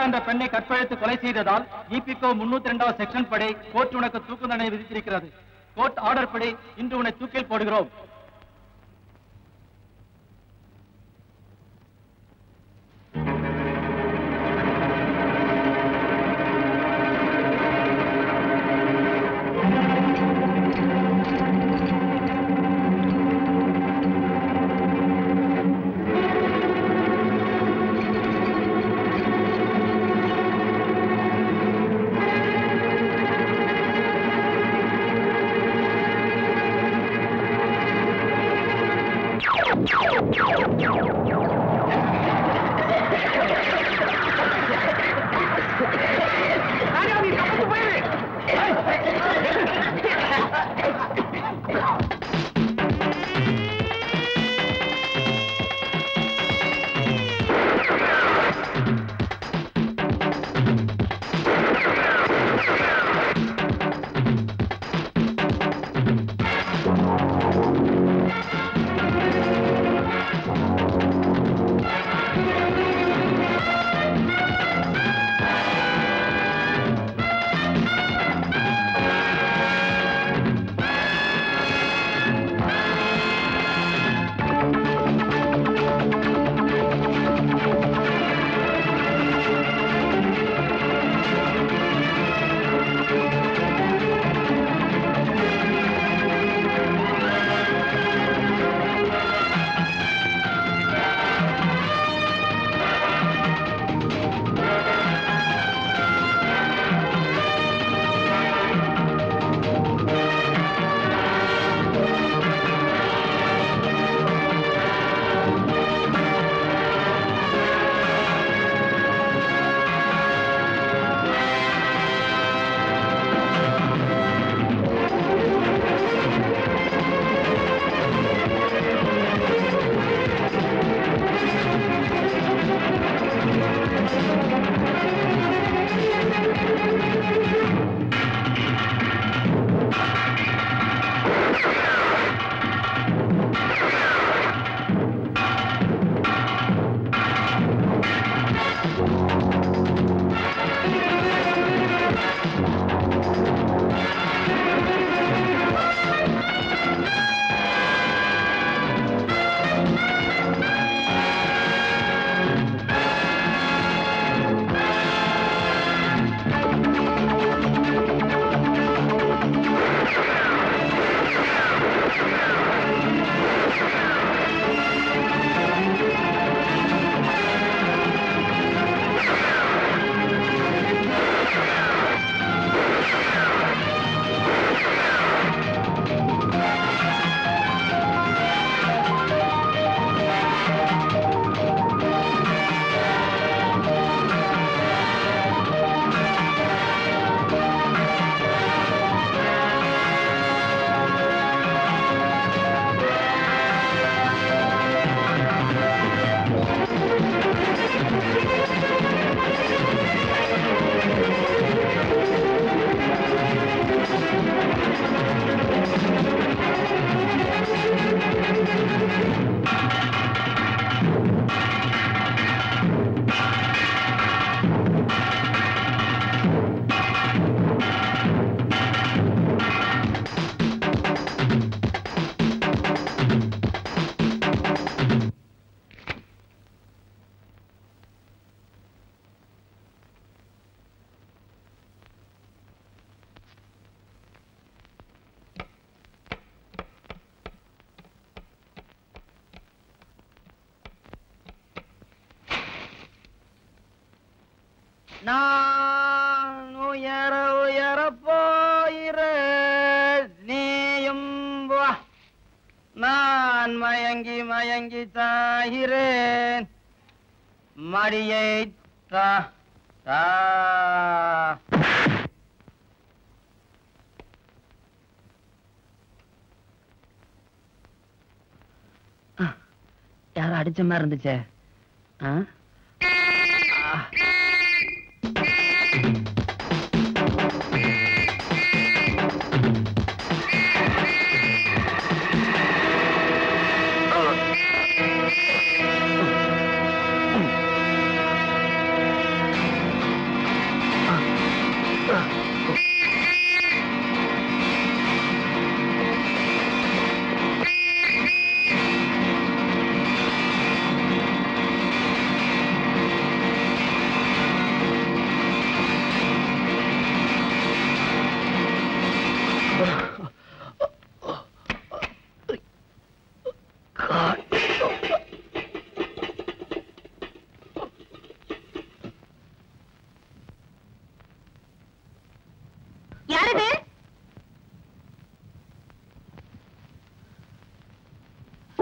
என்ற பெண்ணை கற்பழித்து கொலை செய்ததால் இபிகோ முன்னூத்தி இரண்டாவது செக்ஷன் படி கோர்ட் உனக்கு தூக்கு தண்டனை விதித்திருக்கிறது கோர்ட் ஆர்டர் படி இன்று உன்னை தூக்கில் போடுகிறோம் நான் உயர உயர போயிர நீயும் வா நான் மயங்கி மயங்கி சாகிறேன் மடியை தா தா யாரோ அடிச்ச மாதிரி இருந்துச்சே ஆ ஆ.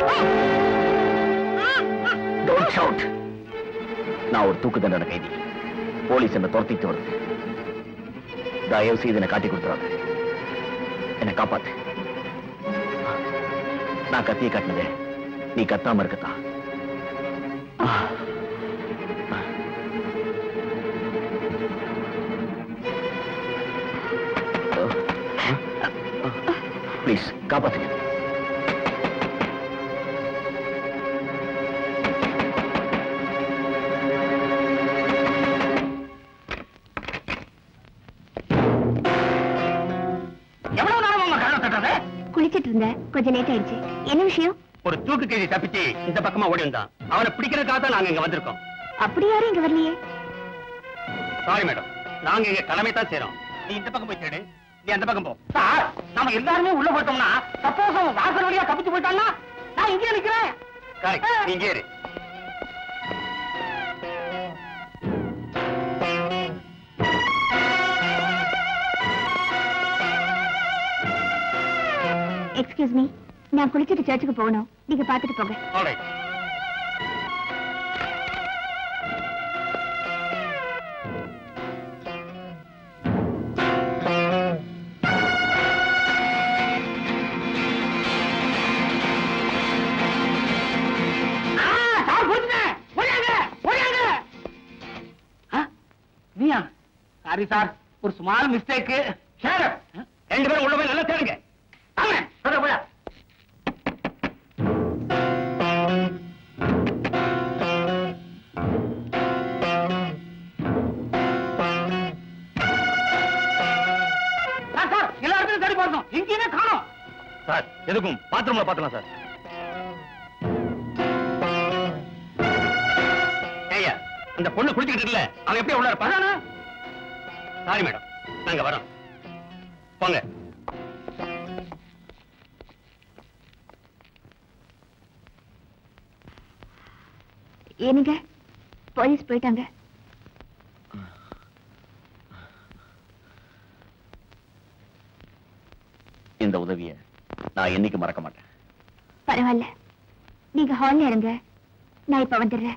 டோன்ட் ஷவுட் நான் ஒரு தூக்கு தண்டனை கைதி போலீஸ் என்ன துரத்திட்டு வருது தயவு செய்து என்னை காட்டி கொடுத்துறாங்க என்னை காப்பாத்து நான் கத்தியை காட்டினதே நீ கத்தாம இருக்கத்தான் ப்ளீஸ் காப்பாத்துங்க எவ்வளவு நேரம் உங்க கதவை தட்டுறது குளிச்சிட்டு இருந்தேன் கொஞ்சம் லேட் ஆயிடுச்சு என்ன விஷயம் ஒரு தூக்கு கைதி தப்பிச்சு இந்த பக்கமா ஓடி வந்தான் அவனை பிடிக்கிறதுக்காக தான் நாங்க இங்க வந்திருக்கோம் அப்படி யாரும் இங்க வரலையே சாரி மேடம் நாங்க இங்க கடமை தான் செய்றோம் நீ இந்த பக்கம் போய் தேடு நீ அந்த பக்கம் போ சார் நாம எல்லாருமே உள்ள போட்டோம்னா சப்போஸ் அவன் வாசல் வழியா தப்பிச்சு போயிட்டான்னா நான் இங்கே நிக்கிறேன் கரெக்ட் நீங்க ஏறு எக்ஸ்கியூஸ் மீ நான் குளிச்சிட்டு சர்ச்சுக்கு போகணும் நீங்க பாத்துட்டு போங்க ஆல்ரைட் நீயா சாரி சார் ஒரு ஸ்மால் மிஸ்டேக் சார் ரெண்டு பேரும் உள்ள போய் நல்லா தேடுங்க ஆமா சொல்ற போயா சார் சார் எல்லா இடத்துலயும் தேடி பார்த்தோம் எங்கேயுமே காணோம் சார் எதுக்கும் பாத்ரூம்ல பாத்துலாம் சார் ஏய்யா அந்த பொண்ணு குளிச்சுக்கிட்டு இல்ல அவன் எப்படி உள்ள இருப்பான் சாரி மேடம் நாங்க வரோம் போங்க ஏனுங்க போலீஸ் போயிட்டாங்க இந்த உதவியை நான் என்னைக்கு மறக்க மாட்டேன் பரவாயில்ல நீங்க ஹால்ல இருங்க நான் இப்ப வந்துடுறேன்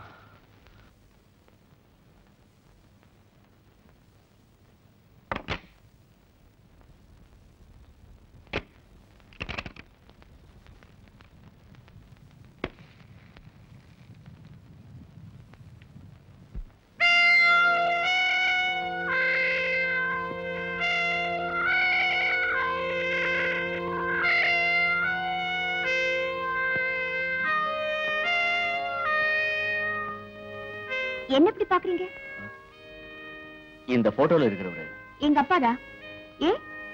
என்ன இப்படி பாக்குறீங்க இந்த போட்டோல இருக்கிறவரு எங்க அப்பாதான் ஏ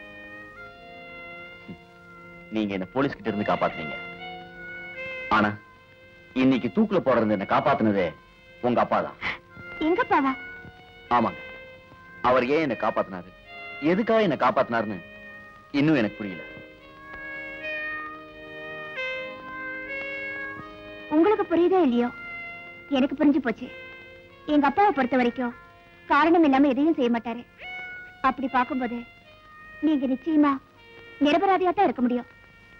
நீங்க என்ன போலீஸ் கிட்ட இருந்து காப்பாத்துனீங்க ஆனா இன்னைக்கு தூக்குல போடுறது என்ன காப்பாத்துனதே உங்க அப்பா தான் எங்க அப்பாவா ஆமாங்க அவர் ஏன் என்ன காப்பாத்தினாரு எதுக்காக என்ன காப்பாத்தினாருன்னு இன்னும் எனக்கு புரியல உங்களுக்கு புரியுதோ இல்லையோ எனக்கு புரிஞ்சு போச்சு எங்க அப்பாவை பொறுத்த வரைக்கும் காரணம் இல்லாம எதையும் செய்ய மாட்டாரு அப்படி பார்க்கும்போது நீங்க நிச்சயமா நிரபராதியா தான் இருக்க முடியும்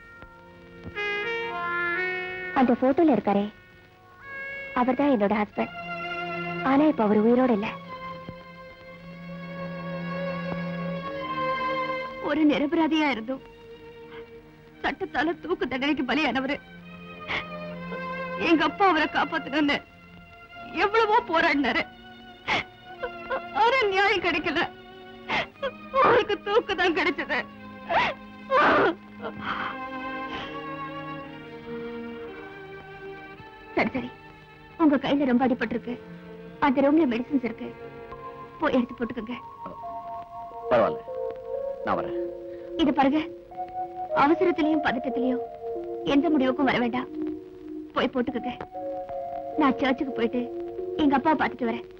அந்த போட்டோல இருக்காரே அவர்தான் என்னோட ஹஸ்பண்ட் ஆனா இப்ப அவர் உயிரோட இல்ல ஒரு நிரபராதியா இருந்தும் சட்டத்தால தூக்கு தண்டனைக்கு பலியானவரு எங்க அப்பா அவரை காப்பாத்தணும்னு எவ்வளவோ போராடினாரு ஆனா நியாயம் கிடைக்கல அவருக்கு தூக்கு தான் கிடைச்சது சரி சரி உங்க கையில ரொம்ப அடிபட்டிருக்கு அந்த ரூம்ல மெடிசின்ஸ் இருக்கு போய் எடுத்து போட்டுக்கோங்க பரவாயில்ல நான் வரேன் இது பாருங்க அவசரத்திலையும் பதட்டத்திலையும் எந்த முடிவுக்கும் வர வேண்டாம் போய் போட்டுக்கோங்க நான் சர்ச்சுக்கு போயிட்டு எங்க அப்பாவை பார்த்துட்டு வரேன்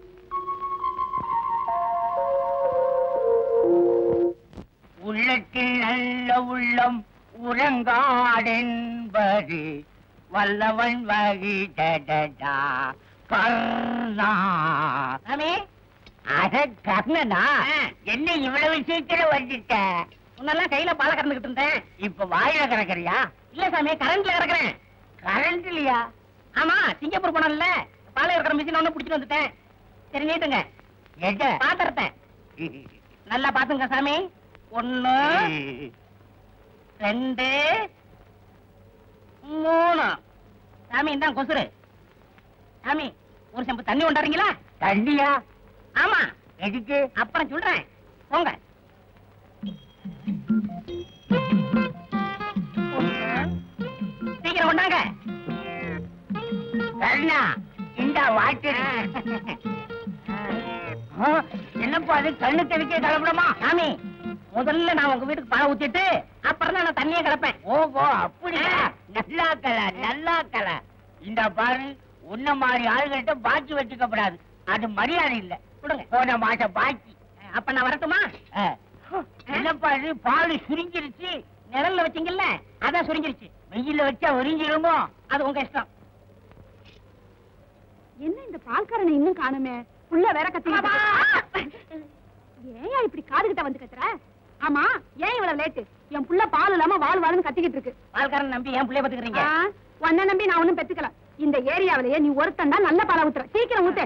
உள்ளத்தில் நல்ல உள்ளம் உறங்காடென்பது வல்லவன் வகி டடடா கர்ணா அட கர்ணனா என்ன இவ்வளவு சீக்கிரம் வந்துட்ட முன்னெல்லாம் கையில பாலை கறந்துகிட்டு இருந்தேன் இப்ப வாயில கறக்கறியா இல்ல சாமி கரண்ட்ல கறக்குறேன் கரண்ட்லயா ஆமா சிங்கப்பூர் போனோம்ல பாலை கறக்கிற மிஷின் ஒண்ணு பிடிச்சிட்டு வந்துட்டேன் சரி நீட்டுங்க எங்க பாத்திரத்தை நல்லா பாத்துங்க சாமி ஒண்ணு ரெண்டு மூணு சாமி இந்தாங்க கொசுரு சாமி ஒரு செம்பு தண்ணி கொண்டாடுறீங்களா தண்ணியா ஆமா எதுக்கு அப்புறம் சொல்றேன் போங்க சீக்கிரம் கொண்டாங்க கண்ணா இந்த வாட்டு என்னப்பா அது கண்ணு தெளிக்க கலப்படமா சாமி முதல்ல நான் உங்க வீட்டுக்கு பாலை ஊத்திட்டு அப்புறம் தான் நான் தண்ணியை கலப்பேன் ஓஹோ அப்படியா நல்லா கல நல்லா கல இந்த பாரு உன்ன மாதிரி ஆளுகிட்ட பாக்கி வச்சுக்கப்படாது அது மரியாதை இல்ல கொடுங்க போன மாசம் பாக்கி அப்ப நான் வரட்டுமா என்னப்பா இது பால் சுருங்கிருச்சு நிழல்ல வச்சீங்கல்ல அதான் சுருங்கிருச்சு வெயில்ல வச்சா உறிஞ்சிருமோ அது உங்க இஷ்டம் என்ன இந்த பால்காரனை இன்னும் காணுமே புள்ள வேற கத்தி ஏன் இப்படி காது கிட்ட வந்து கத்துற ஆமா ஏன் இவ்வளவு லேட்டு என் புள்ள பால் இல்லாம வாழ் வாழ்னு கத்திக்கிட்டு இருக்கு பால்காரன் நம்பி ஏன் பிள்ளைய பாத்துக்கிறீங்க ஆ, உன்னை நம்பி நான் ஒண்ணும் பெத்துக்கல இந்த ஏரியாவிலேயே நீ ஒருத்தன் தான் நல்ல பாலை ஊத்துற சீக்கிரம் ஊத்து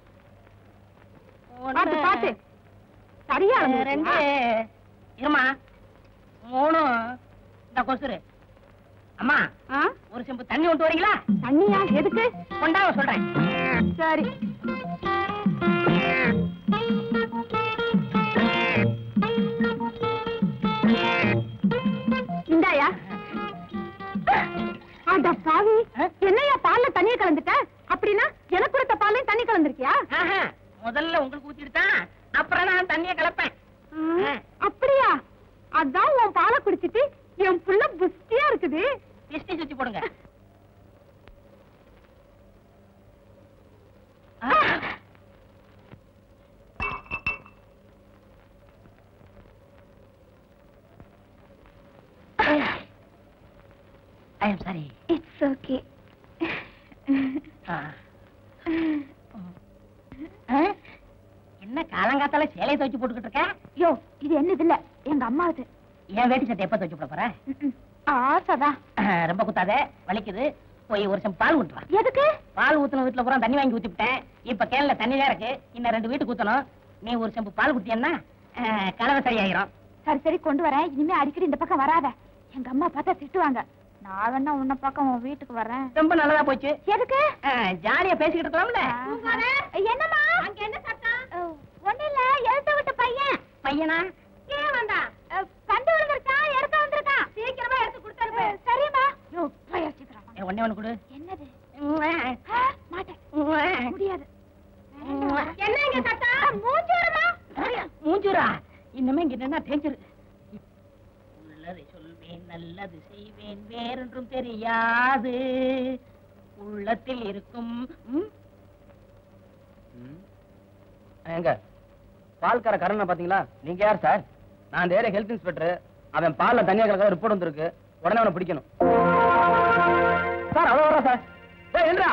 பாத்து பாத்து சரியா ரெண்டு ரெண்டு இருமா மூணு இந்த கொசுரு அம்மா ஒரு செம்பு தண்ணி கொண்டு வரீங்களா தண்ணியா எதுக்கு கொண்டாவ சொல்றேன் சரி இந்தாயா அட பாவி என்னையா பால்ல தண்ணிய கலந்துட்ட அப்படின்னா எனக்கு கொடுத்த பால்லையும் தண்ணி கலந்துருக்கியா ஆஹா, முதல்ல உங்களுக்கு ஊத்திட்டு தான் அப்புறம் நான் தண்ணியை கலப்பேன் ஆ, அப்படியா அதான் உன் பாலை குடிச்சிட்டு என் புள்ள புஷ்டியா இருக்குது டிஸ்டி சுத்தி போடுங்க I am sorry it's okay என்ன காலங்காத்தால சேலையை துவைச்சு போட்டுக்கிட்டு இருக்க யோ இது என்னது இல்ல எங்க அம்மாவது என் வேட்டி சட்டை எப்ப துவைச்சு போட போற ஆசைதான் ரொம்ப குத்தாத வலிக்குது போய் ஒரு சம் பால் ஊத்துவா எதுக்கு பால் ஊத்துன வீட்டுல பூரா தண்ணி வாங்கி ஊத்திவிட்டேன் இப்ப கேன்ல தண்ணி தான் இருக்கு இன்னும் ரெண்டு வீட்டுக்கு ஊத்தணும் நீ ஒரு செம்பு பால் குடிச்சேன்னா கலவை சரியாயிரும் சரி சரி கொண்டு வரேன் இனிமே அடிக்கடி இந்த பக்கம் வராத எங்க அம்மா பார்த்தா திட்டுவாங்க நான் வேணா உன்ன பக்கம் உன் வீட்டுக்கு வரேன் ரொம்ப நல்லதா போச்சு எதுக்கு ஜாலியா பேசிக்கிட்டு இருக்கலாம்ல என்னம்மா அங்க என்ன சத்தம் ஒண்ணு இல்ல எழுத்த விட்ட பையன் பையனா ஏன் வந்தான் கண்டு விழுந்திருக்கான் எடுத்து வந்திருக்கான் சீக்கிரமா எடுத்து கொடுத்தாரு சரிம்மா யோ பையா சீக்கிரம் வாங்க. ஒன்னே ஒண்ணு கொடு என்னது ஆ, மாட்டேன் முடியாது என்ன இங்க சத்தம் மூச்சு வருமா மூஞ்சுரா இன்னுமே இங்க என்ன தேஞ்சிரு உள்ளதை சொல்வேன் நல்லது செய்வேன் வேறொன்றும் தெரியாது உள்ளத்தில் இருக்கும் ம்? எங்க பால்கார கரணை பாத்தீங்களா நீங்க யார் சார் நான் இந்த ஏரியா ஹெல்த் இன்ஸ்பெக்டர் அவன் பால்ல தனியா கலக்க ரிப்போர்ட் வந்திருக்கு உடனே அவனை பிடிக்கணும் சார் அவ்வளோ வரா சார் ஏய் என்றா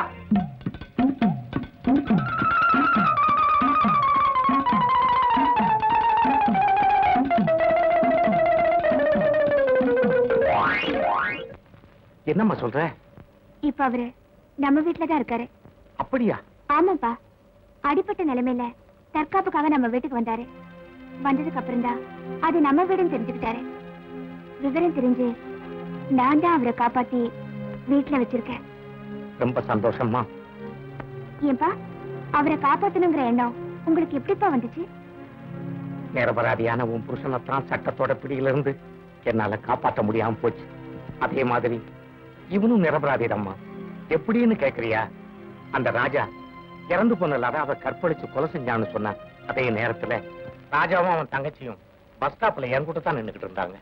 என்னம்மா சொல்ற இப்ப அவரு நம்ம வீட்டுல தான் இருக்காரு அப்படியா ஆமாப்பா அடிப்பட்ட நிலைமையில தற்காப்புக்காக நம்ம வீட்டுக்கு வந்தாரு வந்ததுக்கு அப்புறம் தான் அது நம்ம வீடுன்னு தெரிஞ்சுக்கிட்டாரு விவரம் தெரிஞ்சு நான் தான் அவரை காப்பாத்தி வீட்டுல வச்சிருக்கேன் ரொம்ப சந்தோஷம்மா ஏன்பா அவரை காப்பாத்தணுங்கிற எண்ணம் உங்களுக்கு எப்படிப்பா வந்துச்சு நிரபராதியான உன் புருஷனைத்தான் சட்டத்தோட பிடியிலிருந்து என்னால காப்பாற்ற முடியாம போச்சு அதே மாதிரி இவனும் நிரபராதிடம்மா எப்படின்னு கேக்குறியா அந்த ராஜா இறந்து போன லதாவை கற்பழிச்சு கொலை செஞ்சான்னு சொன்னான் அதே நேரத்துல ராஜாவும் அவன் தங்கச்சியும் பஸ் ஸ்டாப்ல என் கூட தான் நின்னுகிட்டு இருந்தாங்க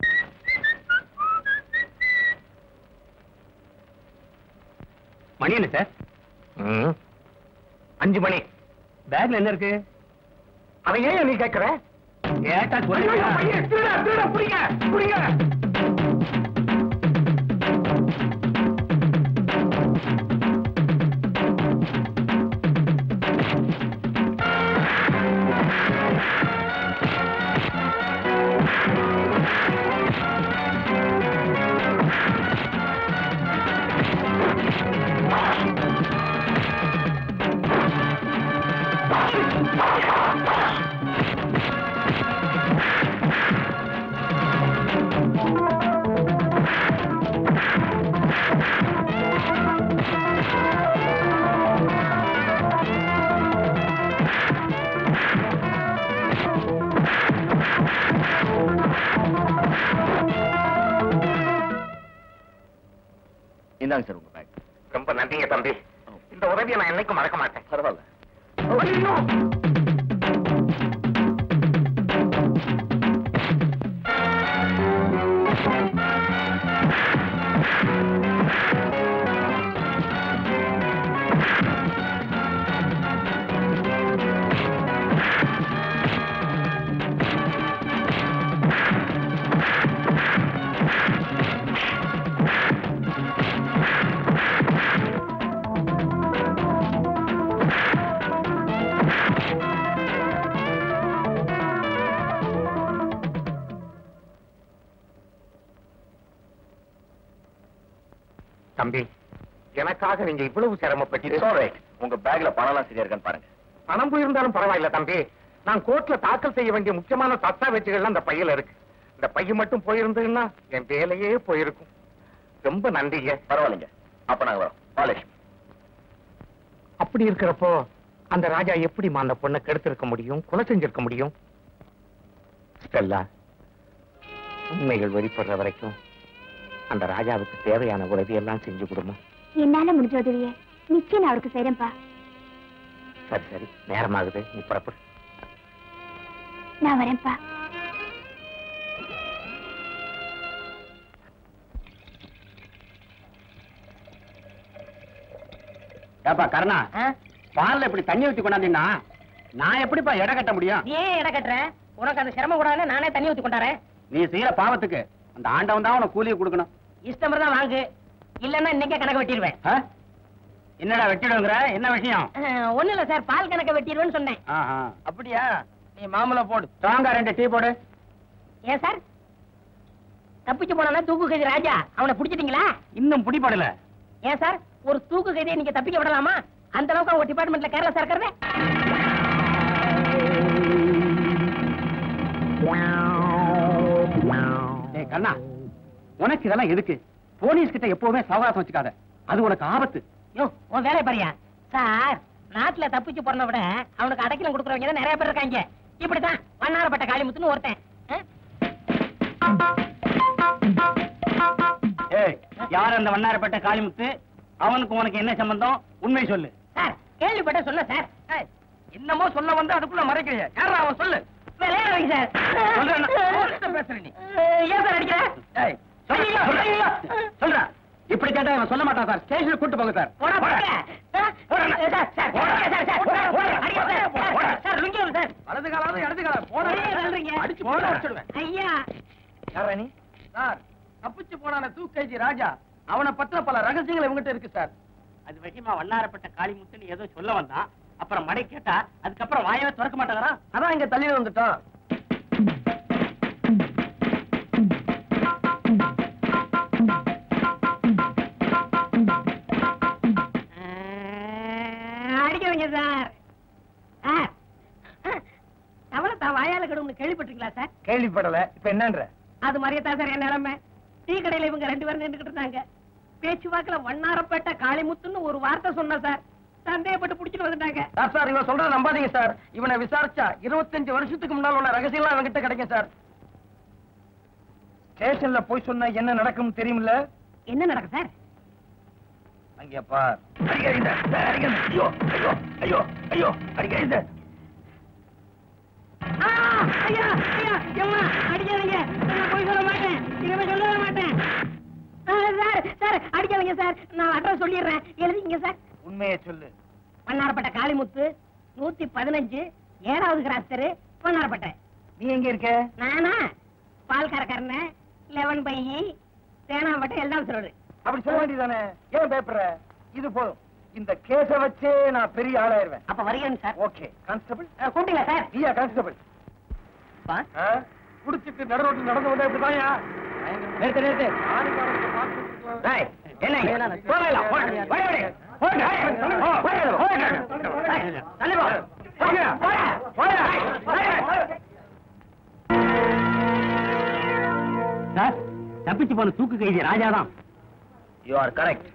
மணி என்ன சார் ம். அஞ்சு மணி பேக்ல என்ன இருக்கு அவன் ஏன் நீ கேக்குற கேட்டா ஐயோ, சொல்லுங்க பையன், திருடா, திருடா, புடிங்க, புடிங்க. இந்தாங்க சார் உங்க பேக் ரொம்ப நன்றிங்க தம்பி இந்த உதவியை நான் என்னைக்கும் மறக்க மாட்டேன் பரவாயில்ல ஐயோ! தம்பி எனக்காக நீங்க இவ்வளவு சிரமப்பட்டு உங்க பேக்ல பணம்லாம் சரியா இருக்கான்னு பாருங்க பணம் போயிருந்தாலும் பரவாயில்ல தம்பி நான் கோர்ட்ல தாக்கல் செய்ய வேண்டிய முக்கியமான தஸ்தாவேஜுகள்லாம் அந்த பையில இருக்கு இந்த பைய மட்டும் போயிருந்ததுன்னா என் வேலையே போயிருக்கும் ரொம்ப நன்றிங்க பரவாயில்லைங்க அப்ப நாங்க வரோம் பாலேஷ் அப்படி இருக்கிறப்போ அந்த ராஜா எப்படிமா அந்த பொண்ணை கெடுத்திருக்க முடியும் கொலை செஞ்சிருக்க முடியும் ஸ்டெல்லா உண்மைகள் வெளிப்படுற வரைக்கும் அந்த ராஜாவுக்கு தேவையான உதவி எல்லாம் செஞ்சு கொடுமா என்னால முடிஞ்ச உதவிய நிச்சயம் நான் அவருக்கு செய்யறேன்ப்பா சரி சரி நேரமாகுது நீ புறப்படு நான் வரேன்ப்பா ஏப்பா கருணா பால்ல இப்படி தண்ணி ஊத்தி கொண்டாந்தீங்கன்னா நான் எப்படிப்பா எடை கட்ட முடியும் ஏன் இட கட்டுற உனக்கு அந்த சிரமம் கூடாது நானே தண்ணி ஊத்தி கொண்டாரேன் நீ செய்யற பாவத்துக்கு அந்த ஆண்டவன் தான் உனக்கு கூலியை கொடுக்கணும் இஷ்டம் தான் வாங்கு இல்லன்னா இன்னைக்கே கணக்கு வெட்டிடுவேன் ஆ? என்னடா வெட்டிடுங்கிற என்ன விஷயம் ஒண்ணு இல்ல சார் பால் கணக்க வெட்டிடுவேன்னு சொன்னேன் ஆஹா. அப்படியா நீ மாமலை போடு ஸ்ட்ராங்கா ரெண்டு டீ போடு ஏன் சார் தப்பிச்சு போனா தூக்கு கைதி ராஜா அவனை பிடிச்சிட்டீங்களா இன்னும் பிடிபடல ஏன் சார் ஒரு தூக்கு கைதியை நீங்க தப்பிக்க விடலாமா அந்த அளவுக்கு அவங்க டிபார்ட்மெண்ட்ல கேரளா சார் இருக்கிறது ஏய் கண்ணா உனக்கு இதெல்லாம் எதுக்கு போலீஸ் கிட்ட எப்பவுமே சவகாசம் வச்சுக்காத அது உனக்கு ஆபத்து யோ உன் வேலையை பாரியா சார் நாட்டுல தப்பிச்சு போறத விட அவனுக்கு அடைக்கலம் கொடுக்குறவங்க தான் நிறைய பேர் இருக்காங்க இப்படித்தான் வண்ணாரப்பட்ட காளிமுத்துன்னு ஒருத்தன் ஆ? ஏய் யார் அந்த வண்ணாரப்பட்ட காளிமுத்து அவனுக்கு உனக்கு என்ன சம்பந்தம் உண்மை சொல்லு சார் கேள்விப்பட்ட சொல்ல சார் ஏய், என்னமோ சொல்ல வந்து அதுக்குள்ள மறைக்கிறிய யாரா அவன் சொல்லு விளையாடுறீங்க சார் சொல்றேன் நான். பேசுற நீ ஏன் சார் அடிக்கிற ஏய், சொல்றா, ஐயோ, சொல்றா. ஐயோ. சொல்றா இப்படி கேட்டா இவன் சொல்ல மாட்டான் சார் ஸ்டேஷனுக்கு கூட்டு போங்க சார் போடா, போடா. ஆ? போடா. சார், சார், போடா. சார், சார், போடா, போடா. அடிக்க சார், போடா. சார், சார், லுங்கி விடு சார். வலது காலாவது இடது காலம் போட ஏன் தள்ளுறீங்க? அடிச்சு போட வச்சிடுவேன் ஐயா யாரா நீ சார் தப்பிச்சு போனான தூக்கைஜி ராஜா அவனை பத்தின பல ரகசியங்கள் இவங்கிட்ட இருக்கு சார் அது விஷயமா வண்ணாரப்பட்ட காளிமுத்துன்னு ஏதோ சொல்ல வந்தான் அப்புறம் மடை கேட்டா அதுக்கப்புறம் வாயவே திறக்க மாட்டாங்கறான் அதான் இங்க தள்ளி வந்துட்டான் அடிக்கிறீங்க சார் சார் தவளை தான் வாயால கடும்னு கேள்விப்பட்டிருக்கீங்களா சார் கேள்விப்படல இப்ப என்னன்ற அது மாதிரியே தான் சார் என் நிலைமை டீ கடையில இவங்க ரெண்டு பேரும் நின்றுகிட்டு இருந்தாங்க பேச்சுவாக்குல வண்ணாரப்பேட்டை காளிமுத்துன்னு ஒரு வார்த்தை சொன்ன சார் சந்தேகப்பட்டு புடிச்சிட்டு வந்துட்டாங்க சார் சார் இவன் சொல்றத நம்பாதீங்க சார் இவனை விசாரிச்சா இருபத்தஞ்சு வருஷத்துக்கு முன்னால் உள்ள ரகசியம்லாம் அவன்கிட்ட கிடைக்கும் சார் ஸ்டேஷன்ல போய் சொன்னா என்ன நடக்கும் தெரியுமில்ல என்ன நடக்கும் சார் அங்கே பார் அடிக்காதீங்க சார், அடிக்காதீங்க. ஐயோ ஐயோ ஐயோ ஐயோ அடிக்காதீங்க ஆ, ஐயா ஐயா எம்மா அடிக்காதீங்க நான் போய் சொல்ல மாட்டேன் இனிமே சொல்லவே மாட்டேன் ஆ, சார் சார் அடிக்காதீங்க சார் நான் அட்ரஸ் சொல்லிடுறேன் எழுதிங்க சார் உண்மையை சொல்லு வண்ணாரப்பட்ட காளிமுத்து நூத்தி பதினஞ்சு ஏழாவது கிராஸ் தெரு வண்ணாரப்பட்டை நீ எங்க இருக்க நானா பால் கறக்கறன லெவன் பையி தேனாம்பட்டை எல்லாம் சொல்றது அப்படி சொல்ல வேண்டியதானே ஏன் பயப்படுற இது போதும் இந்த கேஸ வச்சே நான் பெரிய ஆளாயிருவேன் அப்ப வருகிறேன் சார் ஓகே கான்ஸ்டபிள் கூப்பிட்டீங்களா சார் நீயா கான்ஸ்டபிள் பா. குடிச்சிட்டு நடு ரோட்டில் நடந்து வந்தா இப்படிதான்யா நிறுத்து நிறுத்து என்ன போகலாம் சார் தப்பிச்சு போன தூக்கு கைதி ராஜாதான் யூ ஆர் கரெக்ட்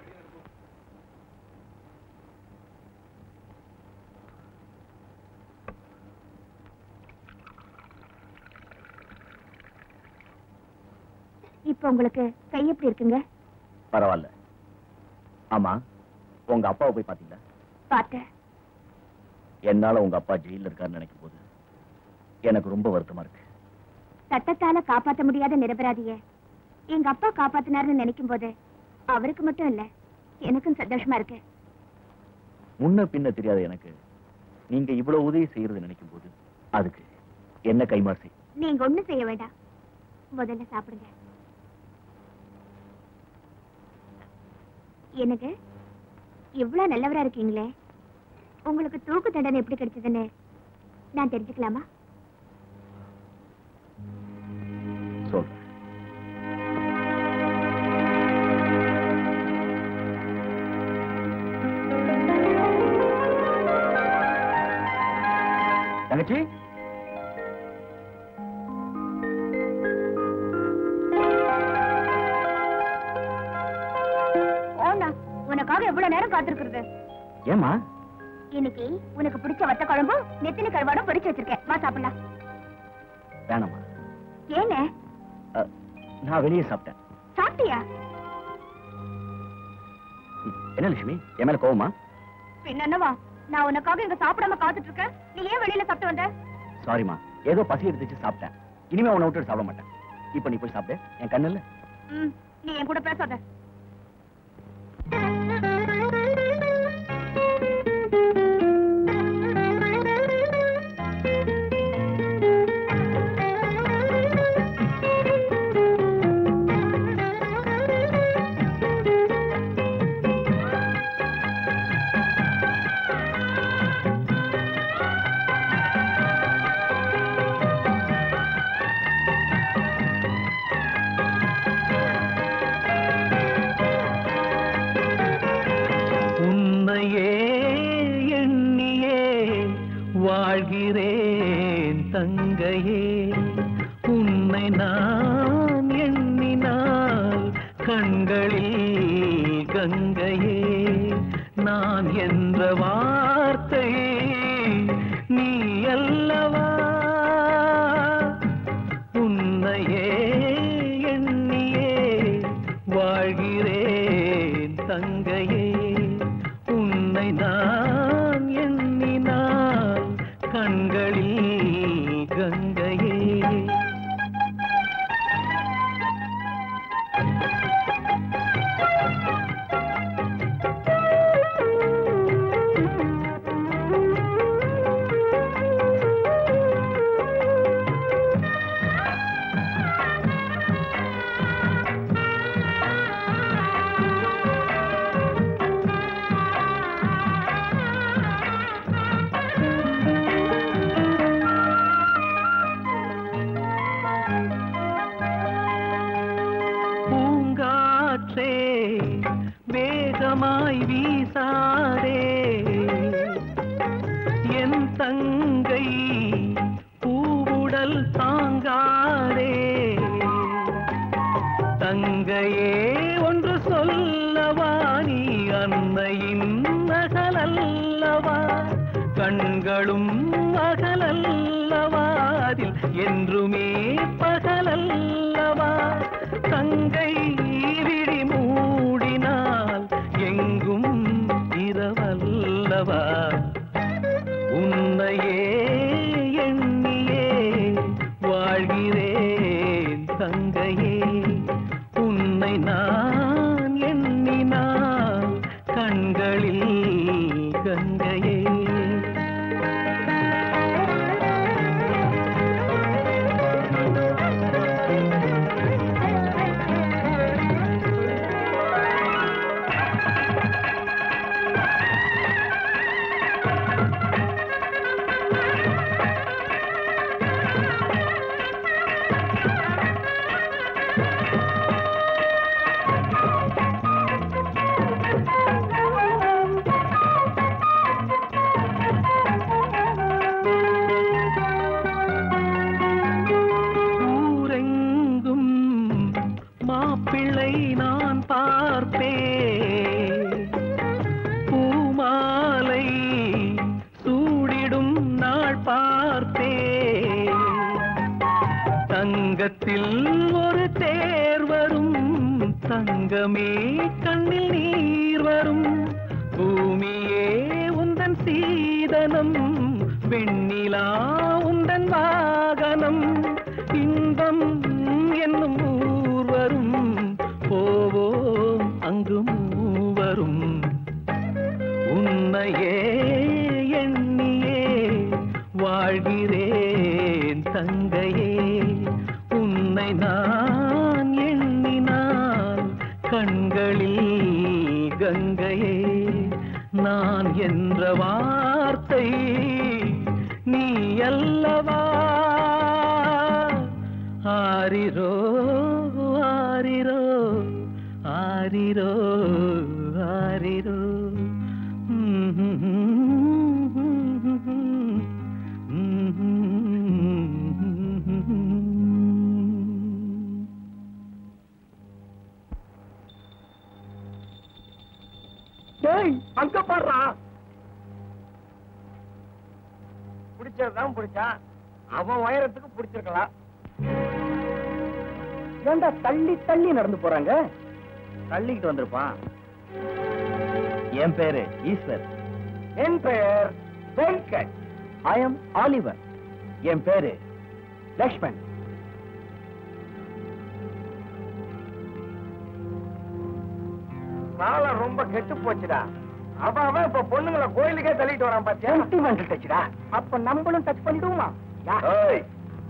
இப்ப உங்களுக்கு கை எப்படி இருக்குங்க பரவாயில்ல ஆமா உங்க அப்பாவை போய் பாத்தீங்களா பார்த்தேன் என்னால உங்க அப்பா ஜெயில இருக்காருன்னு நினைக்கும் போது எனக்கு ரொம்ப வருத்தமா இருக்கு சட்டத்தால காப்பாத்த முடியாத நிரபராதிய எங்க அப்பா காப்பாத்தினாருன்னு நினைக்கும் போது அவருக்கு மட்டும் இல்ல எனக்கும் சந்தோஷமா இருக்கு முன்ன பின்ன தெரியாத எனக்கு நீங்க இவ்வளவு உதவி செய்யறது நினைக்கும் போது அதுக்கு என்ன கைமாறு செய் நீங்க ஒண்ணும் செய்ய வேண்டாம் முதல்ல சாப்பிடுங்க எனக்கு இவ்வளவு நல்லவரா இருக்கீங்களே உங்களுக்கு தூக்கு தண்டனை எப்படி கிடைச்சதுன்னு நான் தெரிஞ்சுக்கலாமா சொல்றேன் தங்கச்சி ஓனா உனக்காக எவ்வளவு நேரம் காத்திருக்கிறது ஏமா இன்னைக்கு உனக்கு பிடிச்ச வத்த குழம்பும் நெத்திலி கருவாடும் பொரிச்சு வச்சிருக்கேன் வா சாப்பிடலாம் வேணாமா ஏங்க அ, நான் வெளியே சாப்பிட்டேன் சாப்பிட்டியா ம், என்ன லட்சுமி என் மேல கோவமா பின்ன என்னவா நான் உனக்காக இங்க சாப்பிடாம காத்துட்டு இருக்கேன் நீ ஏன் வெளியில சாப்பிட்டு வந்த சாரிமா ஏதோ பசி எடுத்துச்சு சாப்பிட்டேன் இனிமே உன்னை விட்டு சாப்பிட மாட்டேன் இப்ப நீ போய் சாப்பிடு என் கண்ணு இல்ல ம், நீ என் கூட பேசாத உன்னையே எண்ணியே வாழ்கிறேன் தங்கையே உன்னை நான் எண்ணினால் கண்களில் கங்கையே நான் என்ற வார்த்தை நீ அல்லவா உன்னையே எண்ணியே வாழ்கிறேன் தங்கையே உன்னை நான் எண்ணினால் கண்களில் கங்கையே பூங்காற்றே வேகமாய் வீசாதே என் தங்கை பூவுடல் தாங்காதே தங்கையே ஒன்று சொல்லவா நீ அன்னையின் நகலல்லவா கண்களும் அகலல்லவா அதில் என்றுமே பகலல்லவா தங்கை விழி மூடினால் எங்கும் இரவல்லவா உன்னையே எண்ணியே வாழ்கிறேன் தங்கையே உன்னை நான் எண்ணினால் கண்களில் கங்கையே ஊரெங்கும் மாப்பிள்ளை நான் பார்ப்பேன் பூமாலை சூடிடும் நாள் பார்த்தேன் தங்கத்தில் ஒரு தேர் வரும் தங்கமே கண்ணில் நீர் வரும் பூமியே உந்தன் சீதனம் வெண்ணிலா உந்தன் வாகனம் இன்பம் என்னும் ஊர்வரும் போவோம் அங்கு மூவரும் உன்னையே எண்ணியே வாழ்கிறேன் தங்கையே உன்னை நான் எண்ணினால் கண்களில் கங்கையே நான் என்ற வார்த்தை நீ அல்லவா ஆரிரோ ஆரிரோ ஆரிரோ ஆரிரோ டேய் அங்க பாடுறா பிடிச்சதுதான் பிடிச்சான் அவன் உயரத்துக்கு பிடிச்சிருக்கலாம் ஏண்டா தள்ளி தள்ளி நடந்து போறாங்க தள்ளிக்கிட்டு வந்திருப்பான் என் பேரு ஈஸ்வர் என் பெயர் வெங்கட் ஐ எம் ஆலிவர் என் பேரு லக்ஷ்மண் காலம் ரொம்ப கெட்டு போச்சுடா அவன் அவன் இப்ப பொண்ணுங்களை கோயிலுக்கே தள்ளிட்டு வரான் பாத்தியா சென்டிமெண்டல் டச்சுடா அப்ப நம்மளும் டச் பண்ணிடுவோமா ஏய்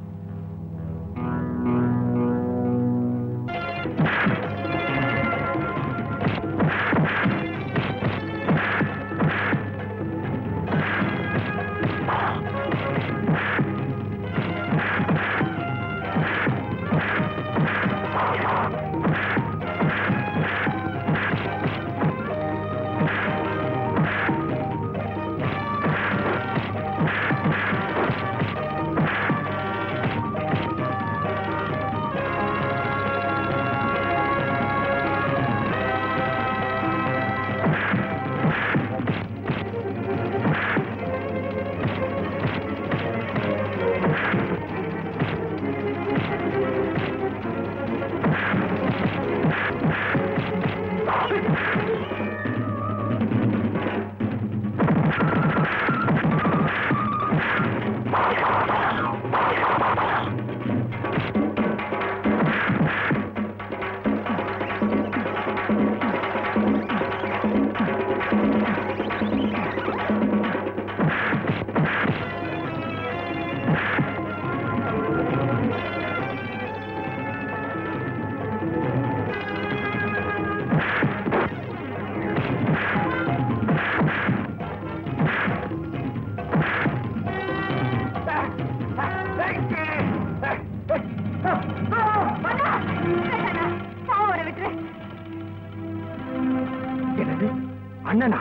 என்னது அண்ணனா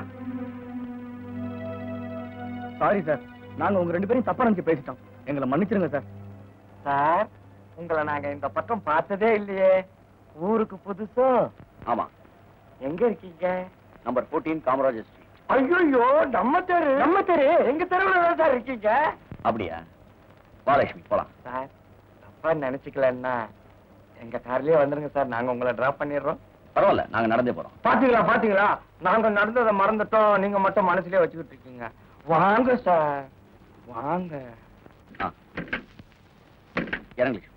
சாரி சார் நாங்க உங்க ரெண்டு பேரும் தப்பா நினைச்சு பேசிட்டோம் எங்களை மன்னிச்சிருங்க சார் சார் உங்களை நாங்க இந்த பக்கம் பார்த்ததே இல்லையே ஊருக்கு புதுசோ ஆமா எங்க இருக்கீங்க நம்பர் 14 காமராஜர் ஸ்ட்ரீட் ஐயோ நம்ம தெரு நம்ம தெரு எங்க தெருவுல தான் சார் இருக்கீங்க அப்படியா பாலட்சுமி போலாம் சார் தப்பா நினைச்சுக்கலன்னா எங்க கார்லயே வந்துருங்க சார் நாங்க உங்களை டிராப் பண்ணிடுறோம் பரவாயில்ல நாங்க நடந்தே போறோம் பாத்தீங்களா பாத்தீங்களா நாங்க நடந்ததை மறந்துட்டோம் நீங்க மட்டும் மனசுலயே வச்சுக்கிட்டு இருக்கீங்க வாங்க சார் வாங்க ஆ. இறங்கி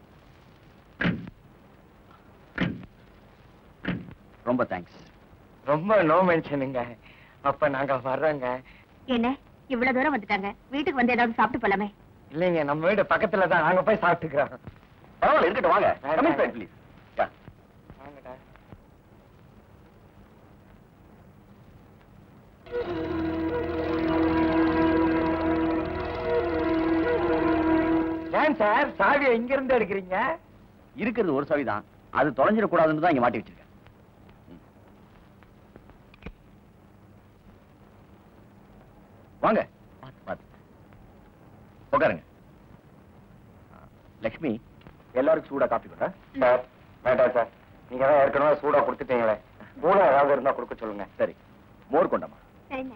ரொம்ப தேங்க்ஸ் ரொம்ப நோ மென்ஷனுங்க அப்ப நாங்க வர்றோங்க என்ன இவ்வளவு தூரம் வந்துட்டாங்க வீட்டுக்கு வந்து ஏதாவது சாப்பிட்டு போலாமே இல்லைங்க நம்ம வீடு பக்கத்துல தான் நாங்க போய் சாப்பிட்டுக்கிறோம் பரவாயில்ல இருக்கட்டும் வாங்க வேண்டாம். Come inside, please. Yeah. வாங்கடா ஏன் சார் சாவியை இங்க இருந்து எடுக்கிறீங்க இருக்கிறது ஒரு சவி தான் அது தொலைஞ்சிடக்கூடாதுன்னு தான் இங்க மாட்டி வச்சிருக்கேன் ம். வாங்க பாத்து பாத்து உட்காருங்க லக்ஷ்மி எல்லாருக்கும் சூடா காப்பி கொடுறேன் சார் வேண்டாம் சார் நீங்க தான் ஏற்கனவே சூடா கொடுத்துட்டீங்களே கூட ஏதாவது இருந்தா கொடுக்க சொல்லுங்க சரி மோர் கொண்டமா சரிங்க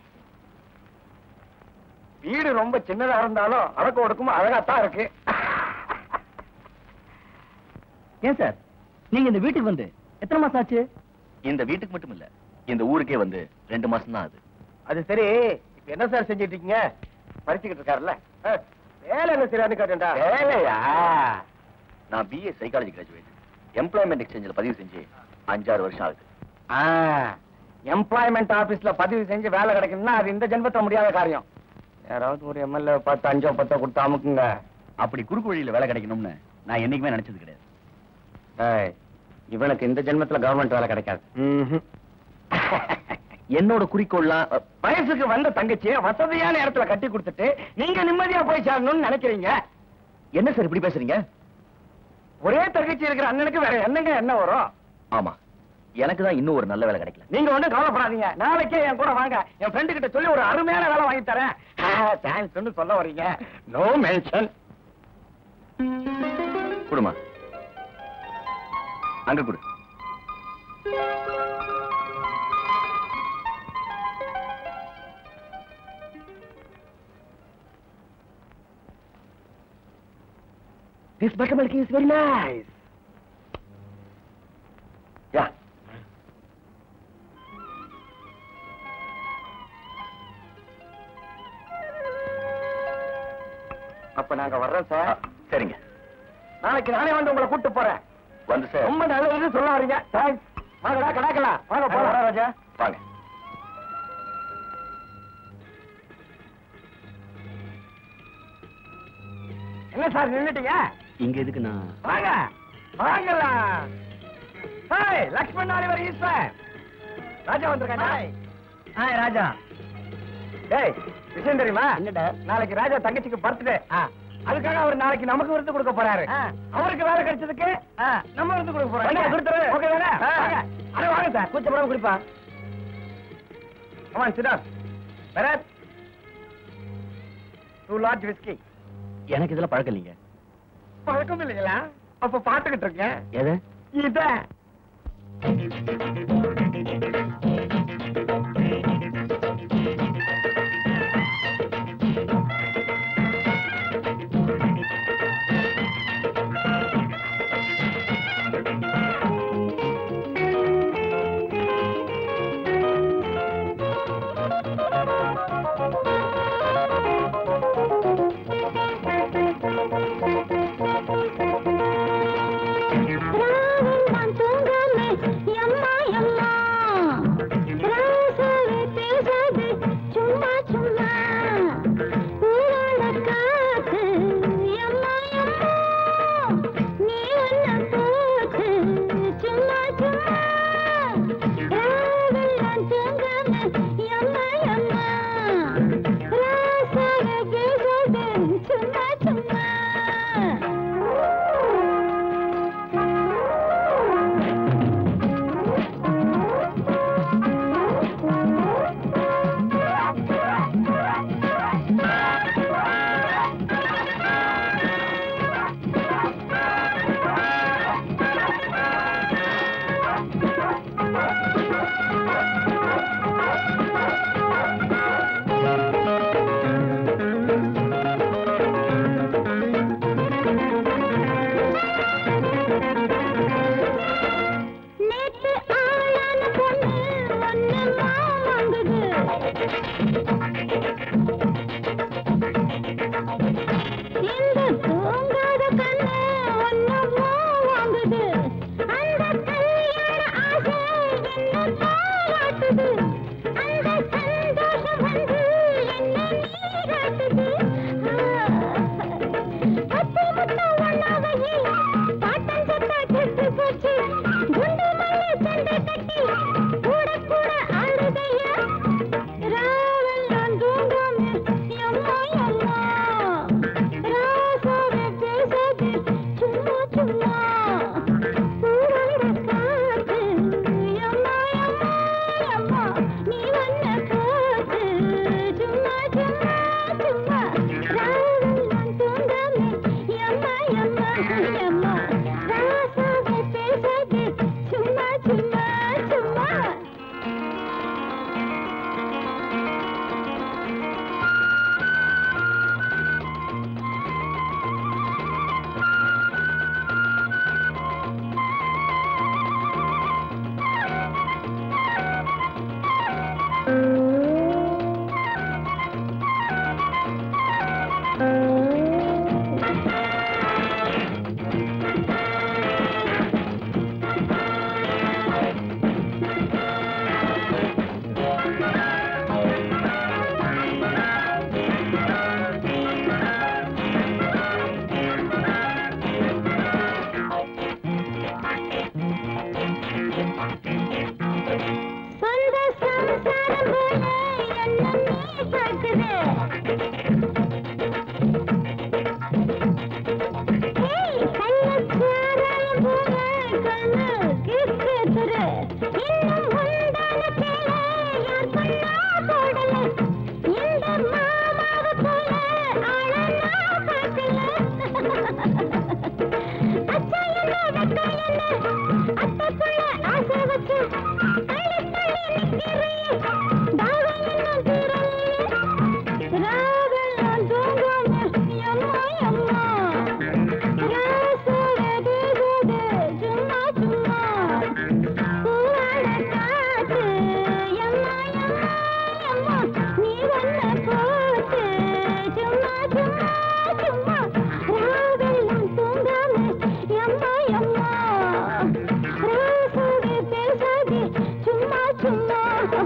வீடு ரொம்ப சின்னதா இருந்தாலும் அடக்க ஒடுக்கமும் அழகாத்தான் இருக்கு ஏன் சார் நீங்க இந்த வீட்டுக்கு வந்து எத்தனை மாசம் ஆச்சு இந்த வீட்டுக்கு மட்டும் இல்ல இந்த ஊருக்கே வந்து ரெண்டு மாசம் தான் அது அது சரி இப்ப என்ன சார் செஞ்சிட்டு இருக்கீங்க படிச்சுக்கிட்டு இருக்காருல்ல ஆ, வேலை என்ன சரியானு கேட்டேன்டா வேலையா நான் பிஏ சைக்காலஜி கிராஜுவேட் எம்ப்ளாய்மெண்ட் எக்ஸ்சேஞ்சில் பதிவு செஞ்சு அஞ்சாறு வருஷம் ஆகுது எம்ப்ளாய்மெண்ட் ஆபீஸ்ல பதிவு செஞ்சு வேலை கிடைக்கணும்னா அது இந்த ஜென்மத்துல முடியாத காரியம் யாராவது ஒரு எம்எல்ஏ பார்த்து அஞ்சோ பத்தோ கொடுத்து அமுக்குங்க அப்படி குறுக்கு வழியில வேலை கிடைக்கணும்னு நான் என்னைக்குமே நினைச்சது கிடையாது ஏய், இவனுக்கு இந்த ஜென்மத்துல கவர்மெண்ட் வேலை கிடைக்காது என்னோட குறிக்கோள்லாம் அ, வயசுக்கு வந்த தங்கச்சியை வசதியான இடத்துல கட்டி கொடுத்துட்டு நீங்க நிம்மதியா போய் சேரணும்னு நினைக்கிறீங்க என்ன சார் இப்படி பேசுறீங்க ஒரே தங்கச்சி இருக்கிற அண்ணனுக்கு வேற என்னங்க என்ன வரும் ஆமா எனக்கு தான் இன்னும் ஒரு நல்ல வேலை கிடைக்கல நீங்க ஒண்ணும் கவலைப்படாதீங்க நாளைக்கே என் கூட வாங்க என் ஃப்ரெண்டு கிட்ட சொல்லி ஒரு அருமையான வேலை வாங்கி தரேன் தேங்க்ஸ் சொல்ல வர்றீங்க நோ மென்ஷன் கொடுமா அங்க கொடு This buttermilk is very nice. Yeah. அப்ப நாங்க வர்றோம் ஆ, சார் சரிங்க நாளைக்கு நானே வந்து உங்களை கூட்டு போறேன் வந்து சார் ரொம்ப நல்லது சொல்ல வரீங்க தேங்க்ஸ் வாங்கடா கடாக்கலாம் வாங்க போலாம் ராஜா வாங்க என்ன சார் நின்னுட்டீங்க இங்க எதுக்கு நான் வாங்க வாங்கலாம் ஹாய் லக்ஷ்மண் நாளிவர் ஈஸ்வர் ராஜா வந்திருக்காங்க ஹாய் ராஜா டேய் விஷயம் தெரியுமா என்னடா? நாளைக்கு ராஜா தங்கச்சிக்கு பர்த்டே அதுக்காக அவர் நாளைக்கு நமக்கு விருது கொடுக்க போறாரு ஆ. அவருக்கு வேலை கிடைச்சதுக்கு நம்ம விருது கொடுக்க போறோம் வாங்க, கொடுத்துரு. ஓகே தானே ஆ. வாங்க. அட வாங்க சார் கூச்சப்படாம குடிப்பா come on Sita Bharath two large whisky எனக்கு இதெல்லாம் பழக்கம் இல்லைங்க பழக்கம் இல்லைங்களா அப்ப பாத்துக்கிட்டு இருக்கேன் எது இத ராவெல்லாம் தூங்காமே எம்மா எம்மா ராசாவே பேசாதே சும்மா சும்மா ஊரோட காத்து எம்மா எம்மா நீ ஒன்ன போச்சு சும்மா சும்மா ராவெல்லாம் தூங்காமே எம்மா எம்மா ராசாவே பேசாதே சும்மா சும்மா நேத்து ஆளான பொண்ணு ஒன்னமா வாங்குது இந்த தூங்காத கண்ணு ஒன்னமா வாங்குது அந்த கல்யாண ஆசை சொந்த சம்சாரம் போல எண்ணம் நீ பார்க்குது ஏய், கள்ளச்சாராயம் போல கண்ணு கிறுக்குதுரு. இன்னும் உண்டான சேலை யார் பொண்ணா போடல. இந்த மாமாவை போல ஆள நான் பார்க்கல. அச்சா என்ன, வெக்கா என்ன, அத்தைக்குள்ள ஆசை வச்சு தள்ளி தள்ளி நிக்கிறேன். தாகம் இன்னும் தீரலையே. ராவெல்லாம் தூங்காம எம்மா எம்மா ராசுவது குது சும்மா சும்மா பூவாட காத்து எம்மா எம்மா எம்மா நீ வந்த போட்டு சும்மா சும்மா சும்மா ராவெல்லாம் தூங்காம எம்மா எம்மா ராசுவது பேசாதே சும்மா சும்மா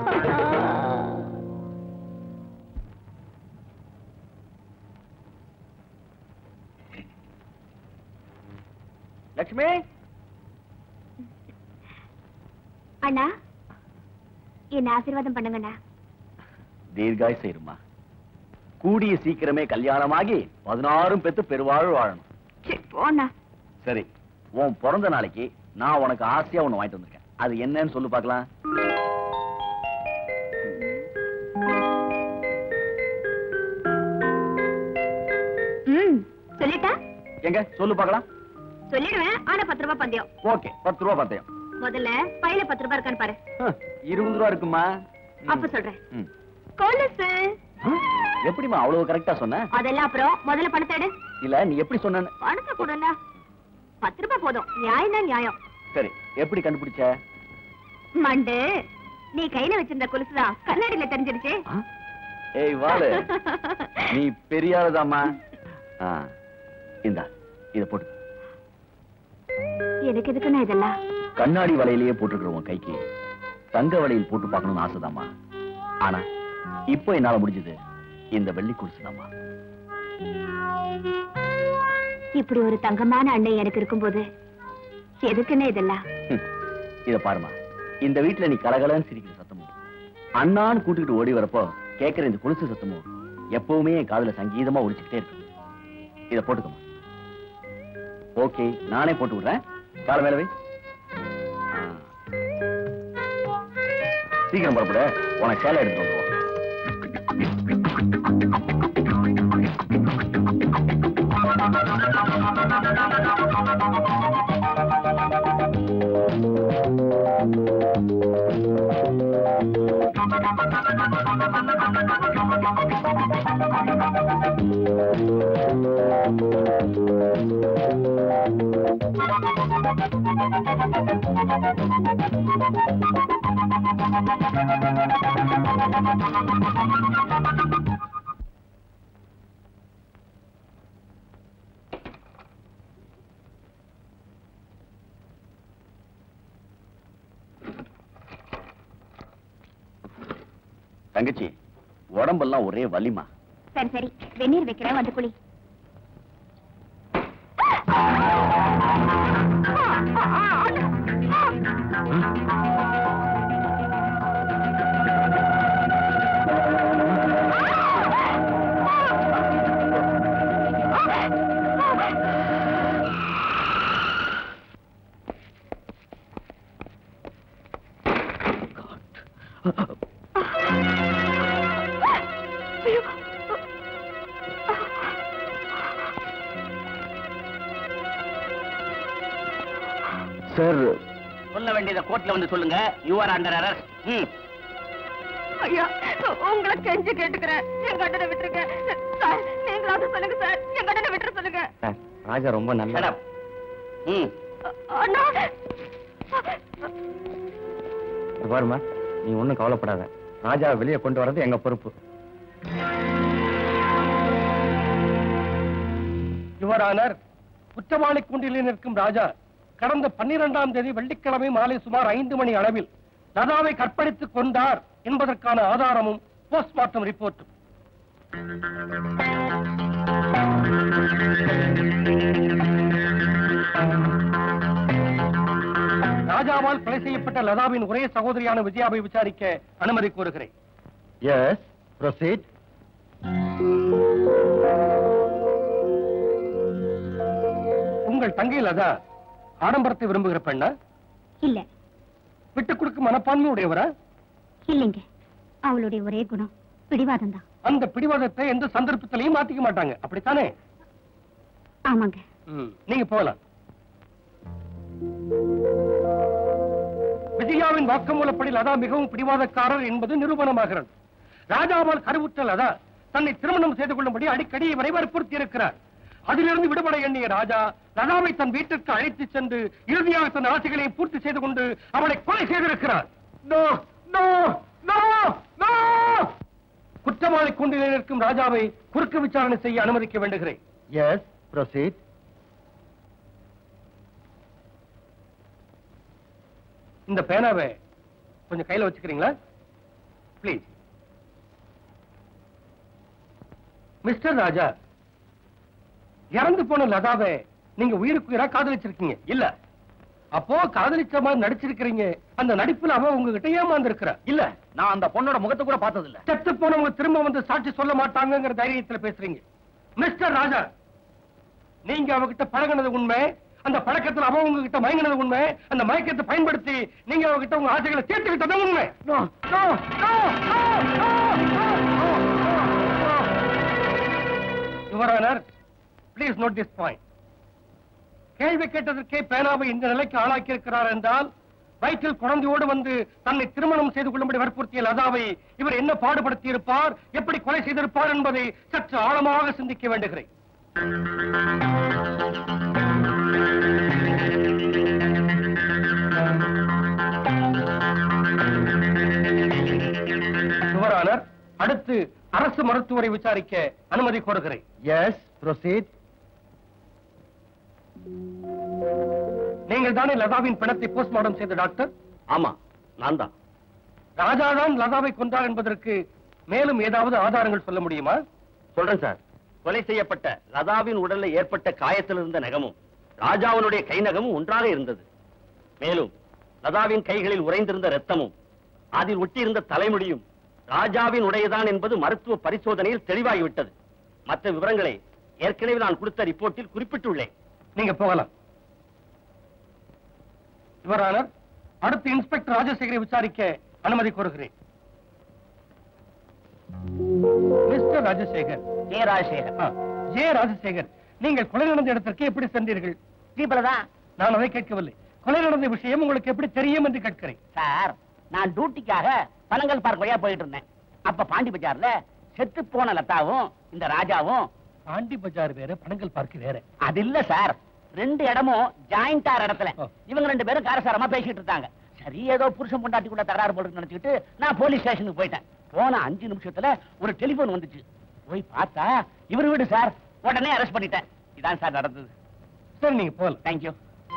லட்சுமி அண்ணா என்ன ஆசீர்வாதம் பண்ணுங்கண்ணா தீர்காய் செய்யுமா கூடிய சீக்கிரமே கல்யாணமாகி பதினாறும் பெத்து பெருவாழ் வாழணும் சீ, போண்ணா சரி உன் பிறந்த நாளைக்கு நான் உனக்கு ஆசையா ஒண்ணு வாங்கிட்டு வந்திருக்கேன் அது என்னன்னு சொல்லு பார்க்கலாம் ம் சொல்லிட்டா எங்க சொல்லு பார்க்கலாம் சொல்லிடுவேன் ஆனா பத்து ரூபாய் பந்தயம் ஓகே பத்து ரூபா பந்தயம் முதல்ல பையில பத்து ரூபாய் இருக்கான்னு பாரு ஹம், இருபது ரூபா இருக்குமா ம். அப்ப சொல்றேன் ம். கொலுசு ஹம், எப்படிம்மா அவ்வளவு கரெக்டா சொன்ன அதெல்லாம் அப்புறம் முதல்ல பணத்தை எடு இல்ல நீ எப்படி சொன்ன பணத்தை கொடுண்ணா பத்து ரூபாய் போதும் நியாயம் தான் நியாயம் சரி எப்படி கண்டுபிடிச்ச மண்டு நீ கையில வச்சிருந்த கொலுசுதான் கண்ணாடியில தெரிஞ்சிருச்சு ஆ? ஏய் வாளு நீ பெரிய ஆளுதாம்மா ஆ, இந்தா இத போட்டு எனக்கு எதுக்குண்ணா இதெல்லாம் கண்ணாடி வலையிலேயே போட்டுக்கிற உன் கைக்கு தங்க வலையில் போட்டு பார்க்கணும்னு ஆசைதாம்மா ஆனா இப்போ என்னால முடிஞ்சது இந்த வெள்ளி குடிசுதாம்மா இப்படி ஒரு தங்கமான அண்ணன் எனக்கு இருக்கும்போது எதுக்குண்ணே இதெல்லாம் ஹம், இத பாருமா இந்த வீட்டுல நீ கலகலன்னு சிரிக்கிற சத்தமும் அண்ணான்னு கூட்டிட்டு ஓடி வரப்போ கேட்கிற இந்த குலுசு சத்தமும் எப்பவுமே என் காதுல சங்கீதமா ஒழிச்சுக்கிட்டே இருக்கு இத போட்டுக்கமா ஓகே நானே போட்டு விடுறேன் கால மேல வை ஆ. சீக்கிரம் புறப்பட உனக்கு சேலை எடுத்து வந்துருவோம் தங்கச்சி உடம்பெல்லாம் ஒரே வலிமா சரி சரி வெந்நீர் வைக்கிறேன் வந்து குளி சார் சொல்ல வேண்டியதை கோர்ட்ல வந்து சொல்லுங்க யூ ஆர் அண்டர் அரஸ்ட் ம் ஐயா உங்களை கெஞ்சு கேட்டுக்கிறேன் என் கண்டனை விட்டுருங்க சார் நீங்களாவது சொல்லுங்க சார் என் கண்டனை விட்டுற சொல்லுங்க ராஜா ரொம்ப நல்ல Shut up. ம் அண்ணா பாருமா நீ ஒண்ணும் கவலைப்படாத ராஜா வெளியே கொண்டு வர்றது எங்க பொறுப்பு யுவரானர் குற்றவாளி கூண்டில் நிற்கும் ராஜா கடந்த பன்னிரெண்டாம் தேதி வெள்ளிக்கிழமை மாலை சுமார் ஐந்து மணி அளவில் லதாவை கற்பழித்துக் கொண்டார் என்பதற்கான ஆதாரமும் போஸ்ட்மார்ட்டம் ரிப்போர்ட்டும் ராஜா ராஜாவால் கொலை செய்யப்பட்ட லதாவின் ஒரே சகோதரியான விஜயாவை விசாரிக்க அனுமதி கோருகிறேன் எஸ் ப்ரொசீட் உங்கள் தங்கை லதா ஆடம்பரத்தை விரும்புகிற பெண்ணா இல்ல விட்டுக் கொடுக்கும் மனப்பான்மை உடையவரா இல்லைங்க அவளுடைய ஒரே குணம் பிடிவாதம் தான் அந்த பிடிவாதத்தை எந்த சந்தர்ப்பத்திலையும் மாத்திக்க மாட்டாங்க அப்படித்தானே ஆமாங்க ம், நீங்க போகலாம் விஜயாவின் வாக்குமூலப்படி லதா மிகவும் பிடிவாதக்காரர் என்பது நிரூபணமாகிறது ராஜாவால் கருவுற்ற லதா தன்னை திருமணம் செய்து கொள்ளும்படி அடிக்கடி இவரை வற்புறுத்தி இருக்கிறார் அதிலிருந்து விடுபட எண்ணிய ராஜா லதாவை தன் வீட்டிற்கு அழைத்து சென்று இறுதியாக தன் ஆசைகளை பூர்த்தி செய்து கொண்டு அவளை கொலை செய்திருக்கிறார் நோ நோ நோ நோ குற்றவாளி கூண்டில் இருக்கும் ராஜாவை குறுக்கு விசாரணை செய்ய அனுமதிக்க வேண்டுகிறேன் எஸ் ப்ரொசீட் இந்த பேனாவை கொஞ்சம் கையில வச்சுக்கிறீங்களா ப்ளீஸ் மிஸ்டர் ராஜா இறந்து போன லதாவை நீங்க உயிருக்கு உயிரா காதலிச்சிருக்கீங்க இல்ல அப்போ காதலிச்ச மாதிரி நடிச்சிருக்கிறீங்க அந்த நடிப்புல அவ உங்ககிட்ட ஏமாந்து இருக்கிற இல்ல நான் அந்த பொண்ணோட முகத்தை கூட பார்த்தது இல்ல செத்து போனவங்க திரும்ப வந்து சாட்சி சொல்ல மாட்டாங்கங்கிற தைரியத்துல பேசுறீங்க மிஸ்டர் ராஜா நீங்க அவகிட்ட பழகுனது உண்மை அந்த பழக்கத்துல அவ உங்ககிட்ட மயங்கினது உண்மை அந்த மயக்கத்தை பயன்படுத்தி நீங்க அவகிட்ட உங்க ஆசைகளை தீர்த்துக்கிட்டது உண்மை No, no, no, no, no, no, no, no. Your Honor, please note this point. கேள்வி கேட்டதற்கே பேனாவை இந்த நிலைக்கு ஆளாக்கி இருக்கிறார் என்றால் வயிற்றில் குழந்தையோடு வந்து தன்னை திருமணம் செய்து கொள்ளும்படி வற்புறுத்திய லதாவை இவர் என்ன பாடுபடுத்தி இருப்பார் எப்படி கொலை செய்திருப்பார் என்பதை சற்று ஆழமாக சிந்திக்க வேண்டுகிறேன் யுவரானர் அடுத்து அரசு மருத்துவரை விசாரிக்க அனுமதி கோருகிறேன் எஸ் ப்ரொசீட் நீங்கள் தானே லதாவின் பிணத்தை போஸ்ட்மார்டம் செய்த டாக்டர் ஆமா நான் தான் ராஜாதான் லதாவை கொன்றார் என்பதற்கு மேலும் ஏதாவது ஆதாரங்கள் சொல்ல முடியுமா சொல்றேன் சார் கொலை செய்யப்பட்ட லதாவின் உடல்ல ஏற்பட்ட காயத்தில் இருந்த நகமும் ராஜாவினுடைய கை நகமும் ஒன்றாக இருந்தது மேலும் லதாவின் கைகளில் உறைந்திருந்த ரத்தமும் அதில் ஒட்டியிருந்த தலைமுடியும் ராஜாவின் உடையதான் என்பது மருத்துவ பரிசோதனையில் தெளிவாகிவிட்டது மற்ற விவரங்களை ஏற்கனவே நான் கொடுத்த ரிப்போர்ட்டில் குறிப்பிட்டுள்ளேன் நீங்க போகலாம் யுவரானர் அடுத்து இன்ஸ்பெக்டர் ராஜசேகரை விசாரிக்க அனுமதி கோருகிறேன் மிஸ்டர் ராஜசேகர் ஏ ராஜசேகர் ஆ, ஜே ராஜசேகர் நீங்கள் கொலை நடந்த இடத்திற்கு எப்படி சென்றீர்கள் ஜீப்ல தான் நான் அதை கேட்கவில்லை கொலை நடந்த விஷயம் உங்களுக்கு எப்படி தெரியும் என்று கேட்கிறேன் சார் நான் டியூட்டிக்காக பனங்கல் பார்க் வழியா போயிட்டு இருந்தேன் அப்ப பாண்டி பஜார்ல செத்து போன லதாவும் இந்த ராஜாவும் பாண்டி பஜார் வேற பனங்கல் பார்க் வேற அது இல்ல சார் ரெண்டு இடமும் ஜாயிண்ட் ஆற இடத்துல ஓ. இவங்க ரெண்டு பேரும் காரசாரமா பேசிட்டு இருந்தாங்க சரி ஏதோ புருஷன் பொண்டாட்டிக்குள்ள தகராறு போட்டு நினைச்சுக்கிட்டு நான் போலீஸ் ஸ்டேஷனுக்கு போயிட்டேன் போன அஞ்சு நிமிஷத்துல ஒரு டெலிபோன் வந்துச்சு போய் பார்த்தா இவர் வீடு சார் உடனே அரெஸ்ட் பண்ணிட்டேன் இதான் சார் நடந்தது சரி நீங்க போகலாம் தேங்க்யூ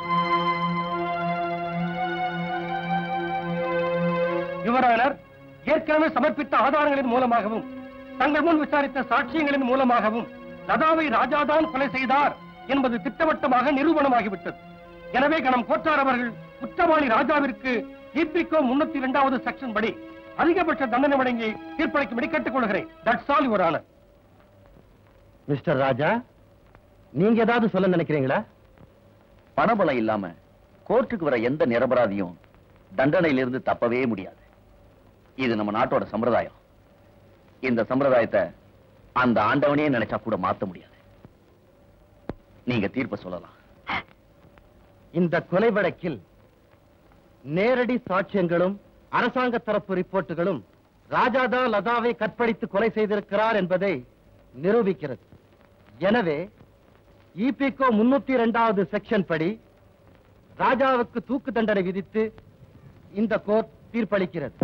யுவரானர் ஏற்கனவே சமர்ப்பித்த ஆதாரங்களின் மூலமாகவும் தங்கள் முன் விசாரித்த சாட்சியங்களின் மூலமாகவும் லதாவை ராஜாதான் கொலை செய்தார் என்பது திட்டவட்டமாக நிரூபணமாகிவிட்டது எனவே கணம் கோட்டார் அவர்கள் குற்றவாளி ராஜாவிற்கு இபிகோ முன்னூத்தி இரண்டாவது செக்ஷன் படி அதிகபட்ச தண்டனை வழங்கி தீர்ப்பளிக்கும்படி கேட்டுக்கொள்கிறேன் that's all your honour mister Raja நீங்க ஏதாவது சொல்ல நினைக்கிறீங்களா பணபலம் இல்லாம கோர்ட்டுக்கு வர எந்த நிரபராதியும் தண்டனையிலிருந்து தப்பவே முடியாது இது நம்ம நாட்டோட சம்பிரதாயம் இந்த சம்பிரதாயத்தை அந்த ஆண்டவனே நினைச்சா கூட மாத்த முடியாது நீங்க தீர்ப்பு சொல்லலாம் இந்த கொலை வழக்கில் நேரடி சாட்சியங்களும் அரசாங்க தரப்பு ரிப்போர்ட்டுகளும் ராஜாதா லதாவை கற்பழித்து கொலை செய்திருக்கிறார் என்பதை நிரூபிக்கிறது எனவே இபிகோ முன்னூத்தி இரண்டாவது செக்ஷன் படி ராஜாவுக்கு தூக்கு தண்டனை விதித்து இந்த கோர்ட் தீர்ப்பளிக்கிறது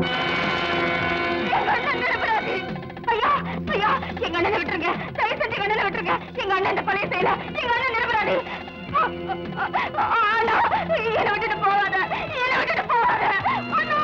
ஐயா ஐயா எங்க அண்ணனை விட்டுருங்க தயவு செஞ்சு எங்க அண்ணனை விட்டுருங்க எங்க அண்ணன் இந்த கொலையை செய்யல எங்க அண்ணன் நிரபராதி ஆனா என்னை விட்டுட்டு போவாத என்னை விட்டுட்டு போவாத அண்ணா!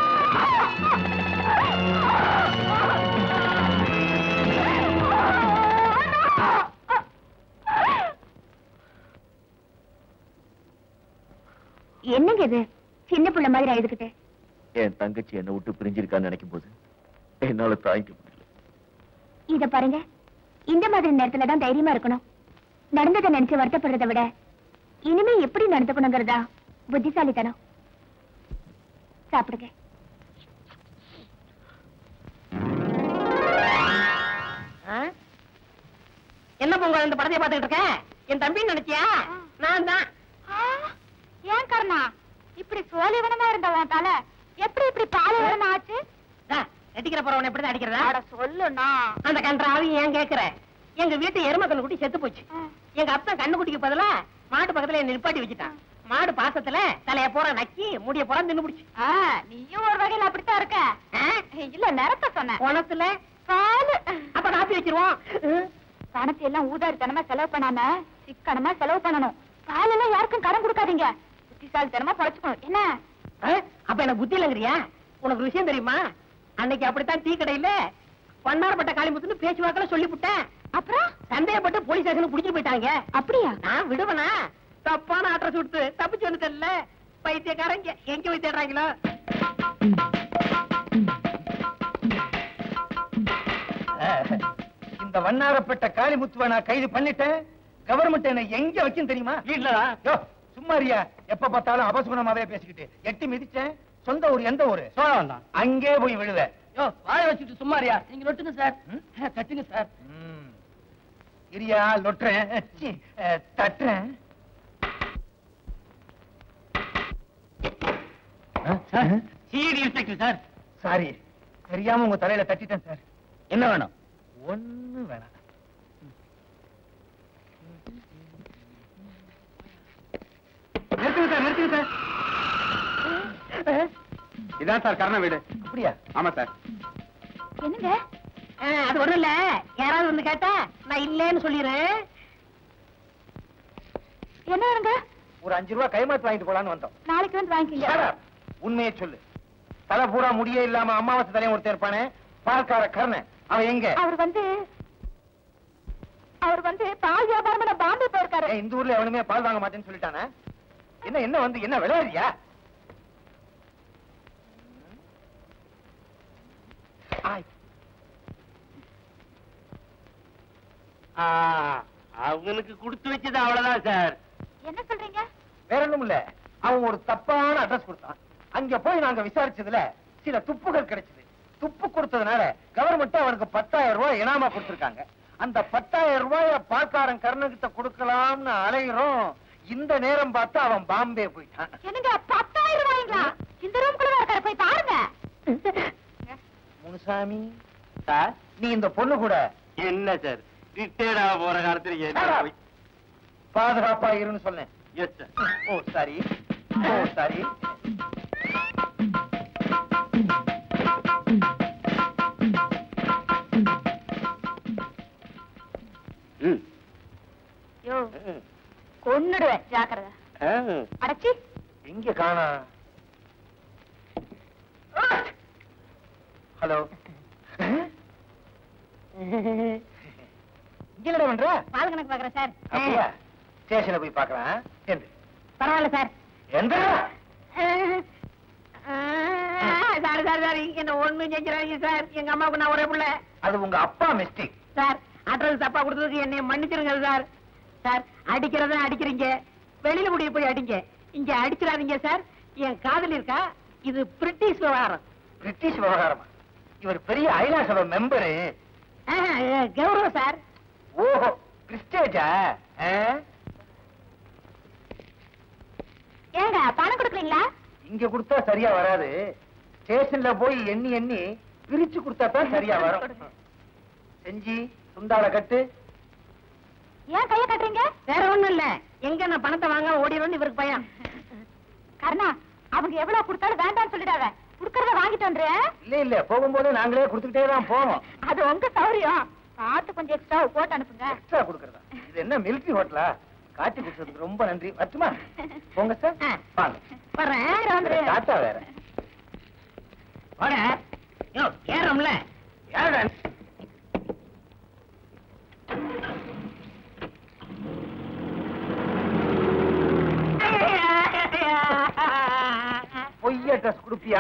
என்னங்க இது சின்ன பிள்ளை புள்ள மாதிரி அழுதுகிட்டு என் தங்கச்சி என்னை விட்டு பிரிஞ்சிருக்கான்னு நினைக்கும் போது என்னால தாங்கிக்க முடியல இத பாருங்க இந்த மாதிரி நேரத்துல தான் தைரியமா இருக்கணும் நடந்ததை நினைச்சு வருத்தப்படுறதை விட இனிமே எப்படி நடந்துக்கணுங்கிறதா புத்திசாலித்தனம் சாப்பிடுங்க என்ன பொங்கல் இந்த படத்தை பார்த்துக்கிட்டு இருக்கேன் என் தம்பி நினைச்சியா நான் தான் ஏன் கர்ணா இப்படி சோழிவனமா இருந்தவன் தல எப்படி இப்படி பாலைவனம் ஆச்சு நடிக்கிற போறவன் எப்படி அடிக்கிறதா சொல்லுண்ணா அந்த கன்றாவி ஏன் கேக்குற எங்க வீட்டு எரும கண்ணுக்குட்டி செத்து போச்சு எங்க அப்பன் கண்ணுக்குட்டிக்கு பதிலா மாட்டு பக்கத்துல என்ன நிப்பாட்டி வச்சுட்டான் மாடு பாசத்துல தலைய போற நக்கி முடிய போற தின்னு பிடிச்சு நீயும் ஒரு வகையில அப்படித்தான் இருக்க இல்ல நிறத்த சொன்ன குணத்துல பாலு அப்ப காப்பி வச்சிருவோம் பணத்தை எல்லாம் ஊதாரித்தனமா செலவு பண்ணாம சிக்கனமா செலவு பண்ணணும் பாலெல்லாம் யாருக்கும் கடன் கொடுக்காதீங்க புத்திசாலித்தனமா பொழைச்சுக்கணும் என்ன ஆ? அப்ப எனக்கு புத்தி இல்லைங்கிறியா உனக்கு ஒரு விஷயம் தெரியுமா அன்னைக்கு அப்படித்தான் டீ கடையில பன்னாரப்பட்ட காளிமுத்துன்னு பேச்சுவாக்கில சொல்லிவிட்டேன் அப்புறம் சந்தேகப்பட்டு போலீஸ் ஸ்டேஷனுக்கு புடிச்சு போயிட்டாங்க அப்படியா நான் விடுவனா தப்பான அட்ரஸ் கொடுத்து தப்பிச்சு வந்துட்டல பைத்தியக்காரங்க எங்க போய் தேடுறாங்களோ இந்த வண்ணாரப்பட்ட காளிமுத்துவை நான் கைது பண்ணிட்டேன் கவர்மெண்ட் என்ன எங்க வச்சுன்னு தெரியுமா வீட்டுலதான் யோ, சும்மாரியா எப்ப பார்த்தாலும் அபசுகுணமாவே பேசிக்கிட்டு எட்டி மிதிச்சேன் சொந்த ஊர் எந்த ஊரு சோழம் தான் அங்கே போய் விழுவ யோ வாய வச்சுட்டு சும்மாரியா நீங்க நொட்டுங்க சார் தட்டுங்க சார் ம். இரியா லொட்டுறேன் சி, அஹ், தட்டுறேன் சிடி இன்ஸ்பெக்டர் சார் சாரி தெரியாம உங்க தலையில தட்டிட்டேன் சார் என்ன வேணும் ஒண்ணு வேணாம் நிறுத்துங்க சார் நிறுத்துங்க சார் இதான் சார் கர்ண வீடு அப்படியா ஆமா சார் என்னங்க ஆ, அது ஒண்ணும் இல்ல யாராவது வந்து கேட்டா நான் இல்லேன்னு சொல்லிடுறேன் என்ன வேணுங்க ஒரு அஞ்சு ரூபாய் கைமாத்து வாங்கிட்டு போலான்னு வந்தோம் நாளைக்கு வந்து வாங்கிக்கங்க Shut up. உண்மையை சொல்லு தலை பூரா முடியே இல்லாம அமாவாசை தலையும் ஒருத்தன் இருப்பானே பால்கார கர்ணன் அவன் எங்க அவர் வந்து அவர் வந்து பால் வியாபாரம் நான் பாம்பே போயிருக்காரு ஏன் இந்த ஊர்ல எவனுமே பால் வாங்க மாட்டேன்னு சொல்லிட்டானே என்ன என்ன வந்து என்ன விளையாடுறியா ஆய். அவனுக்கு கொடுத்து வச்சது அவ்வளவுதான் சார் என்ன சொல்றீங்க வேற ஒண்ணும் இல்ல அவன் ஒரு தப்பான அட்ரஸ் கொடுத்தான் அங்க போய் நாங்க விசாரிச்சதுல சில துப்புகள் கிடைச்சது துப்பு கொடுத்ததுனால கவர்மெண்ட் அவனுக்கு பத்தாயிரம் ரூபாய் இனாமா கொடுத்திருக்காங்க அந்த பத்தாயிரம் ரூபாய பால்காரன் கர்ணகிட்ட கொடுக்கலாம்னு அலைகிறோம் இந்த நேரம் பார்த்து அவன் பாம்பே போயிட்டான் என்னங்க பத்தாயிரம் ரூபாய்ங்களா இந்த ரூம்குள்ள இருக்காரு போய் பாருங்க முனுசாமி சார் நீ இந்த பொண்ணு கூட என்ன சார் ரிட்டையர்ட் ஆக போற காலத்துல என்ன போய் பாதுகாப்பா இருன்னு சொன்னேன் yes sir oh sorry oh sorry ம் யோ கொன்னுடுவேன் ஜாக்கிரதை அடைச்சி எங்க காணா ஹலோ இங்க என்னடா பண்ற பால் கணக்கு பாக்குறேன் சார் அப்படியா ஸ்டேஷன்ல போய் பார்க்கலாம் எந்த பரவாயில்ல சார் எந்த சாரி சாரி சாரி என்ன ஒண்ணும் செஞ்சிடாதீங்க சார் எங்க அம்மாவுக்கு நான் ஒரே புள்ள அது உங்க அப்பா மிஸ்டேக் சார் அட்ரஸ் தப்பா கொடுத்ததுக்கு என்னை மன்னிச்சிருங்க சார் சார் அடிக்கிறதா அடிக்கிறீங்க வெளியில முடிய போய் அடிங்க இங்க அடிச்சிடாதீங்க சார் என் காதல் இருக்கா இது பிரிட்டிஷ் விவகாரம் பிரிட்டிஷ் விவகாரமா இவர் பெரிய ஐநா சபை மெம்பரு ஆஹா, கௌரவம் சார் ஓஹோ கிறிஸ்டேஜா ஏங்க பணம் கொடுக்குறீங்களா இங்க கொடுத்தா சரியா வராது ஸ்டேஷன்ல போய் எண்ணி எண்ணி பிரிச்சு கொடுத்தா தான் சரியா வரும் செஞ்சி சுண்டால கட்டு ஏன் கைய கட்டுறீங்க வேற ஒண்ணும் இல்ல எங்க நான் பணத்தை வாங்க ஓடிடும்னு இவருக்கு பயம் கருணா அவங்க எவ்வளவு கொடுத்தாலும் வேண்டாம்னு சொல்லிடாத குடுக்கறத வாங்கிட்டு வந்துரு இல்ல இல்ல போகும்போது நாங்களே கொடுத்துக்கிட்டே தான் போவோம் அது உங்க சௌரியம் பார்த்து கொஞ்சம் எக்ஸ்ட்ரா போட்டு அனுப்புங்க எக்ஸ்ட்ரா கொடுக்கறதா இது என்ன மிலிட்டரி ஹோட்டலா காட்டி கொடுத்ததுக்கு ரொம்ப நன்றி வரட்டுமா போங்க சார் ஆ. வாங்க வர்றேன் வந்துரு. டாட்டா வேற வாடா யோ ஏறோம்ல ஏடா பொய் குச்சியா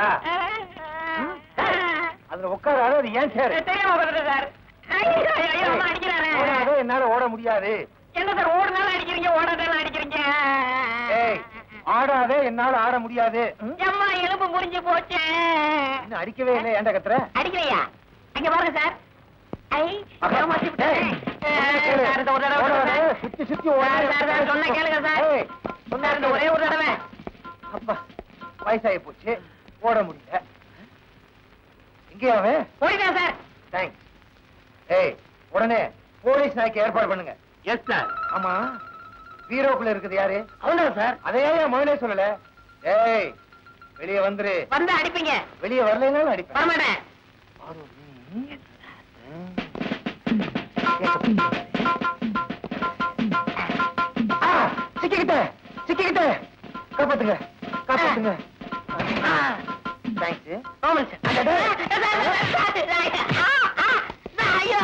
அதுல உட்காராது அது ஏன் சேரு தெரியாம வந்துட்டேன் சார் ஐயோ, ஐயோ, அம்மா அடிக்கிறாரே. ஓடாதே, என்னால ஓட முடியாது என்ன சார் ஓடுனாலும் அடிக்கிறீங்க ஓடாதாலும் அடிக்கிறீங்க ஏய் ஆடாதே என்னால ஆட முடியாது ம்? அம்மா எலும்பு முறிஞ்சு போச்சு இன்னும் அடிக்கவே இல்லை ஏன்டா கத்துற அடிக்கலையா அங்க பாருங்க சார் ஐ அக்கா, ஏமாத்தி விட்டேன். ஏய், ஏய், கேளு. சார், இந்த ஒரு தடவை ஓடாதே, சார். சுத்தி சுத்தி சார், ஓடாதே. சார், சார், சொன்னா கேளுங்க சார். ஏய், சொன்னா சார், இந்த ஒரே ஒரு தடவை அப்பா வயசாகி போச்சு ஓட முடியல எங்கே அவன் ஓடிதான் சார் தேங்க்ஸ் ஏய் உடனே போலீஸ் நாய்க்கு ஏற்பாடு பண்ணுங்க எஸ் சார் ஆமா பீரோக்குள்ள இருக்குது யாரு அவன்தான் சார் அதே ஏன் முதலே சொல்லல ஏய் வெளியே வந்துரு வந்து அடிப்பீங்க வெளியே வரலைனாலும் அடிப்பேன் வரமாட்டேன் ஆ, சிக்கிக்கிட்டேன் சிக்கிக்கிட்டேன் காப்பாத்துங்க காப்பாத்துங்க தேங்க்ஸ் ஆமாம் சார் ஐயோ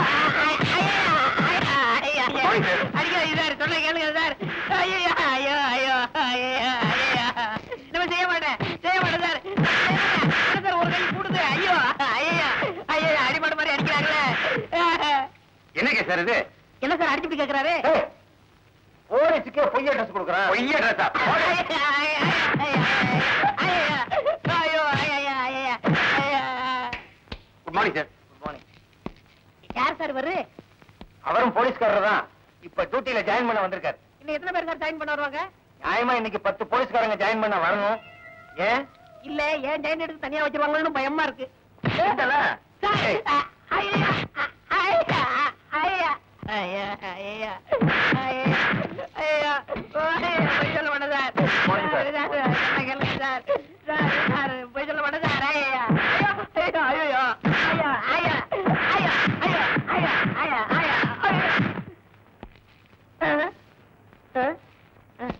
அடிக்க சார் சொல்ல கேளுங்க சார் ஐயோ ஐயோ ஐயோ ஐயோ ஐயோ நம்ம செய்ய மாட்டேன் செய்ய மாட்டேன் சார் என்ன சார் ஒரு கை கூடுது ஐயோ ஐயோ ஐயோ அடிமாடு மாதிரி அடிக்கிறாங்களே என்னங்க சார் இது என்ன சார் அடிச்சு இப்படி கேட்கறாரு ஏய், போலீஸுக்கே பொய்ய ட்ரெஸ் கொடுக்குறான் பொய்ய ட்ரெஸ்ஸா good morning sir good morning யார் சார் இவரு அவரும் போலீஸ்காரர் தான் இப்ப டியூட்டில ஜாயின் பண்ண வந்திருக்காரு இன்னும் எத்தனை பேர் சார் ஜாயின் பண்ண வருவாங்க நியாயமா இன்னைக்கு பத்து போலீஸ்காரங்க ஜாயின் பண்ண வரணும் ஏன் இல்ல ஏன் ஜாயின் எடுத்து தனியா வச்சிருவாங்கன்னு பயமா இருக்கு கேட்டல? சார், ஏய், அ- ஐயா, அ- ஐயா, ஐயா, ஐயா, ஐயா, ஐயா, ஐயா, ஐயா, பொய் சொல்ல மாட்டேன் சார். போங்க சார். சார், சார், என்ன கேளுங்க சார். சார், சார், பொய் சொல்ல மாட்டேன் சார். ஐயா, ஐயா, ஐயோ, ஐயா, ஐயா, ஐயா, ஐயா, ஐயா, ஐயா, ஐயா, ஐயா. அஹ், அஹ், அஹ்.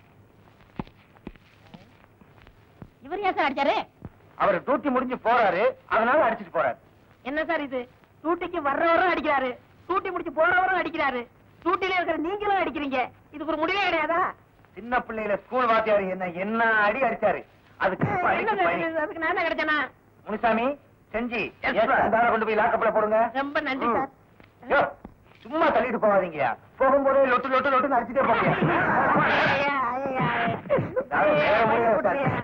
இவர் ஏன் சார் அடிச்சாரு அவர் டியூட்டி முடிஞ்சு போறாரு அதனால அடிச்சிட்டு போறாரு என்ன சார் இது டூட்டிக்கு வர்றவரும் அடிக்கிறாரு டூட்டி முடிச்சு போறவரும் அடிக்கிறாரு டூட்டில இருக்கிற நீங்களும் அடிக்கிறீங்க இதுக்கு ஒரு முடிவே கிடையாதா சின்ன பிள்ளையில ஸ்கூல் வாத்தியார் என்ன என்ன அடி அடிச்சாரு அதுக்கு இப்ப என்ன அடிக்கு சார் பயன். இது? அதுக்கு நான் தான் கிடைச்சேனா முனுசாமி செஞ்சி Yes, sir. அந்த ஆளை கொண்டு போய் லாக்கப்ல போடுங்க ரொம்ப நன்றி ம். சார் யோ, சும்மா தள்ளிட்டு போகாதீங்கயா போகும்போதே லொட்டு லொட்டு லொட்டுன்னு அடிச்சுட்டே போங்க ஐயா, ஐயா, ஐயா. நான் வேற முடியாது சார். ஐயா.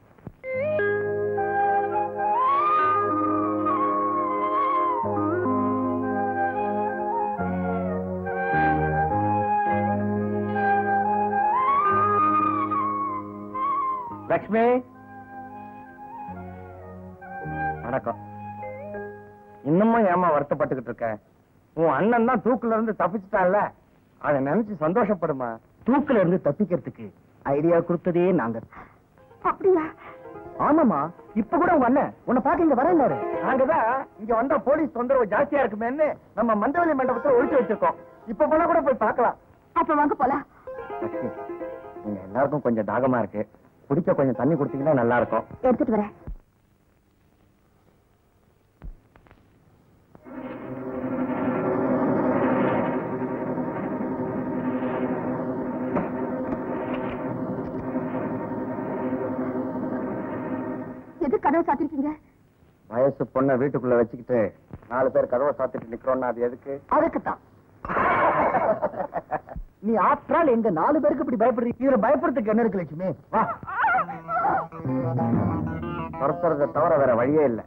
லக்ஷ்மி வணக்கம் இன்னமும் ஏமா வருத்தப்பட்டுக்கிட்டு இருக்க உன் அண்ணன் தான் தூக்குல இருந்து தப்பிச்சிட்டான்ல அதை நினைச்சு சந்தோஷப்படுமா தூக்குல இருந்து தப்பிக்கிறதுக்கு ஐடியா கொடுத்ததே நாங்க அப்படியா ஆமாமா இப்ப கூட உங்க அண்ணன் உன்னை பாக்க இங்க வரலாரு நாங்கதான் இங்க வந்தா போலீஸ் தொந்தரவு ஜாஸ்தியா இருக்குமேன்னு நம்ம மண்டவலி மண்டபத்துல ஒழிச்சு வச்சிருக்கோம் இப்ப போனா கூட போய் பார்க்கலாம் அப்ப வாங்க போலாம் லட்சுமி நீங்க எல்லாருக்கும் கொஞ்சம் தாகமா இருக்கு குடிக்க கொஞ்சம் தண்ணி கொடுத்தீங்கன்னா நல்லா இருக்கும் எடுத்துட்டு வரேன் எது கதவை சாத்திருக்கீங்க வயசு பொண்ணை வீட்டுக்குள்ள வச்சுக்கிட்டு நாலு பேர் கதவை சாத்திட்டு நிக்கிறோம்னா அது எதுக்கு அதுக்கு தான் நீ ஆற்றால் எங்க நாலு பேருக்கு இப்படி பயப்படுறீங்க இதுல பயப்படுறதுக்கு என்ன இருக்கு லட்சுமி வா துரத்துறத தவிர வேற வழியே இல்ல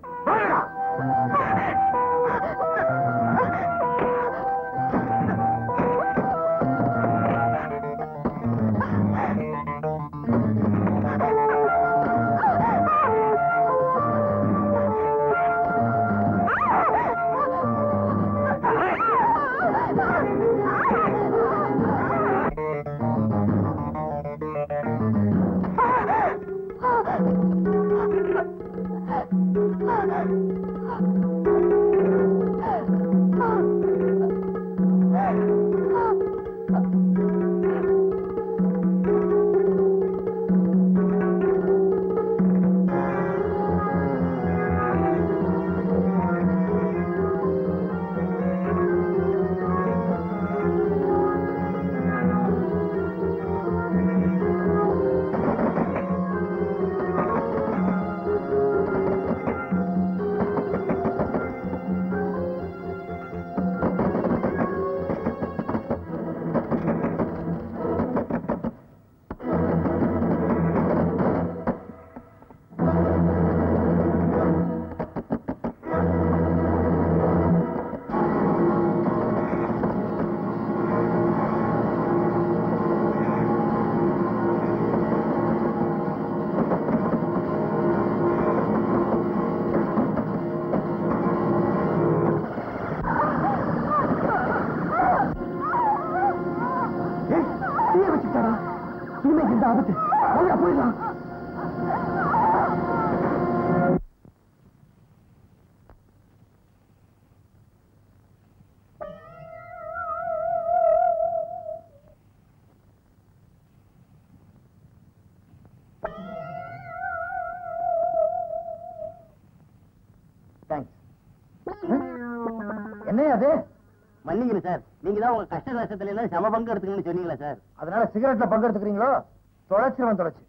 என்ன அது மன்னிக்கணும் சார் நீங்க தான் உங்க கஷ்ட நஷ்டத்துல எல்லாம் சம பங்கு எடுத்துக்கணும்னு சொன்னீங்களா சார் அதனால சிகரெட்ல பங்கெடுத்துக்கிறீங்களோ தொலைச்சிருவன் தொலைச்சு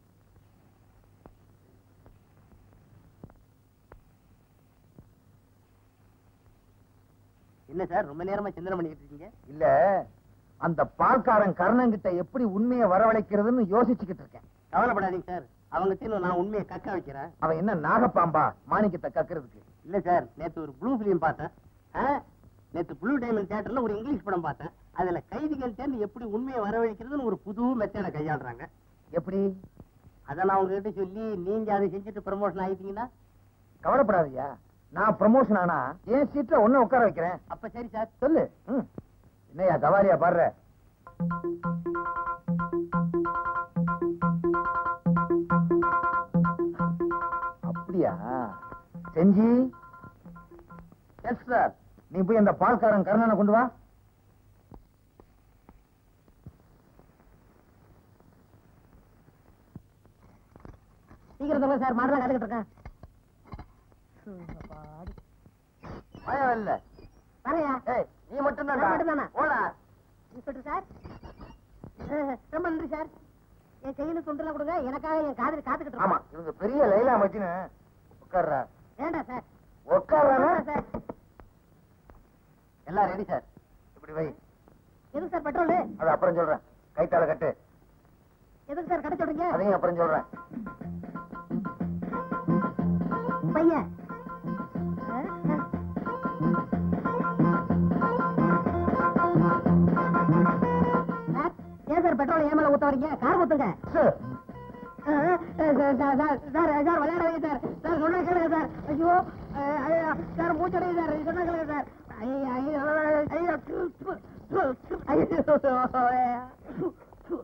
என்ன சார் ரொம்ப நேரமா சிந்தனை பண்ணிக்கிட்டு இருக்கீங்க இல்ல அந்த பால்காரன் கர்ணங்கிட்ட எப்படி உண்மையை வரவழைக்கிறதுன்னு யோசிச்சுக்கிட்டு இருக்கேன் கவலைப்படாதீங்க சார் அவங்க தீர்வு நான் உண்மையை கக்க வைக்கிறேன் அவன் என்ன நாகப்பாம்பா மாணிக்கத்தை கக்கிறதுக்கு இல்ல சார் நேத்து ஒரு ப்ளூ பிலிம் பார்த்தேன் ஆ? நேத்து ப்ளூ டைமண்ட் தியேட்டர்ல ஒரு இங்கிலீஷ் படம் பார்த்தேன் அதுல கைதிகள் சேர்ந்து எப்படி உண்மையை வரவழைக்கிறதுன்னு ஒரு புது மெத்தேட கையாளுறாங்க எப்படி அதை நான் உங்ககிட்ட சொல்லி நீங்க அதை செஞ்சுட்டு ப்ரமோஷன் ஆயிட்டீங்கன்னா கவலைப்படாதயா நான் ப்ரமோஷன் ஆனா என் சீட்ல ஒண்ணு உட்கார வைக்கிறேன் அப்ப சரி சார் சொல்லு ம். என்னய்யா கவாலியா பாடுற அப்படியா செஞ்சி எஸ் சார் நீ போய் அந்த பால்காரன் கர்ணனை கொண்டு வா சீக்கிரம் சொல்லுங்க சார் மாடலாம் கட்டுக்கிட்டு இருக்கேன் பயம் இல்ல வரையா ஏய் நீ மட்டும் நான் மட்டும்தானா? போடா இன்ஸ்பெக்டர் சார் அஹ், ரொம்ப நன்றி சார் என் கையில துண்டுலாம் கொடுங்க எனக்காக என் காதலி காத்துக்கிட்டு ஆமா இருக்கோம் இவங்க பெரிய லைலா மச்சினு உட்கார்றா வேண்டாம் சார் உட்கார்றா வேண்டாம் சார் எல்லாம் ரெடி சார் இப்படி வை எதுக்கு சார் பெட்ரோல் அது அப்புறம் சொல்றேன் கைத்தால கட்டு எதுக்கு சார் கடை சொல்றீங்க அதையும் அப்புறம் சொல்றேன் பையன் அஹ், அஹ். சார், ஏன் சார் பெட்ரோல் ஏன் மேல ஊத்த வரீங்க கார் ஊத்துங்க சார் அஹ், அஹ், sir, sir, sir, sir, sir, விளையாடாதீங்க சார். சார், சொன்னா கேளுங்க சார். ஐயோ, அஹ், ஐயோ, சார், மூச்சடையுது சார். சொன்னா கேளுங்க சார். ஐயோ, ஐயோ, ஐயோ, து, து, து, து, ஐயோ, து, து.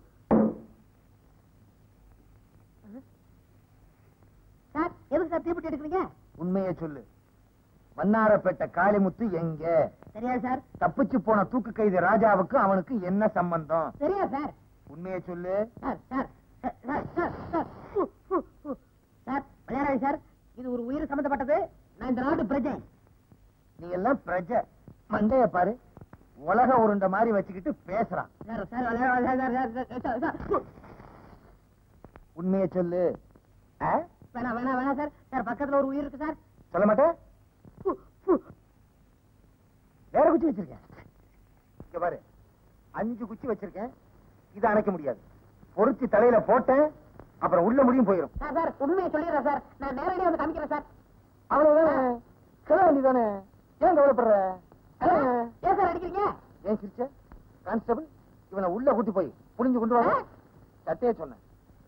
சார், எதுக்கு சார் தீப்பெட்டி எடுக்கிறீங்க உண்மையை சொல்லு வண்ணாரப்பேட்டை காளிமுத்து எங்க தெரியாது சார் தப்பிச்சு போன தூக்கு கைதி ராஜாவுக்கு அவனுக்கு என்ன சம்பந்தம் தெரியாது சார் உண்மையை சொல்லு sir sir sir, sir sir sir ஃபு, ஃபு, ஃபு. சார் விளையாடாது சார் இது ஒரு உயிர் சம்பந்தப்பட்டது நான் இந்த நாட்டு பிரஜை நீ எல்லாம் பிரஜ மண்டைய பாரு உலக உருண்டை மாதிரி வச்சுக்கிட்டு பேசுறான் சார் சார் விளையாடாது sir sir sir sir sir sir ஃபு. உண்மையை சொல்லு ஆ? வேணாம் வேணாம் வேணாம் சார் சார் பக்கத்துல ஒரு உயிர் இருக்கு சார் சொல்ல மாட்டேன் ஃபு, ஃபு. வேற குச்சி வச்சிருக்கேன் இங்க பாரு அஞ்சு குச்சி வச்சிருக்கேன் இதை அணைக்க முடியாது பொருத்தி தலையில போட்டேன் அப்புறம் உள்ள முடியும் போயிடும் சார் சார் உண்மையை சொல்லிடுறேன் சார் நான் நேரடியாக வந்து காமிக்கிறேன் சார் அவ்வளவுதானே சொல்ல வேண்டியதானே ஏன் கவலைப்படுற ஏன் சார் அடிக்கிறீங்க ஏன் சிரிச்ச கான்ஸ்டபிள் இவனை உள்ள கூட்டி போய் புடிஞ்சு கொண்டு வர சட்டையே சொன்னேன்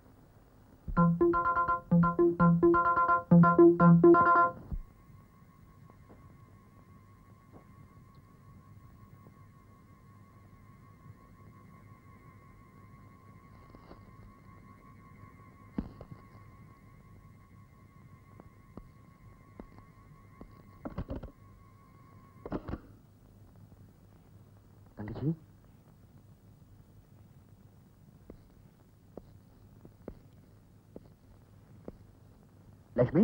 தங்கச்சி லட்சுமி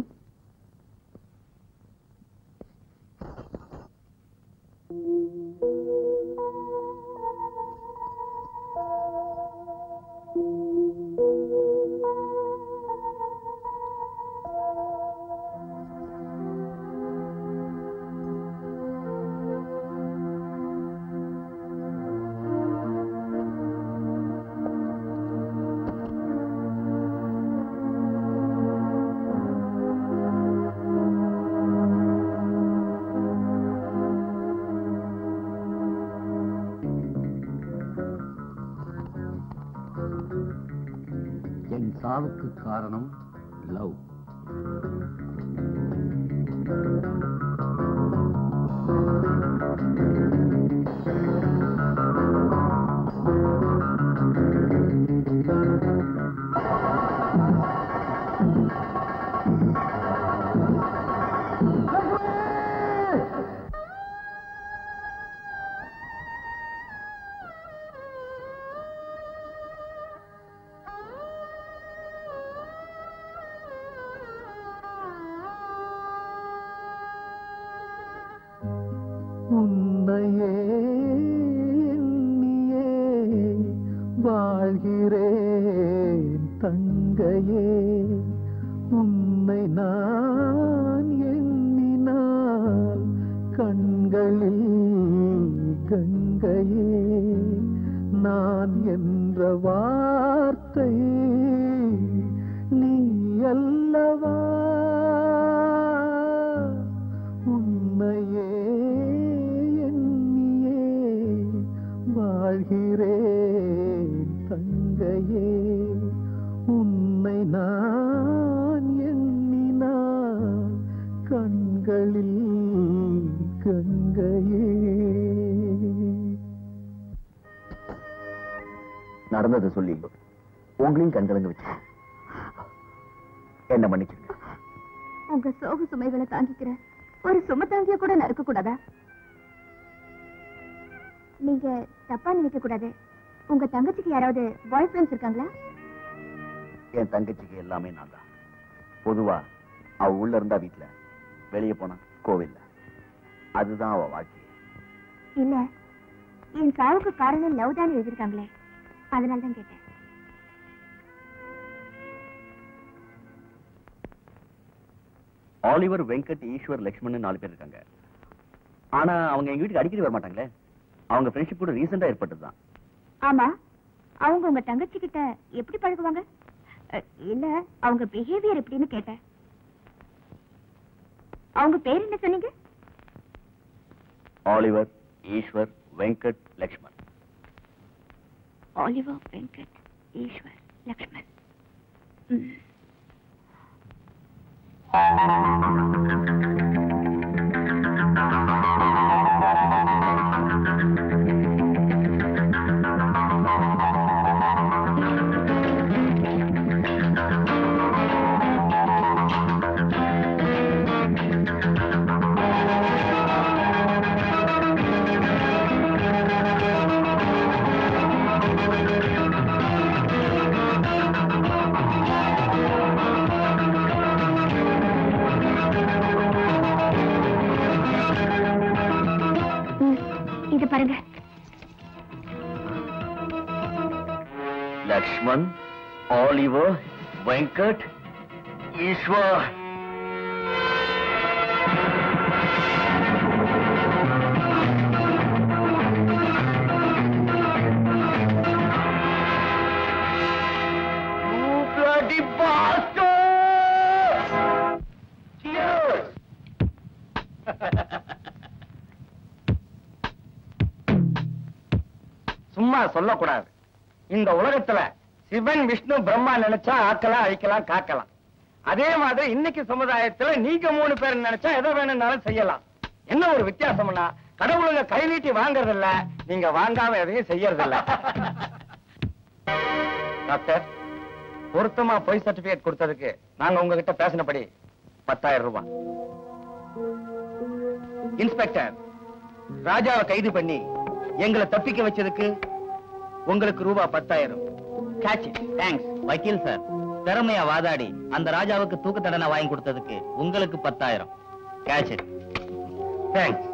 என் சாவுக்கு காரணம் லவ் உன்னையே எண்ணியே வாழ்கிறேன் தங்கையே உன்னை நான் எண்ணினால் கண்களில் கங்கையே நான் என்ற வார்த்தை நீ அல்லவா உன்னையே எண்ணியே வாழ்கிறேன் தங்கையே உன்னை நான் எண்ணினால் கண்களில் கங்கையே நடந்ததை சொல்லி உங்களையும் கண்கலங்க வச்சு என்ன மன்னிச்சிருங்க உங்க சோக சுமைகளை தாங்கிக்கிற ஒரு சும தாங்கிய கூட நறுக்க கூடாதா நீங்க தப்பா நினைக்க கூடாது உங்க தங்கச்சிக்கு யாராவது பாய் ஃப்ரெண்ட்ஸ் இருக்காங்களா என் தங்கச்சிக்கு எல்லாமே நான் தான் பொதுவா அவ உள்ள இருந்தா வீட்டுல வெளியே போனா கோவில்ல அதுதான் அவ வாழ்க்கை இல்ல என் சாவுக்கு காரணம் லவ் தான் எழுதிருக்காங்களே அதனால தான் கேட்டேன் ஆலிவர் வெங்கட் ஈஸ்வர் லக்ஷ்மணன் நாலு பேர் இருக்காங்க ஆனா அவங்க எங்க வீட்டுக்கு அடிக்கடி வர மாட்டாங்களே அவங்க ஃப்ரெண்ட்ஷிப் கூட ரீசெண்டா ஏற்பட்டதுதான் ஆமா அவங்க உங்க தங்கச்சி கிட்ட எப்படி பழகுவாங்க அ, இல்ல அவங்க பிஹேவியர் எப்படின்னு கேட்டேன் அவங்க பேர் என்ன சொன்னீங்க ஆலிவர் ஈஸ்வர் வெங்கட் லக்ஷ்மண் ஆலிவர் வெங்கட் ஈஸ்வர் லக்ஷ்மண் ம். ம், இது பாருங்க Lakshman Oliver Venkat Eswar You bloody bastard! Cheers! சும்மா சொல்லக்கூடாது இந்த உலகத்துல சிவன் விஷ்ணு பிரம்மா நினைச்சா ஆக்கலாம் அழிக்கலாம் காக்கலாம் அதே மாதிரி இன்னைக்கு சமுதாயத்துல நீங்க மூணு பேர் நினைச்சா எதை வேணும்னாலும் செய்யலாம் என்ன ஒரு வித்தியாசம்னா கடவுளுங்க கை நீட்டி வாங்குறது இல்ல நீங்க வாங்காம எதையும் செய்யறது இல்ல டாக்டர் பொருத்தமா பொய் சர்டிபிகேட் கொடுத்ததுக்கு நாங்க உங்ககிட்ட பேசினபடி பத்தாயிரம் ரூபாய் இன்ஸ்பெக்டர் ராஜாவை கைது பண்ணி எங்களை தப்பிக்க வச்சதுக்கு உங்களுக்கு ரூபா பத்தாயிரம் கேட்ச் தேங்க்ஸ் வக்கீல் சார் திறமையா வாதாடி அந்த ராஜாவுக்கு தூக்கு தண்டனை வாங்கி கொடுத்ததுக்கு உங்களுக்கு பத்தாயிரம் கேட்ச் தேங்க்ஸ்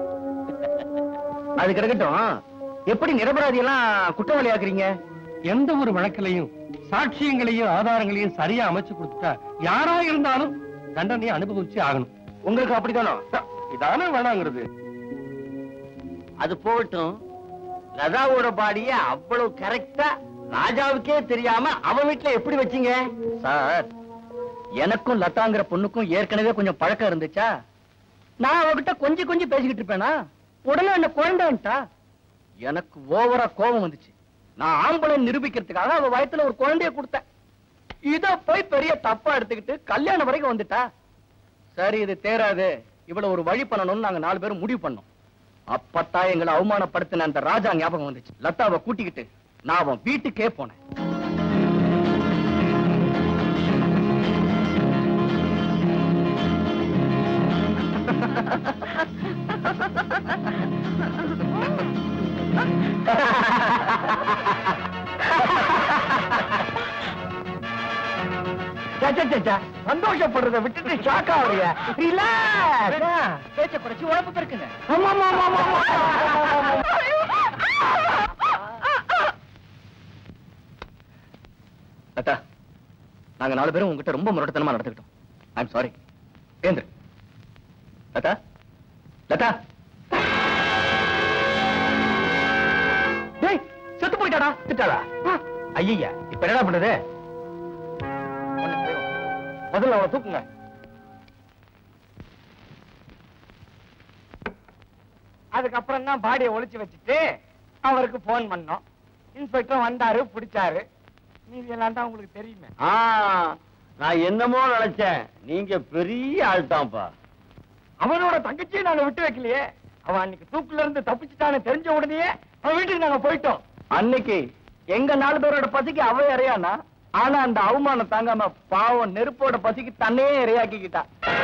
அது கிடக்கட்டும் எப்படி நிரபராதி எல்லாம் குற்றவாளி ஆக்குறீங்க எந்த ஒரு வழக்கிலையும் சாட்சியங்களையும் ஆதாரங்களையும் சரியா அமைச்சு கொடுத்துட்டா யாரா இருந்தாலும் தண்டனையை அனுபவிச்சு ஆகணும் உங்களுக்கு அப்படித்தானோ இதானே வேணாங்கிறது அது போகட்டும் லதாவோட பாடிய அவ்வளவு கரெக்டா ராஜாவுக்கே தெரியாம அவன் வீட்டுல எப்படி வச்சீங்க சார் எனக்கும் லதாங்கிற பொண்ணுக்கும் ஏற்கனவே கொஞ்சம் பழக்கம் இருந்துச்சா நான் அவகிட்ட கொஞ்சம் கொஞ்சம் பேசிக்கிட்டு இருப்பேனா உடனே என்ன குழந்தைன்ட்டா எனக்கு ஓவரா கோபம் வந்துச்சு நான் ஆம்பளை நிரூபிக்கிறதுக்காக அவ வயத்துல ஒரு குழந்தைய கொடுத்தேன் இத போய் பெரிய தப்பா எடுத்துக்கிட்டு கல்யாணம் வரைக்கும் வந்துட்டா சரி இது தேராது இவ்வளவு ஒரு வழி பண்ணணும்னு நாங்க நாலு பேரும் முடிவு பண்ணோம் அப்பத்தான் எங்களை அவமானப்படுத்தின அந்த ராஜா ஞாபகம் வந்துச்சு லதாவை கூட்டிக்கிட்டு நான் அவன் வீட்டுக்கே போனேன் சே, சே, சச்சா சந்தோஷப்படுறத விட்டுட்டு ஷாக் ஆகுறிய பேச்ச குறைச்சு உழப்பு பெருக்குங்க லதா நாங்க நாலு பேரும் உங்ககிட்ட ரொம்ப முரட்டத்தனமா நடந்துக்கிட்டோம் ஐம் சாரி கேந்திர லதா லதா டேய் செத்து போயிட்டாடா திட்டாடா ஐயா இப்ப என்ன பண்றது ஒண்ணு செய்வோம். முதல்ல அவளை தூக்குங்க அதுக்கப்புறம் தான் பாடியை ஒளிச்சு வச்சுட்டு அவருக்கு போன் பண்ணோம் இன்ஸ்பெக்டர் வந்தாரு பிடிச்சாரு மீதி எல்லாம் தான் உங்களுக்கு தெரியுமே ஆ நான் என்னமோ நினைச்சேன் நீங்க பெரிய ஆள் தான்ப்பா அவனோட தங்கச்சியை நாங்க விட்டு வைக்கலையே அவன் அன்னைக்கு தூக்குல இருந்து தப்பிச்சுட்டான்னு தெரிஞ்ச உடனே அவன் வீட்டுக்கு நாங்க போயிட்டோம் அன்னைக்கு எங்க நாலு பேரோட பசிக்கு அவ இறையானா ஆனா அந்த அவமானம் தாங்காம பாவம் நெருப்போட பசிக்கு தன்னையே இரையாக்கிக்கிட்டா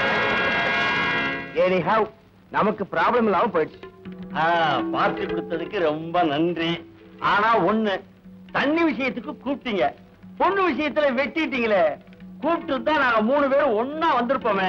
ஏனி ஹவ் நமக்கு ப்ராப்ளம் இல்லாம போயிடுச்சு பார்ட்டி கொடுத்ததுக்கு ரொம்ப நன்றி ஆனா ஒண்ணு தண்ணி விஷயத்துக்கு கூப்பிட்டீங்க பொண்ணு விஷயத்துல வெட்டிட்டீங்களே கூப்பிட்டு தான் நாங்க மூணு பேரும் ஒன்னா வந்திருப்போமே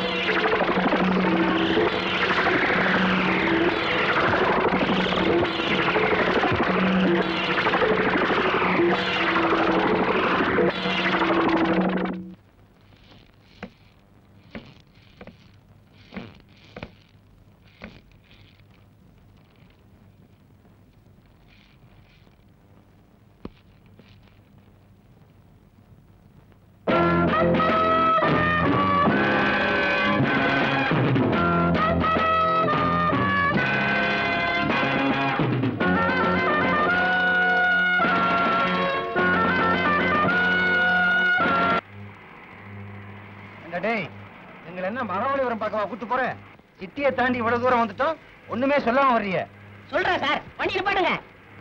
இந்த டேய் எங்களை என்ன மரவழிவரம் பார்க்கவா கூட்டு போற சிட்டியை தாண்டி இவ்வளவு தூரம் வந்துட்டோம் ஒண்ணுமே சொல்லாம வர்றிய சொல்றேன் சார் வண்டி நிப்பாட்டுங்க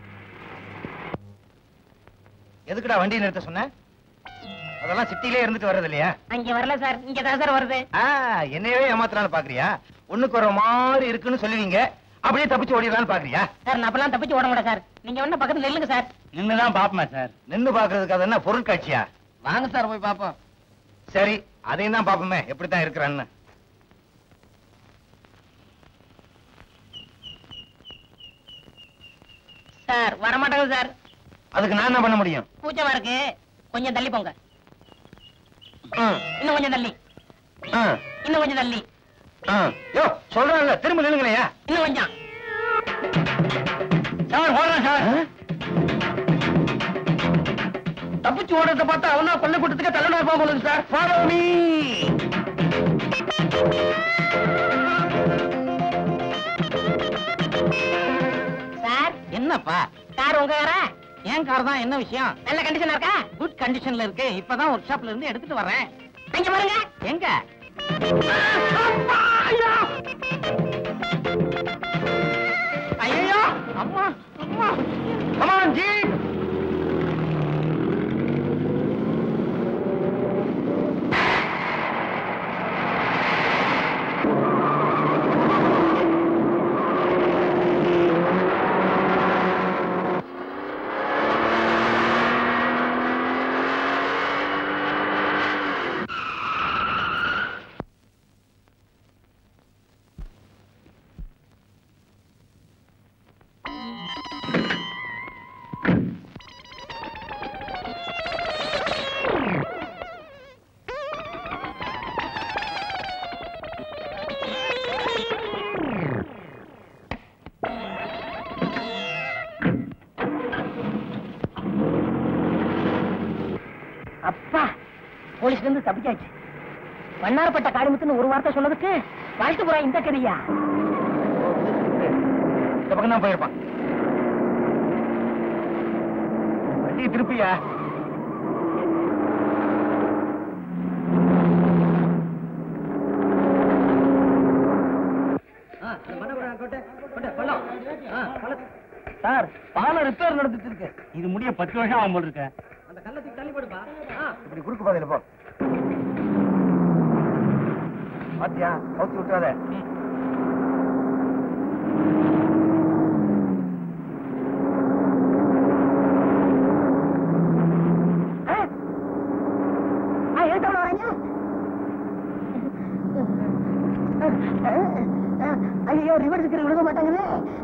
எதுக்குடா வண்டி நிறுத்த சொன்ன அதெல்லாம் சிட்டிலே இருந்துட்டு வர்றது இல்லையா அங்க வரல சார் இங்க தான் சார் வருது ஆ, என்னையவே ஏமாத்தலாம்னு பாக்குறியா ஒண்ணுக்கு ஒரு மாதிரி இருக்குன்னு சொல்லுவீங்க அப்படியே தப்பிச்சு ஓடிடலாம்னு பாக்குறியா சார் நான் அப்பெல்லாம் தப்பிச்சு ஓட மாட்டேன் சார் நீங்க வேணா பக்கத்துல நில்லுங்க சார் நின்னுதான் பாப்போமே சார் நின்னு பாக்குறதுக்கு அது என்ன பொருட்காட்சியா வாங்க சார் போய் பாப்போம் சரி அதையும் தான் பாப்போமே எப்படித்தான் இருக்கிறான்னு சார் வரமாட்டாங்க சார் அதுக்கு நான் என்ன பண்ண முடியும் கூச்சமா இருக்கு கொஞ்சம் தள்ளி போங்க ம், இன்னும் கொஞ்சம் தள்ளி ஆ, இன்னும் கொஞ்சம் தள்ளி ஆ. யோ சொல்றேன்ல திரும்ப நில்லுங்களையா இன்னும் கொஞ்சம் சார் ஓடுறேன் சார் தப்பிச்சு ஓடுறத பார்த்தா அவனா பள்ளிக்கூட்டத்துக்கு தலைவர் இருப்பான் போல இருக்கு சார் ஃபாலோ மீ சார் என்னப்பா கார் உங்க காரா ஏன் கார் தான் என்ன விஷயம் நல்ல கண்டிஷனா இருக்கா குட் கண்டிஷன்ல இருக்கு இப்பதான் ஒர்க் ஷாப்ல இருந்து எடுத்துட்டு வர்றேன் அங்க பாருங்க எங்க ஐயோ அம்மா அம்மா கமான் ஜி அப்பா போலீஸ்ல இருந்து தப்பிச்சாச்சு வண்ணாரப்பட்ட காரியமுத்துன்னு ஒரு வார்த்தை சொன்னதுக்கு வாழ்த்து புறா இந்த கதையா இந்த பக்கம் தான் போயிருப்பான் வண்டியை திருப்பியா சார் பாலம் ரிப்பேர் நடந்துட்டு இருக்கு இது முடிய பத்து வருஷம் ஆகும் போல இருக்க அந்த கள்ளத்துக்கு தள்ளி போடுப்பா இப்படி குறுக்கு பாதையில போ பாத்தியா கவுத்தி விட்டுறாத எதுக்கு வராங்க ஐயோ ரிவர்ஸ் விழுக மாட்டாங்களே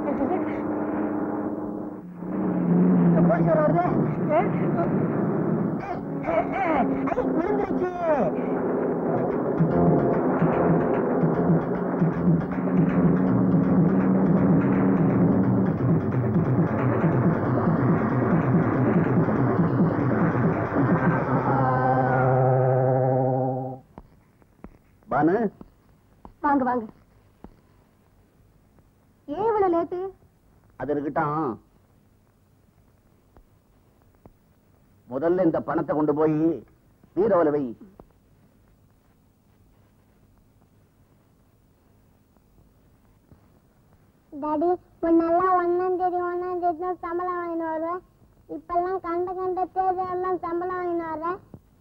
போலீஸ் வருது ஐ விழுந்துருச்சு பானு வாங்க வாங்க ஏன் இவ்வளவு லேட்டு அது இருக்கட்டும் முதல்ல இந்த பணத்தை கொண்டு போய் பீரோல வை டாடி முன்னெல்லாம் ஒன்னாம் தேதி ஒன்னாம் தேதி தான் சம்பளம் வாங்கிட்டு வருவேன் இப்பெல்லாம் கண்ட கண்ட தேதி எல்லாம் சம்பளம் வாங்கிட்டு வர்றேன்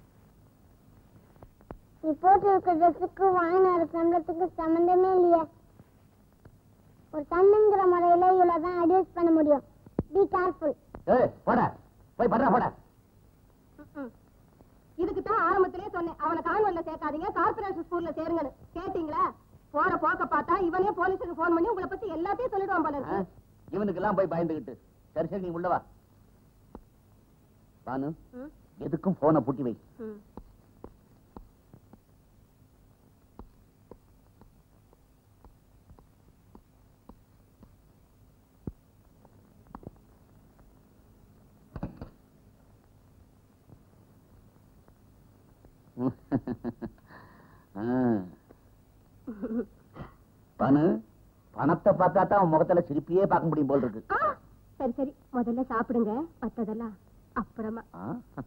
நீ போட்டு இருக்க ட்ரெஸ்ஸுக்கு வாங்கின வர சம்பளத்துக்கு சம்மந்தமே இல்லையே ஒரு தண்ணுங்கிற முறையில இவ்வளவு தான் அட்வைஸ் பண்ண முடியும் பி கேர்ஃபுல் ஏய் போட போய் பண்றா போட இதுக்கு தான் ஆரம்பத்திலே சொன்னேன் அவனை கான்வென்ட்ல சேர்க்காதீங்க கார்பரேஷன் ஸ்கூல்ல சேருங்கன்னு கேட்டீங்களா போற போக்க பார்த்தா இவனே போலீஸுக்கு போன் பண்ணி உங்களை பத்தி எல்லாத்தையும் சொல்லிடுவான் போல இருக்கு இவனுக்கு எல்லாம் போய் பயந்துகிட்டு சரி சரி நீ உள்ள வா பானு ம். எதுக்கும் போனை பூட்டி வை ம். ஆ. பானு பணத்தை பார்த்தா தான் அவன் முகத்துல சிரிப்பையே பார்க்க முடியும் போல் இருக்கு ஆ, சரி சரி முதல்ல சாப்பிடுங்க மத்ததெல்லாம் அப்புறமா ஆ?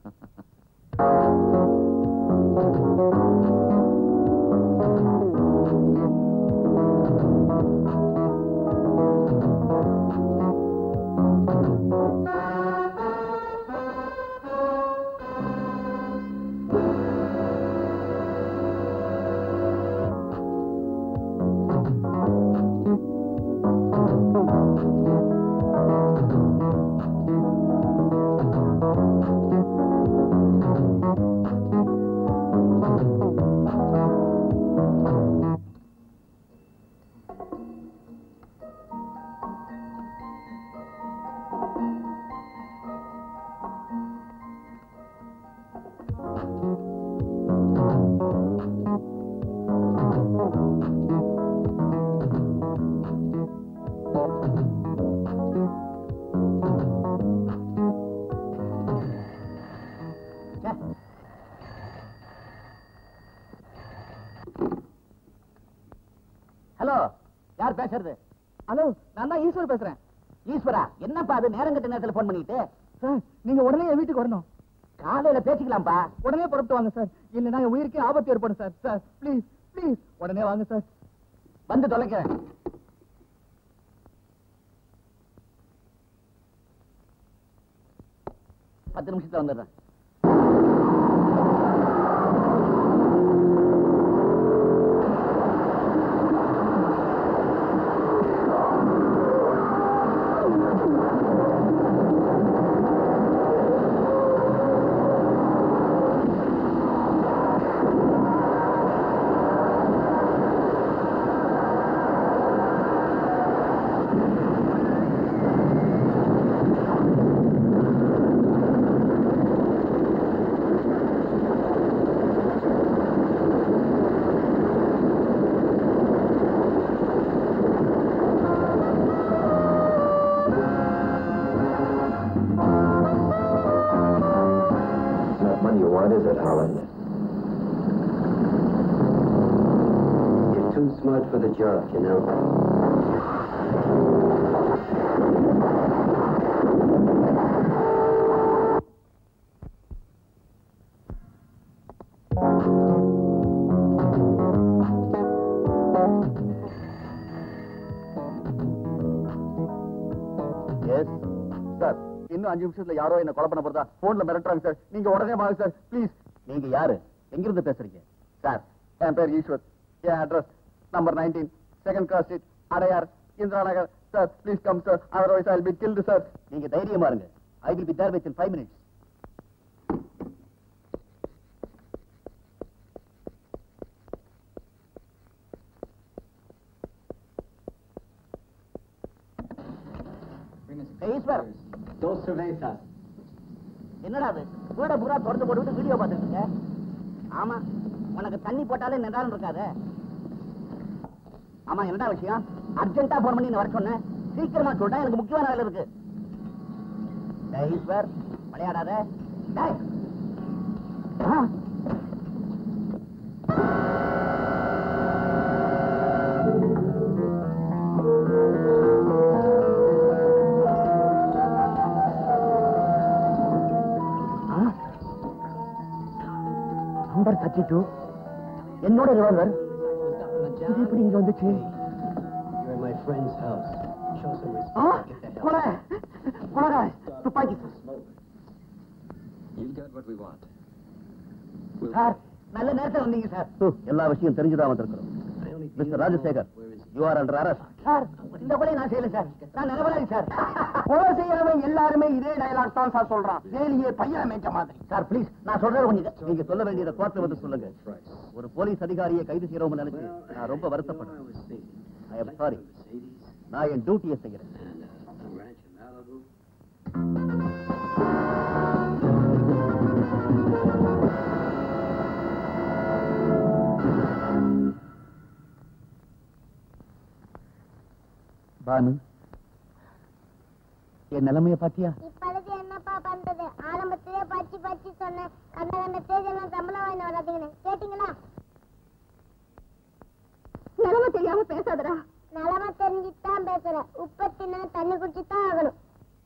ஹலோ யார் பேசுறது ஹலோ நான் தான் ஈஸ்வர் பேசுறேன் ஈஸ்வரா என்னப்பா அது நேரம் கட்ட நேரத்துல போன் பண்ணிட்டு சார் நீங்க உடனே என் வீட்டுக்கு வரணும் காலையில பேசிக்கலாம்ப்பா உடனே புறப்பட்டு வாங்க சார் இல்லைன்னா என் உயிருக்கே ஆபத்து ஏற்படும் சார் சார் ப்ளீஸ் ப்ளீஸ் உடனே வாங்க சார் வந்து தொலைக்கிறேன் பத்து நிமிஷத்துல வந்துடுறேன் not money you want, is it, Holland? You're too smart for the job, you know. Yes sir இன்னும் அஞ்சு நிமிஷத்துல யாரோ என்ன கொலை பண்ண போறதா போன்ல மிரட்டுறாங்க சார் நீங்க உடனே வாங்க சார் ப்ளீஸ் நீங்க யாரு எங்கிருந்து பேசுறீங்க சார் என் பேர் ஈஸ்வர் என் address number nineteen second class street Adyar Indira Nagar sir please come sir otherwise I be killed sir நீங்க தைரியமா இருங்க I will be there within five minutes Eswar Don't surveil us. என்னடா அது வீட பூரா திறந்து போட்டுவிட்டு வீடியோ பார்த்துட்டு இருக்க ஆமா உனக்கு தண்ணி போட்டாலே நிதானம் இருக்காதே ஆமா என்னடா விஷயம் அர்ஜென்ட்டா போன் பண்ணி என்ன வர சொன்னேன் சீக்கிரமா சொல்றேன் எனக்கு முக்கியமான வேலை இருக்கு டேய் ஈஸ்வர் விளையாடாத டேய். ஆ. நம்பர் தேர்ட்டி டூ என்னோட ரிவால்வர் இது எப்படி இங்க வந்துச்சு You're in my friend's house. Show some respect. Ah, Get the hell கொலை out. கொலை துப்பாக்கி Smoke. You've got what we want. We'll sir நல்ல நேரத்துல வந்தீங்க சார் எல்லா விஷயம் தெரிஞ்சுதான் வந்திருக்கிறோம் I only mister Rajasekhar Where is he? You are under arrest sir இந்த கொலை நான் செய்யல சார் நான் நிரபராதி சார் கொலை செய்யறவன் எல்லாருமே இதே டயலாக் தான் சார் சொல்றான் வேலையே பையன் மேய்ச்ச மாதிரி சார் ப்ளீஸ் நான் சொல்றது கொஞ்சம் நீங்க சொல்ல வேண்டியதை கோர்ட்ல வந்து சொல்லுங்க Price. ஒரு போலீஸ் அதிகாரியை கைது செய்யறவங்க நினைச்சு நான் ரொம்ப வருத்தப்படுறேன் I was thinking. I am sorry Mercedes நான் என் டியூட்டியை செய்கிறேன் and uh, a ranch in Malibu. Banu என் நிலைமைய பாத்தியா இப்பழுது என்னப்பா பண்றது ஆரம்பத்திலே பச்சி பச்சி சொன்னேன் கண்ட கண்ட தேஜெல்லாம் சம்பளம் வாங்கி வராதீங்கன்னு கேட்டீங்களா நிலம தெரியாம பேசாதடா நிலம தெரிஞ்சுட்டு தான் பேசுறேன் உப்ப தின்னு தண்ணி குடிச்சு தான் ஆகணும்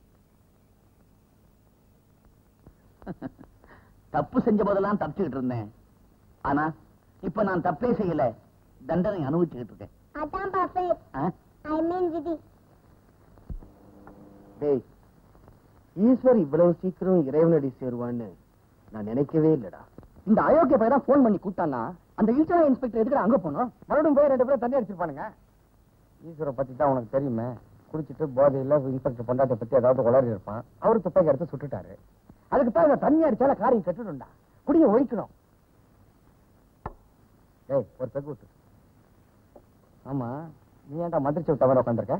தப்பு செஞ்ச போதெல்லாம் தப்பிச்சுக்கிட்டு இருந்தேன் ஆனா இப்ப நான் தப்பே செய்யல தண்டனை அனுபவிச்சுக்கிட்டு இருக்கேன் அதான் பாப்பேன் ஆ? ஐ மீன் விதி டேய் ஈஸ்வர் இவ்வளவு சீக்கிரம் இறைவனடி சேருவான்னு நான் நினைக்கவே இல்லடா இந்த அயோக்கிய பையன் போன் பண்ணி கூட்டானா அந்த இன்சூரன்ஸ் இன்ஸ்பெக்டர் எதுக்கு அங்க போனோம் மறுபடியும் போய் ரெண்டு பேரும் தண்ணி அடிச்சிருப்பானுங்க ஈஸ்வரை பத்தி தான் உனக்கு தெரியுமே குடிச்சிட்டு போதையில இன்ஸ்பெக்டர் பொண்டாட்டை பத்தி ஏதாவது உளறி இருப்பான் அவரு துப்பாக்கி எடுத்து சுட்டுட்டாரு அதுக்கு தான் இந்த தண்ணி அடிச்சால காரியம் கட்டுடும்டா குடிய ஒழிக்கணும் ஏய் ஒரு பெக் விட்டு ஆமா நீ ஏன்டா மந்திரிச்சு விட்ட மாதிரி உட்காந்துருக்க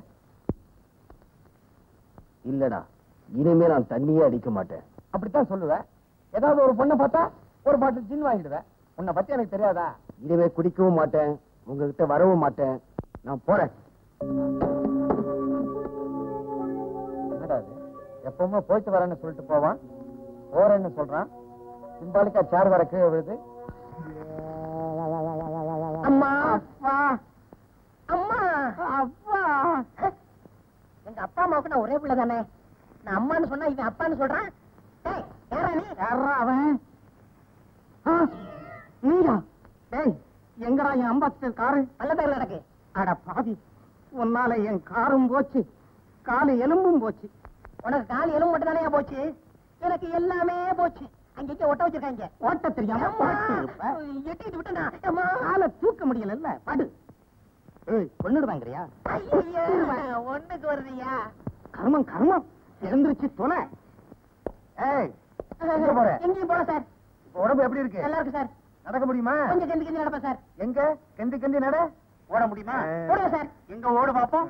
இல்லடா இனிமே நான் தண்ணியே அடிக்க மாட்டேன் அப்படித்தான் சொல்லுவேன் ஏதாவது ஒரு பொண்ணை பார்த்தா ஒரு பாட்டில் ஜின் வாங்கிடுவேன் உன்னை பத்தி எனக்கு தெரியாதா இனிமே குடிக்கவும் மாட்டேன் உங்ககிட்ட வரவும் மாட்டேன் நான் போறேன் என்னடா இது எப்பவுமே போயிட்டு வரேன்னு சொல்லிட்டு போவான் போறேன்னு சொல்றான் சிம்பாலிக்கா சேர் வர கீழே விழுது அம்மா அப்பா அம்மா அப்பா எங்க அப்பா அம்மாவுக்கு நான் ஒரே பிள்ளை தானே நான் அம்மான்னு சொன்னா இவன் அப்பான்னு சொல்றான் டேய் யாரா நீ யாரா அவன் ஆ, நீயா டேய் எங்கடா என் அம்பாஸ்டர் காரு நல்ல பேர் நடக்கு அட பாவி உன்னால என் காரும் போச்சு காலு எலும்பும் போச்சு உனக்கு கால் எலும்பு மட்டும் தானே போச்சு எனக்கு எல்லாமே போச்சு அங்க இங்க ஒட்ட வச்சிருக்காங்க ஓட்ட தெரியாம பாட்டு இருப்ப. எட்டிட்டு விட்டா அம்மா காலை தூக்க முடியல படு ஏய் கொன்னுடுவாங்கறியா ஐயோ ஒண்ணுக்கு வருதியா கர்மம் கர்மம் எழுந்திருச்சு தொலை ஏய் எங்க போற எங்கேயும் போல சார் இப்ப உடம்பு எப்படி இருக்கு நல்லா இருக்கு சார் நடக்க முடியுமா கொஞ்சம் கெந்தி கெந்தி நடப்பேன் சார் எங்க கெந்தி கெந்தி நட ஓட முடியுமா ஓடுங்க சார் எங்க ஓடு பாப்போம்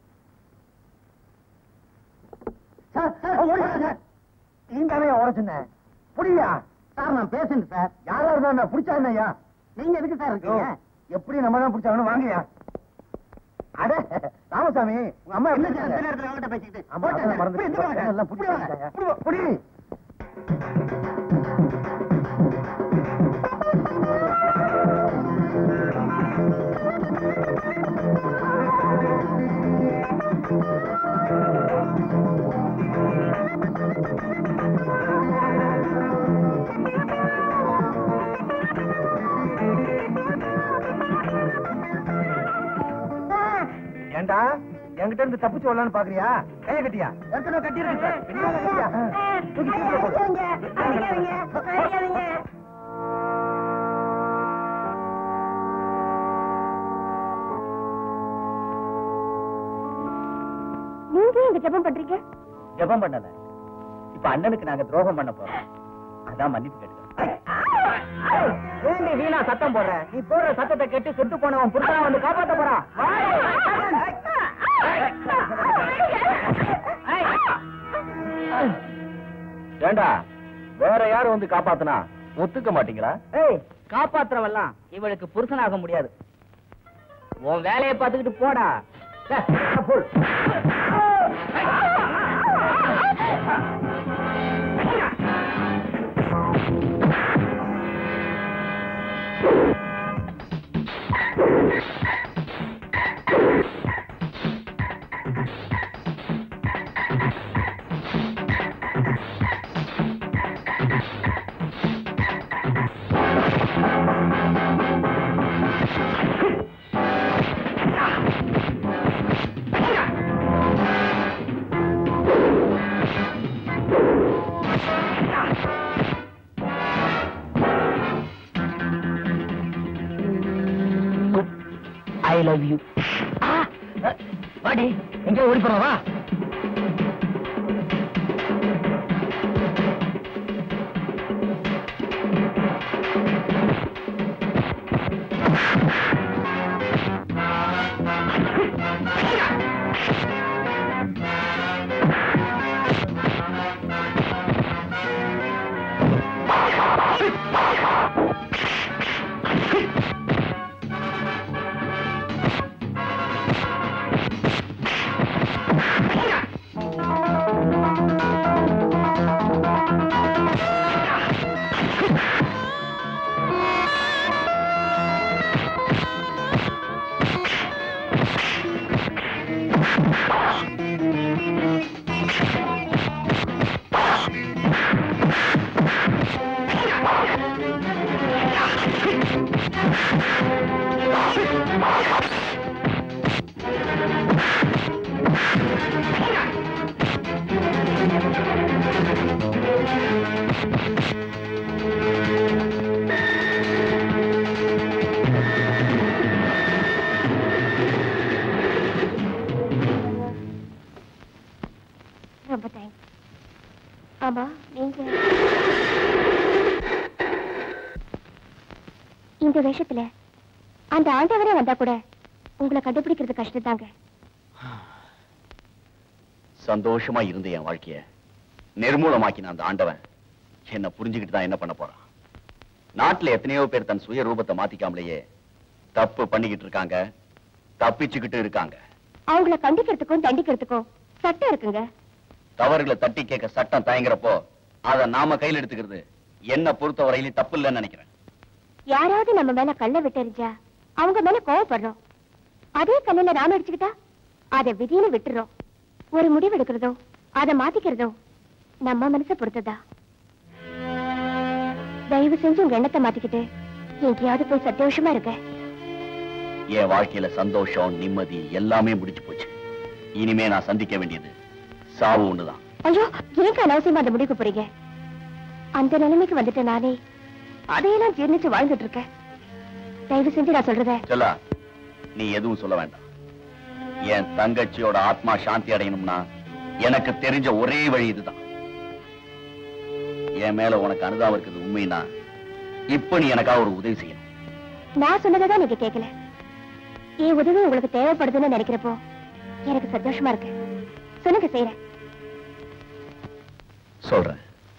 சார் சார் ஓடுங்க நீங்க ஓட சொன்னேன் புரியா சார் நான் பேசுறேன் சார் யாரா இருந்தா பிடிச்சா என்னய்யா நீங்க எதுக்கு சார் இருக்கீங்க எப்படி நம்ம தான் பிடிச்சாங்கன்னு வாங்கயா அட ராமசாமி உங்க அம்மா எப்படி சார், இருக்காங்க? இந்த நேரத்துல அவங்ககிட்ட பேசிக்கிட்டு. ஆமா, போட்டேன் அதெல்லாம் சார். மறந்து போய் இந்த பக்கம் எல்லாம் புடி புடி வாங்க. வாங்க. புடி ஏண்டா என்கிட்ட இருந்து தப்பிச்சு வரலான்னு பாக்குறியா கைய கட்டியா ஏற்கனவே கட்டிடுறேன் சார் பின்னால கட்டியா தூக்கி தூக்கி போடு. அடிக்காதீங்க, அடிக்காதீங்க. நீங்க எங்க ஜெபம் பண்றீங்க ஜெபம் பண்ணல இப்ப அண்ணனுக்கு நாங்க துரோகம் பண்ண போறோம் அதான் மன்னிப்பு கேட்டுக்கிறோம் ஏண்டி வீணா சத்தம் போடுற நீ போடுற சத்தத்தை கேட்டு செத்து போனவன் புருஷனா வந்து காப்பாத்த போறான் ஏண்டா வேற யாரும் வந்து காப்பாத்துனா ஒத்துக்க மாட்டீங்களா ஏய் காப்பாத்துறவெல்லாம் இவளுக்கு புருஷனாக முடியாது உன் வேலையை பார்த்துக்கிட்டு போடா ச்சே, புல். ஐ லவ் யூ வாடி எங்க ஓடி போறோம் வா ரொம்ப தேங்க்ஸ் ஆமா நீங்க இந்த வேஷத்துல அந்த ஆண்டவரே வந்தா கூட உங்களை கண்டுபிடிக்கிறது கஷ்டம் தாங்க சந்தோஷமா இருந்த என் வாழ்க்கைய நிர்மூலமாக்கின அந்த ஆண்டவன் என்ன புரிஞ்சுக்கிட்டு தான் என்ன பண்ண போறான் நாட்டுல எத்தனையோ பேர் தன் சுய ரூபத்தை மாத்திக்காமலேயே தப்பு பண்ணிக்கிட்டு இருக்காங்க தப்பிச்சுக்கிட்டு இருக்காங்க அவங்கள கண்டிக்கிறதுக்கும் தண்டிக்கிறதுக்கும் சட்டம் இருக்குங்க தவறுகளை தட்டி கேட்க சட்டம் தயங்குறப்போ அதை நாம கையில் எடுத்துக்கிறது என்ன பொறுத்த வரையிலும் தப்பு இல்லைன்னு நினைக்கிறேன் யாராவது நம்ம மேல கல்ல விட்டெறிஞ்சா அவங்க மேல கோவப்படுறோம் அதே கல்லுல நாம அடிச்சுக்கிட்டா அதை விதின்னு விட்டுறோம் ஒரு முடிவு எடுக்கிறதோ அதை மாத்திக்கிறதோ நம்ம மனசை பொறுத்ததா தயவு செஞ்சு உங்க எண்ணத்தை மாத்திக்கிட்டு எங்கேயாவது போய் சந்தோஷமா இருக்க என் வாழ்க்கையில சந்தோஷம் நிம்மதி எல்லாமே முடிஞ்சு போச்சு இனிமே நான் சந்திக்க வேண்டியது சாவு ஒண்ணுதான் ஐயோ ஏங்க அனாவசியமா அந்த முடிவுக்கு போறீங்க அந்த நிலைமைக்கு வந்துட்டு நானே அதையெல்லாம் ஜீர்ணிச்சு வாழ்ந்துட்டு இருக்கேன் தயவு செஞ்சு நான் சொல்றத சொல்லா நீ எதுவும் சொல்ல வேண்டாம் என் தங்கச்சியோட ஆத்மா சாந்தி அடையணும்னா எனக்கு தெரிஞ்ச ஒரே வழி இதுதான் என் மேல உனக்கு அனுதாபம் இருக்குது உண்மைனா இப்ப நீ எனக்காக ஒரு உதவி செய்யணும் நான் சொன்னதை நீங்க கேட்கல என் உதவி உங்களுக்கு தேவைப்படுதுன்னு நினைக்கிறப்போ எனக்கு சந்தோஷமா இருக்கு சொல்லுங்க செய்யறேன் சொல்றேன்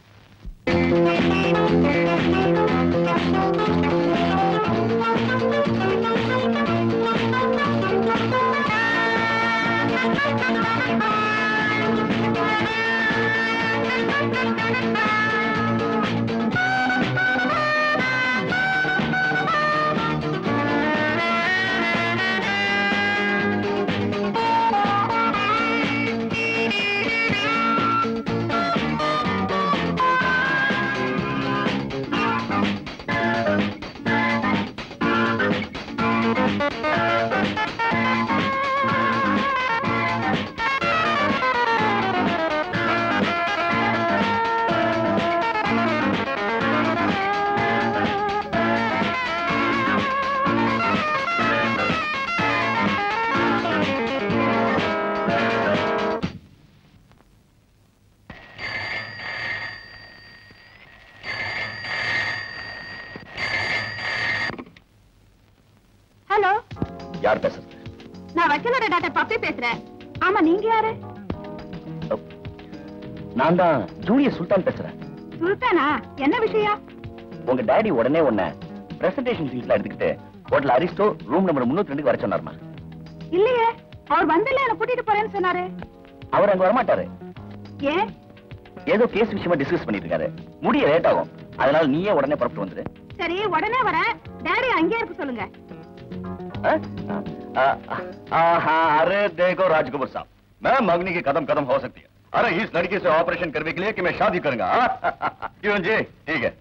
ஹலோ யார் பேசுறது நான் வக்கீலோட டாக்டர் பப்பி பேசுறேன் ஆமா நீங்க யாரு நான் தான் ஜூனியர் சுல்தான் பேசுறேன் சுல்தானா என்ன விஷயம் உங்க டாடி உடனே உன்ன பிரசன்டேஷன் சீட்ல எடுத்துக்கிட்டு ஹோட்டல் அரிஸ்டோ ரூம் நம்பர் முன்னூத்தி ரெண்டுக்கு வர சொன்னார்மா இல்லையே அவர் வந்தல என்ன கூட்டிட்டு போறேன்னு சொன்னாரு அவர் அங்க வரமாட்டாரு ஏன் ஏதோ கேஸ் விஷயமா டிஸ்கஸ் பண்ணிட்டு இருக்காரு முடிய லேட் ஆகும் அதனால நீயே உடனே புறப்பட்டு வந்துரு சரி உடனே வரேன் டாடி அங்கேயே இருக்க சொல்லுங்க हाँ? आ, आ, हाँ, अरे देखो राजकुमार साहब मैं मंगनी की कदम कदम हो सकती है अरे इस लड़की से ऑपरेशन करने के लिए कि मैं शादी करूंगा हाँ? क्यों जी ठीक है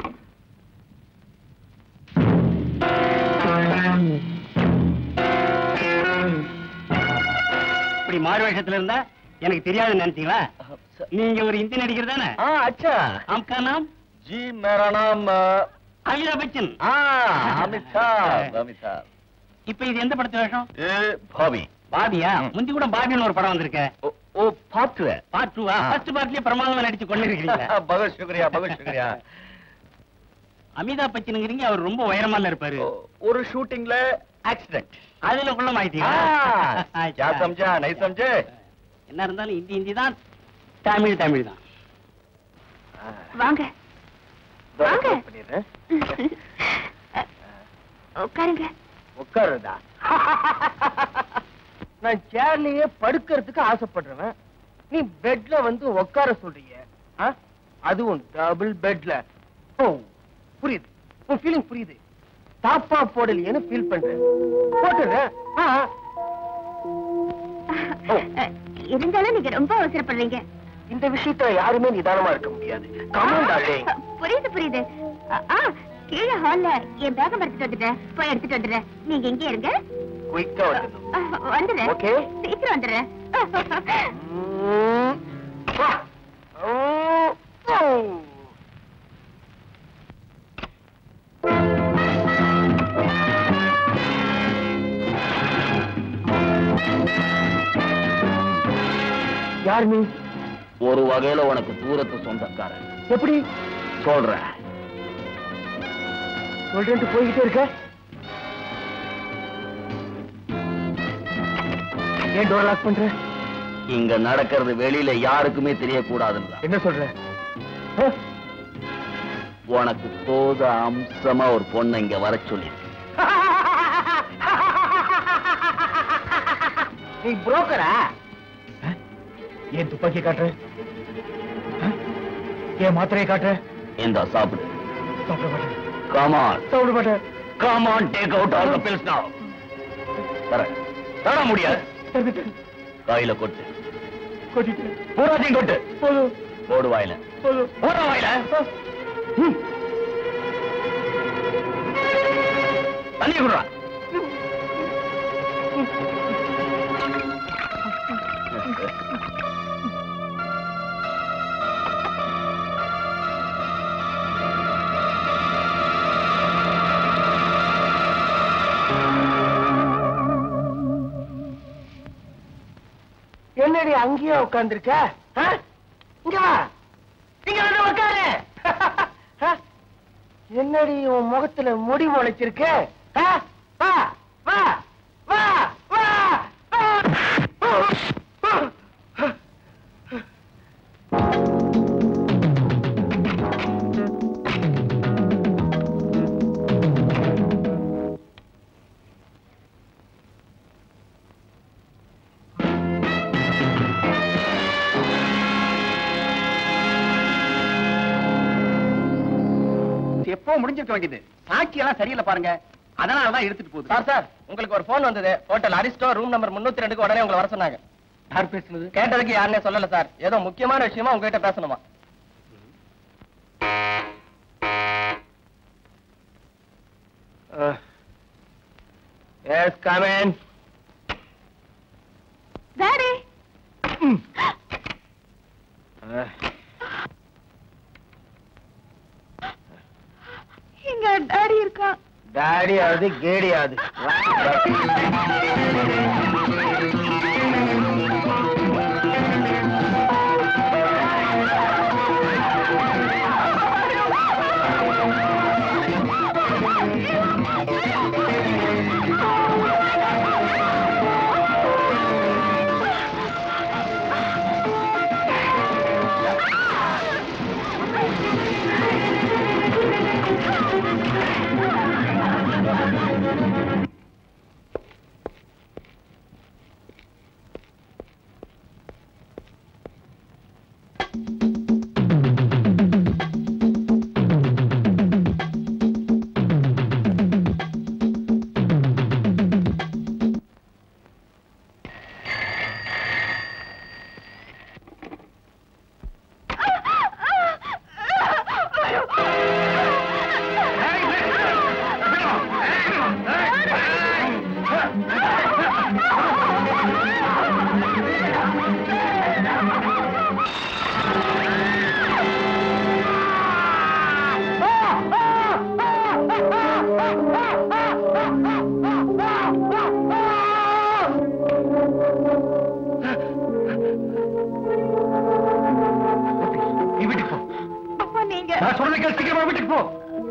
இப்படி மாறு வேஷத்துல இருந்தா எனக்கு தெரியாதுன்னு நினைச்சீங்களா நீங்க ஒரு இந்தி நடிகர் தானே हाँ अच्छा ஆம்கா நாம் जी मेरा नाम आ, அமிதாப் பச்சன் हाँ अमिताभ अमिताभ இப்ப இது எந்த படத்து வேஷம் ये भाभी பாபியா ம். முந்தி கூட பாபின்னு ஒரு படம் வந்திருக்க ओ, ओ पार्ट है பார்ட் டூவா ஆ. ஃபர்ஸ்ட் பார்ட்லயே பிரமாதமா நடிச்சு கொண்டு இருக்கீங்க बहुत शुक्रिया बहुत शुक्रिया அமிதாப் பச்சனுங்கிறீங்க அவர் ரொம்ப உயரமால இருப்பாரு ओ, ஒரு ஷூட்டிங்ல ஆக்சிடென்ட் அதுல குள்ள மாயிட்டீங்க क्या समझा नहीं समझे என்ன இருந்தாலும் இந்தி இந்தி தான் தமிழ் தமிழ் தான் வாங்க வாங்க. பண்ணிடுறேன் உட்காருங்க உட்காருதா நான் சேர்லயே படுக்கிறதுக்கு ஆசைப்படுறவன் நீ பெட்ல வந்து உட்கார சொல்றீங்க ஆ? அதுவும் டபுள் பெட்ல ஓ புரியுது உன் ஃபீலிங் புரியுது தாப்பா போடலையேன்னு ஃபீல் பண்றேன் போட்டுறேன் ஆ. ஓ. இருந்தாலும் நீங்க ரொம்ப அவசரப்படுறீங்க இந்த விஷயத்துல யாருமே நிதானமா இருக்க முடியாது கமான் டார்லிங் புரியுது புரியுது அ- ஆ கீழே ஹால்ல என் பேகம் எடுத்துட்டு வந்துட்டேன் போய் எடுத்துட்டு வந்துடுறேன் நீங்க இங்கே இருங்க குயிக்கா வந்துடணும் அ, வந்துடுறேன் Okay. சீக்கிரம் வந்துடுறேன் ம். வா. ஓ. ஓ. யார் நீ ஒரு வகையில உனக்கு தூரத்து சொந்தக்காரன் எப்படி சொல்றேன் சொல்றேன்ட்டு போய்கிட்டே இருக்க ஏன் டோர் லாக் பண்ற இங்க நடக்கிறது வெளியில யாருக்குமே தெரியக்கூடாதுன்னு என்ன சொல்ற ஆ? உனக்கு போத அம்சமா ஒரு பொண்ணை இங்க வர சொல்லி நீ புரோக்கரா ஏன் துப்பாக்கி காட்டுற ஆ? ஏன் மாத்திரையை காட்டுற இந்த சாப்பிடு சாப்பிட மாட்டேன் Come on. சாப்பிட மாட்டேன் Come on, take out all the pills now. தர தர முடியாது தந்துட்டேன். கையில கொட்டு கொட்டிட்டேன் பூராத்தையும் கொட்டு போதும் போடு வாயில போதும் போட வாயில ம். தண்ணி குடுறா என்னடி அங்கேயே உட்கார்ந்திருக்க ஆ? இங்க வா இங்க வந்து உட்காரு ஆ? என்னடி உன் முகத்துல முடி முளைச்சிருக்கு ஆ? வா வா வா வா வா. எப்போ முடிஞ்சிருக்க வேண்டியது சாட்சி எல்லாம் சரியில்லை பாருங்க அதனாலதான் எடுத்துட்டு போகுது சார் சார் உங்களுக்கு ஒரு போன் வந்தது ஹோட்டல் அரிஸ்டோ ரூம் நம்பர் முன்னூத்தி ரெண்டுக்கு உடனே உங்களை வர சொன்னாங்க யார் பேசுனது கேட்டதுக்கு யாருன்னே சொல்லல சார் ஏதோ முக்கியமான விஷயமா உங்ககிட்ட பேசணுமா எஸ் கமன் டாடி இங்க டாடி இருக்கான் டாடி ஆகுது கேடி ஆகுது நீ வீட்டுக்கு போ அப்பா நீங்க நான் சொல்றதை கேள் சீக்கிரமா வீட்டுக்கு போ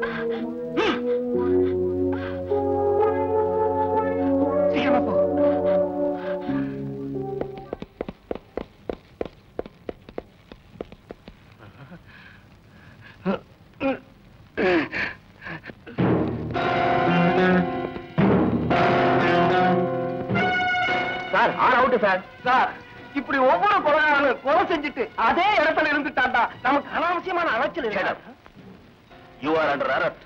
சீக்கிரமா போ சார் ஆள் அவுட்டு சார் சார் இப்படி ஒவ்வொரு கொலைகாரனும் கொலை செஞ்சுட்டு அதே இடத்துல இருந்துட்டாண்டா நமக்கு அனாவசியமான அலைச்சல் இல்லை யூ ஆர் அண்டர் அரெஸ்ட்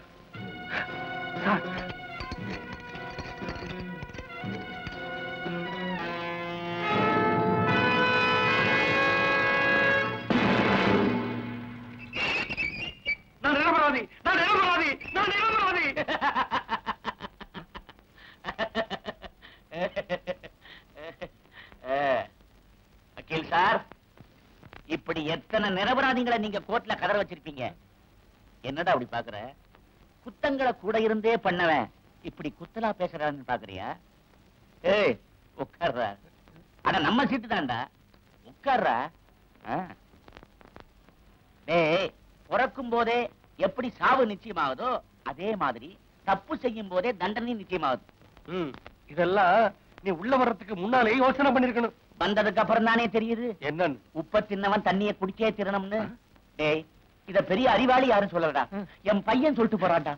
நான் நிரபராதி நான் நிரபராதி நான் நிரபராதி வக்கீல் சார் இப்படி எத்தனை நிரபராதிகளை நீங்க கோர்ட்ல கதற வச்சிருப்பீங்க என்னடா அப்படி பாக்குற குத்தங்களை கூட இருந்தே பண்ணவன் இப்படி குத்தலா பேசுறான்னு பாக்குறியா ஏய் உட்கார்றா அட நம்ம சீட்டு தான்டா உட்கார்றா ஆ. டேய் பிறக்கும் போதே எப்படி சாவு நிச்சயமாகுதோ அதே மாதிரி தப்பு செய்யும் போதே தண்டனை நிச்சயமாகுது ம், இதெல்லாம் நீ உள்ள வர்றதுக்கு முன்னாலே யோசனை பண்ணிருக்கணும் வந்ததுக்கு அப்புறம் தானே தெரியுது என்னன்னு உப்ப தின்னவன் தண்ணிய குடிக்கே திறனம்னு டேய் இத பெரிய அறிவாளி யாரும் சொல்லலடா என் பையன் சொல்லிட்டு போறான்டா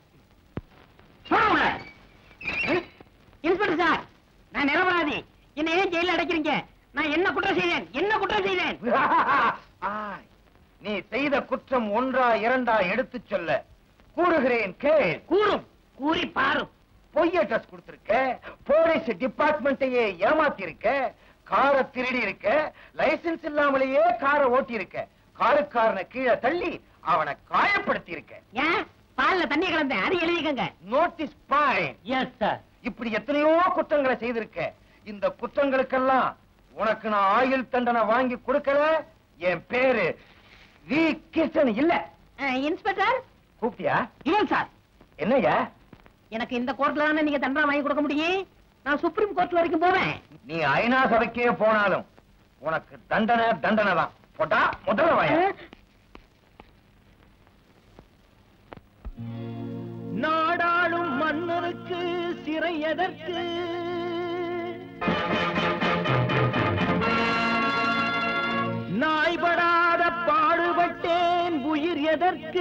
இன்ஸ்பெக்டர் சார் நான் நிரபராதி என்ன ஏன் ஜெயில அடைக்கிறீங்க நான் என்ன குற்றம் செய்தேன் என்ன குற்றம் செய்தேன் ஆய், நீ செய்த குற்றம் ஒன்றா இரண்டா எடுத்துச் சொல்ல கூறுகிறேன் கேள் கூறும் கூறி பாரும் பொய் அட்ரஸ் கொடுத்திருக்க போலீஸ் டிபார்ட்மெண்ட்டையே ஏமாத்தி இருக்க காரை திருடி இருக்க லைசென்ஸ் இல்லாமலேயே காரை ஓட்டி இருக்க காருக்காரனை கீழே தள்ளி அவனை காயப்படுத்தி இருக்க ஏன் பால்ல தண்ணி கலந்தேன் அது எழுதிக்கங்க நோட்டீஸ் பாயிண்ட் எஸ் சார் இப்படி எத்தனையோ குற்றங்களை செய்திருக்க இந்த குற்றங்களுக்கெல்லாம் உனக்கு நான் ஆயுள் தண்டனை வாங்கி கொடுக்கல என் பேரு வி கிருஷ்ணன் இல்ல இன்ஸ்பெக்டர் கூப்பிட்டியா இவன் சார் என்னய்யா எனக்கு இந்த கோர்ட்ல தானே நீங்க தண்டனை வாங்கி கொடுக்க முடியும் நான் சுப்ரீம் கோர்ட் வரைக்கும் போவேன் நீ ஐநா சபைக்கே போனாலும் உனக்கு தண்டனை தண்டனை தான் போட்டா முதல்ல வாயா நாடாளும் மன்னருக்கு சிறை எதற்கு நாய்படாத பாடுபட்டேன் உயிர் எதற்கு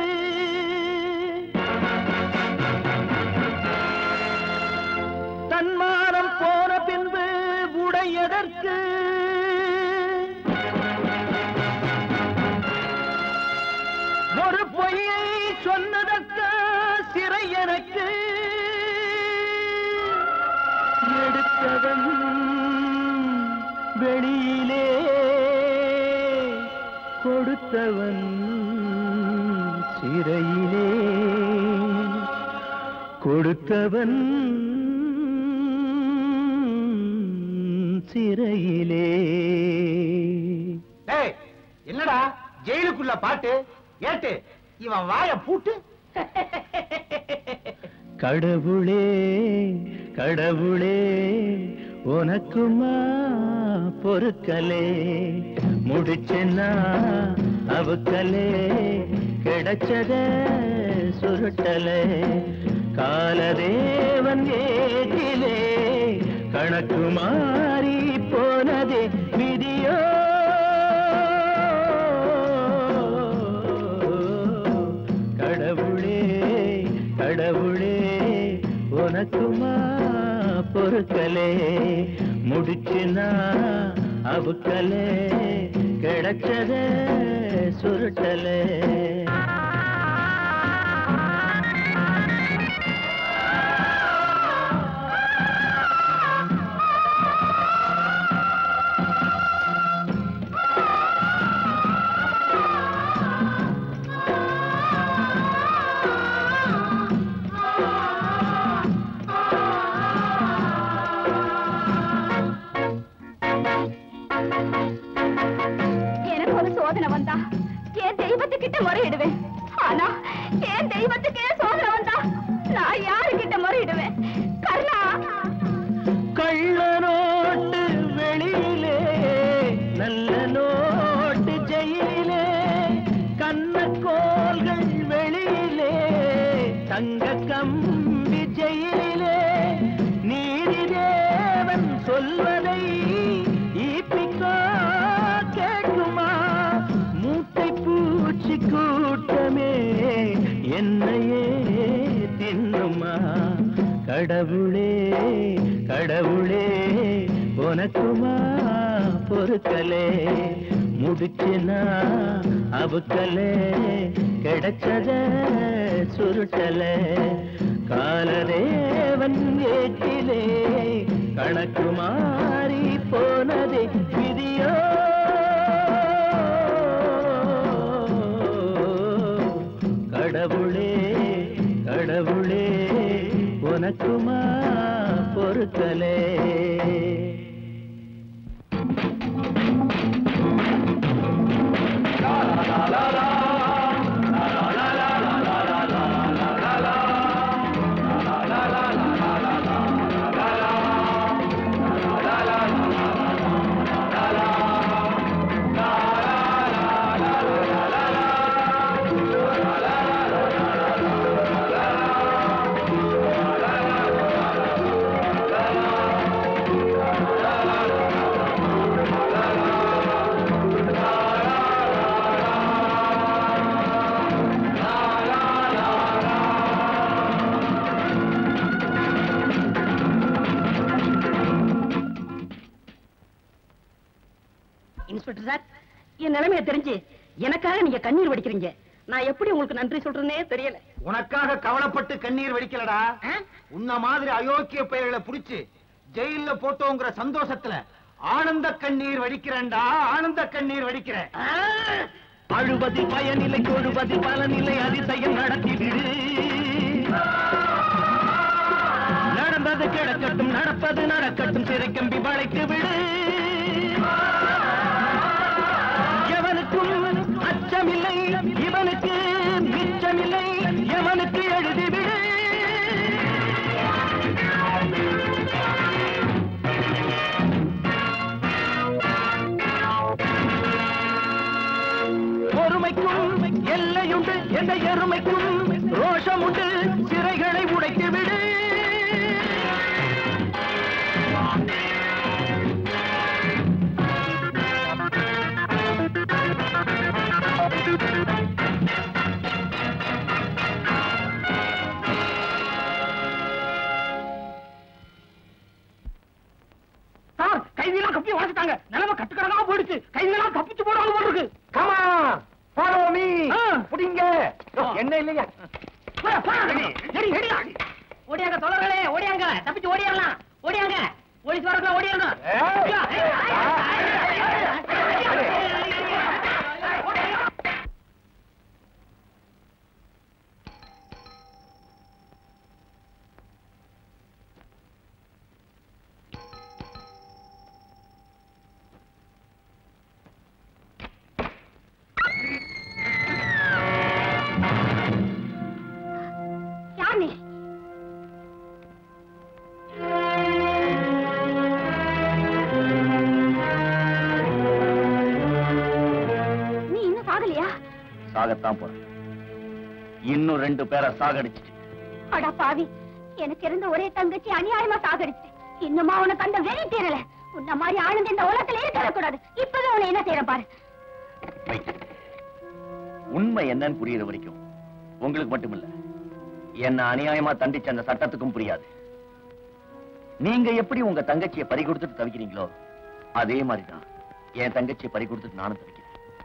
தன்மானம் போன பின்பு உடை எதற்கு ஒரு பொய்யை சொன்னதற்கு சிறை எனக்கு எடுத்தவன் வெளியிலே கொடுத்தவன் சிறையிலே கொடுத்தவன் சிறையிலே டேய் என்னடா ஜெயிலுக்குள்ள பாட்டு ஏட்டு இவன் வாய பூட்டு கடவுளே கடவுளே உனக்குமா பொறுக்கலே முடிச்சென்னா அவுக்கலே கிடைச்சத சுருட்டலே காலதேவன் ஏட்டிலே கணக்கு மாறி போனதே விதியோ கடவுளே கடவுளே உனக்குமா பொறுக்கலே முடிச்சுனா அவுக்கலே கிடைச்சத சுருட்டலே யாருக்கிட்ட முறையிடுவேன் ஆனா என் தெய்வத்துக்கே சோதனை வந்தா நான் யாருக்கிட்ட முறையிடுவேன் கர்ணா கள்ள நோட்டு வெளியிலே நல்ல நோட்டு ஜெயிலே கண்ணக்கோள்கள் வெளியிலே தங்க கம்பி ஜெயிலே நீதி தேவன் சொல்வதை ஈப்பிக்கோ கேட்குமா மூட்டை பூச்சி கூட்டமே என்னையே தின்னுமா கடவுளே கடவுளே உனக்குமா பொறுக்கலே முடிச்சுனா அவுக்கலே கிடைச்சத சுருட்டல காலதேவன் ஏட்டிலே கணக்கு மாறி போனதே விதியோ கடவுளே கடவுளே உனக்குமா பொறுக்கலே இன்ஸ்பெக்டர் சார் என் நிலைமைய தெரிஞ்சு எனக்காக நீங்க கண்ணீர் வடிக்கிறீங்க நான் எப்படி உங்களுக்கு நன்றி சொல்றேனே தெரியல உனக்காக கவலைப்பட்டு கண்ணீர் வடிக்கலடா ஆ? உன்ன மாதிரி அயோக்கிய பெயர்களை புடிச்சு ஜெயில்ல போட்டோங்கிற சந்தோஷத்துல ஆனந்த கண்ணீர் வடிக்கிறேன்டா ஆனந்த கண்ணீர் வடிக்கிறேன் ஆ! அழுவதில் பயனில்லை தொழுவதில் பலனில்லை அதிசயம் நடத்திவிடு நடந்தது கிடக்கட்டும் நடப்பது நடக்கட்டும் சிறை கம்பி வளைத்து விடு எவனுக்கும் அச்சமில்லை இவனுக்கு மிச்சமில்லை எவனுக்கு எழுதிவிடு பொறுமைக்கும் எல்லையுண்டு எந்த எருமைக்கும் ரோஷம் உண்டு சிறைகளை உடைத்து விடு சார் கைதியெல்லாம் கப்பி உடச்சிட்டாங்க நிலைமை கட்டுக்கடங்கா போயிடுச்சு கைதியெல்லாம் தப்பிச்சு போடுவாங்க போல இருக்கு கமா ஃபாலோ மீ ஆ. புடிங்க என்ன இல்லையா போடா, போடா, எடி, எடியா. ஓடியாங்க தோழர்களே ஓடியாங்க தப்பிச்சு ஓடியாரலாம் ஓடியாங்க போலீஸ் வரதுல ஓடியாரணும் ஏய். யார் நீ நீ இன்னும் சாகலையா சாகத்தான் போறேன் இன்னும் ரெண்டு பேரை சாகடிச்சிட்டு அடா பாவி எனக்கு இருந்த ஒரே தங்கச்சி அநியாயமா சாகடிச்சு இன்னுமா உனக்கு அந்த வெறி தீரல உன்ன மாதிரி ஆனந்த இந்த உலகத்துல இருக்கவே கூடாது இப்பவே உன்னை என்ன செய்யற பாரு Wait. உண்மை என்னன்னு புரியுற வரைக்கும் உங்களுக்கு மட்டுமில்ல என்ன அநியாயமா தண்டிச்ச அந்த சட்டத்துக்கும் புரியாது நீங்க எப்படி உங்க தங்கச்சியை பறி கொடுத்துட்டு தவிக்கிறீங்களோ அதே மாதிரிதான் என் தங்கச்சியை பறி கொடுத்துட்டு நானும் தவிக்கிறேன்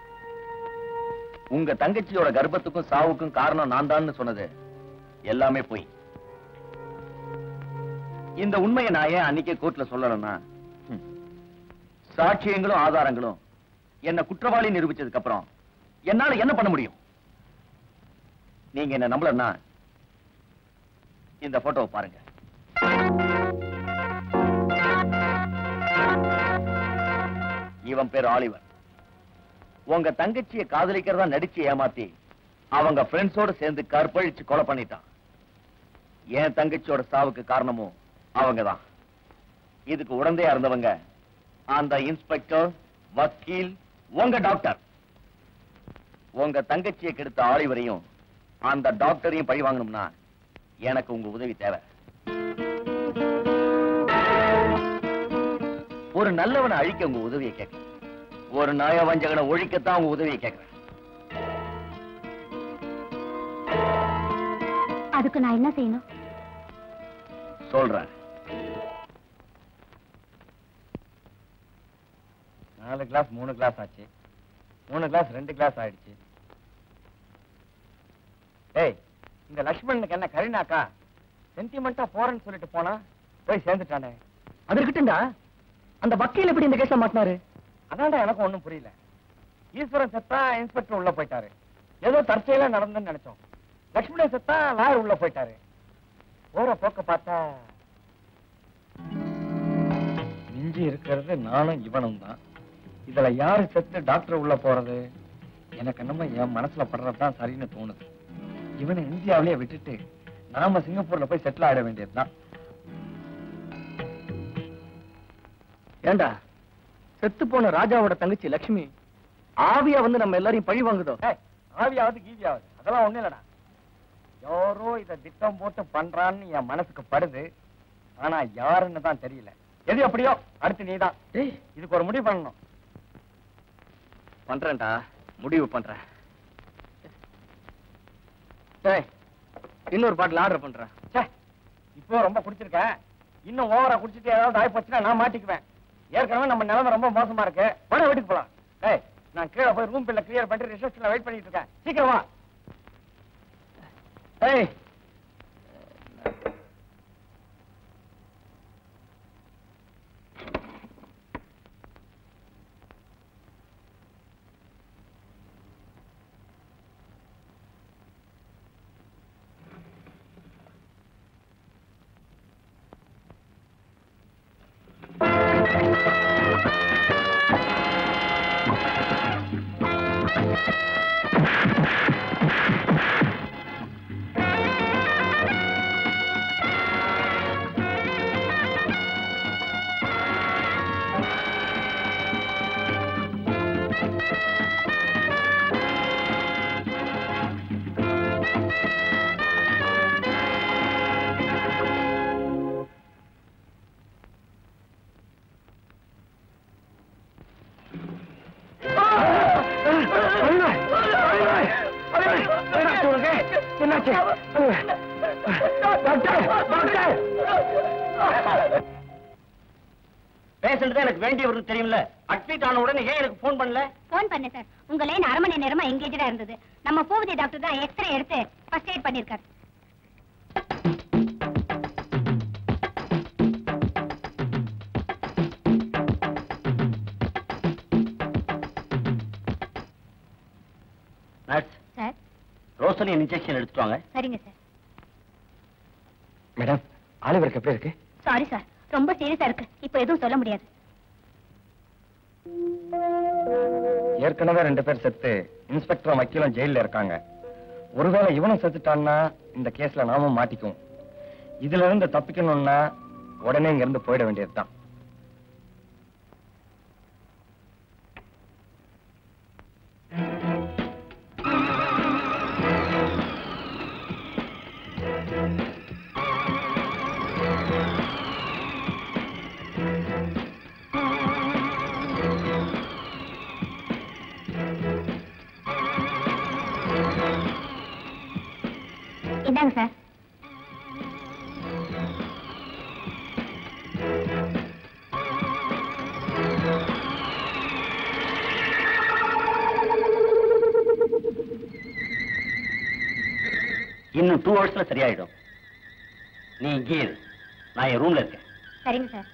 உங்க தங்கச்சியோட கர்ப்பத்துக்கும் சாவுக்கும் காரணம் நான் தான் சொன்னது எல்லாமே போய் இந்த உண்மையை நான் ஏன் அன்னைக்கே கோர்ட்ல சொல்லணும்னா ஹம், சாட்சியங்களும் ஆதாரங்களும் என்ன குற்றவாளி நிரூபிச்சதுக்கு அப்புறம் என்னால என்ன பண்ண முடியும் நீங்க என்ன நம்பலன்னா இந்த போட்டோவை பாருங்க இவன் பேர் ஆலிவர் உங்க தங்கச்சியை காதலிக்கிறதா நடிச்சு ஏமாத்தி அவங்க ஃப்ரெண்ட்ஸோட சேர்ந்து கற்பழிச்சு கொலை பண்ணிட்டான் என் தங்கச்சியோட சாவுக்கு காரணமும் அவங்கதான் இதுக்கு உடந்தையா இருந்தவங்க அந்த இன்ஸ்பெக்டர் வக்கீல் உங்க டாக்டர் உங்க தங்கச்சியை கெடுத்த ஆளிவரையும் அந்த டாக்டரையும் பழி வாங்கணும்னா எனக்கு உங்க உதவி தேவை ஒரு நல்லவனை அழிக்க உங்க உதவியை கேட்கிறேன் ஒரு நாய வஞ்சகனை ஒழிக்கத்தான் உங்க உதவியை கேட்கிறேன் அதுக்கு நான் என்ன செய்யணும் சொல்றேன் நாலு கிளாஸ் மூணு கிளாஸ் ஆச்சு மூணு கிளாஸ் ரெண்டு கிளாஸ் ஆயிடுச்சு ஏய் இந்த லக்ஷ்மணனுக்கு என்ன கரினாக்கா சென்டிமெண்டா போறேன்னு சொல்லிட்டு போனா போய் சேர்ந்துட்டானே அது இருக்கட்டும்டா அந்த வக்கீல் எப்படி இந்த கேஸ்ல மாட்டினாரு அதான்டா எனக்கும் ஒண்ணும் புரியல ஈஸ்வரன் செத்தா இன்ஸ்பெக்டர் உள்ள போயிட்டாரு ஏதோ தற்செயலா நடந்துன்னு நினைச்சோம் லக்ஷ்மணன் செத்தா லாயர் உள்ள போயிட்டாரு போற போக்க பார்த்தா மிஞ்சி இருக்கிறது நானும் இவனும் தான் இதுல யாரு செத்து டாக்டர் உள்ள போறது எனக்கு என்னமோ என் மனசுல படுறதுதான் சரின்னு தோணுது இவனை இந்தியாவிலேயே விட்டுட்டு நாம சிங்கப்பூர்ல போய் செட்டில் ஆயிட வேண்டியதுதான் ஏண்டா செத்து போன ராஜாவோட தங்கச்சி லட்சுமி ஆவியா வந்து நம்ம எல்லாரையும் பழி வாங்குதோ ஆவியாவது கீவியாவது அதெல்லாம் ஒண்ணு இல்லடா யாரோ இத திட்டம் போட்டு பண்றான்னு என் மனசுக்கு படுது ஆனா யாருன்னு தான் தெரியல எது எப்படியோ அடுத்து நீதான் இதுக்கு ஒரு முடிவு பண்ணணும் பண்றேன்டா முடிவு பண்றேன் டேய் இன்னொரு பாட்டில் ஆர்டர் பண்றேன் ச்சே இப்போ ரொம்ப குடிச்சிருக்க இன்னும் ஓவரா குடிச்சிட்டு ஏதாவது ஆகி போச்சுன்னா நான் மாட்டிக்குவேன் ஏற்கனவே நம்ம நிலைமை ரொம்ப மோசமா இருக்கு வட வீட்டுக்கு போலாம் டேய் நான் கீழே போய் ரூம் பில்ல கிளியர் பண்ணிட்டு ரிசப்ஷன்ல வெயிட் பண்ணிட்டு இருக்கேன் சீக்கிரம் வா ஏய் பேசுறது எனக்கு வேண்டியவருக்கு தெரியும்ல அட்மிட் ஆன உடனே ஏன் எனக்கு போன் பண்ணல போன் பண்ணேன் சார் உங்க லைன் அரை மணி நேரமா எங்கேஜா இருந்தது நம்ம பூபதி டாக்டர் தான் எக்ஸ்ரே எடுத்து ஃபர்ஸ்ட் எய்ட் பண்ணிருக்காரு நர்ஸ் சார் ரோசலின் இன்ஜெக்ஷன் எடுத்துட்டு வாங்க சரிங்க சார் மேடம் ஆலிவருக்கு எப்படி இருக்கு சாரி சார் ரொம்ப சீரியஸா இருக்கு இப்போ எதுவும் சொல்ல முடியாது ஏற்கனவே ரெண்டு பேர் செத்து இன்ஸ்பெக்டரும் வக்கீலும் ஜெயில்ல இருக்காங்க ஒருவேளை இவனும் செத்துட்டான்னா இந்த கேஸ்ல நாமும் மாட்டிக்குவோம் இதுல இருந்து தப்பிக்கணும்னா உடனே இங்க இருந்து போயிட வேண்டியதுதான் இந்தாங்க சார் இன்னும் டூ ஹவர்ஸ்ல சரியாயிடும் நீ இங்கே இரு நான் என் ரூம்ல இருக்கேன் சரிங்க சார்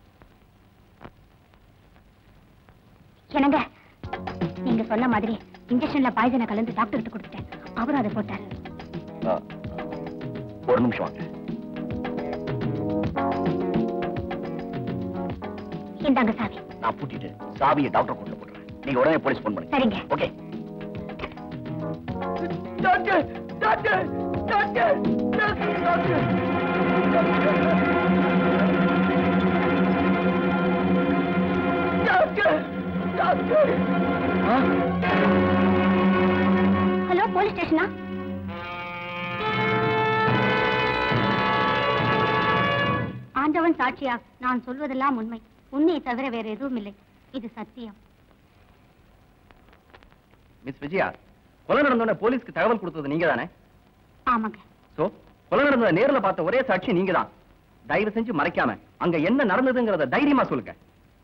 என்னங்க நீங்க சொன்ன மாதிரி இன்ஜெக்ஷன்ல பாய்சனை கலந்து டாக்டர் கிட்ட கொடுத்துட்டேன் அவரும் அதை போட்டாரு ஆ, ஒரு நிமிஷம் வாங்க இந்தாங்க சாவி நான் பூட்டிட்டு சாவியை டாக்டர் கொண்டு போட்டுறேன் நீங்க உடனே போலீஸ் போன் பண்ணுங்க சரிங்க okay doctor doctor doctor doctor doctor doctor doctor hello police ஸ்டேஷனா ஆண்டவன் சாட்சியா நான் சொல்வதெல்லாம் உண்மை உண்மையை தவிர வேற எதுவும் இல்லை இது சத்தியம் மிஸ் விஜயா கொலை நடந்தோட போலீஸ்க்கு தகவல் கொடுத்தது நீங்க தானே ஆமாங்க சோ கொலை நடந்ததை நேர்ல பார்த்த ஒரே சாட்சி நீங்க தான் தயவு செஞ்சு மறைக்காம அங்க என்ன நடந்ததுங்கிறத தைரியமா சொல்லுங்க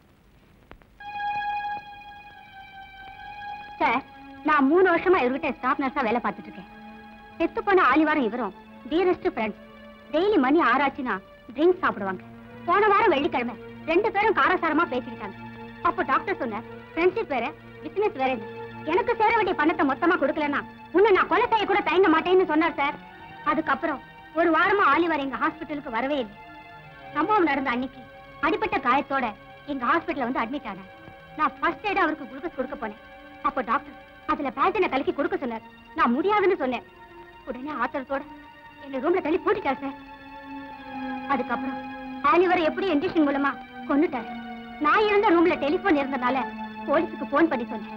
சார் நான் மூணு வருஷமா இவர்கிட்ட ஸ்டாஃப் நர்ஸா வேலை பார்த்துட்டு இருக்கேன் செத்து போன ஆலிவாரம் இவரும் டியரஸ்ட் ஃப்ரெண்ட்ஸ் டெய்லி மணி ஆறாச்சுன்னா ட்ரிங்க்ஸ் சாப்பிடுவாங்க போன வாரம் வெள்ளிக்கிழமை ரெண்டு பேரும் காரசாரமா பேசிக்கிட்டாங்க அப்போ டாக்டர் சொன்னார் ஃப்ரெண்ட்ஷிப் வேற பிசினஸ் வேற எனக்கு சேர வேண்டிய பணத்தை மொத்தமா கொடுக்கலன்னா உன்னை நான் கொலை செய்ய கூட தயங்க மாட்டேன்னு சொன்னார் சார் அதுக்கப்புறம் ஒரு வாரமா ஆலிவார் எங்க ஹாஸ்பிட்டலுக்கு வரவே இல்லை சம்பவம் நடந்த அன்னைக்கு அடிப்பட்ட காயத்தோட எங்க ஹாஸ்பிட்டல்ல வந்து அட்மிட் ஆனேன் நான் ஃபர்ஸ்ட் எய்ட் அவருக்கு குளுக்கோஸ் கொடுக்க போனேன் அப்போ டாக்டர் அதுல பேஜனை கலக்கி கொடுக்க சொன்னார் நான் முடியாதுன்னு சொன்னேன் உடனே ஆத்திரத்தோட என்ன ரூம்ல தள்ளி பூட்டிட்டார் சார் அதுக்கப்புறம் ஆலிவரை எப்படி இன்ஜெக்ஷன் மூலமா கொன்னுட்டாரு நான் இருந்த ரூம்ல டெலிபோன் இருந்தனால போலீஸுக்கு போன் பண்ணி சொன்னேன்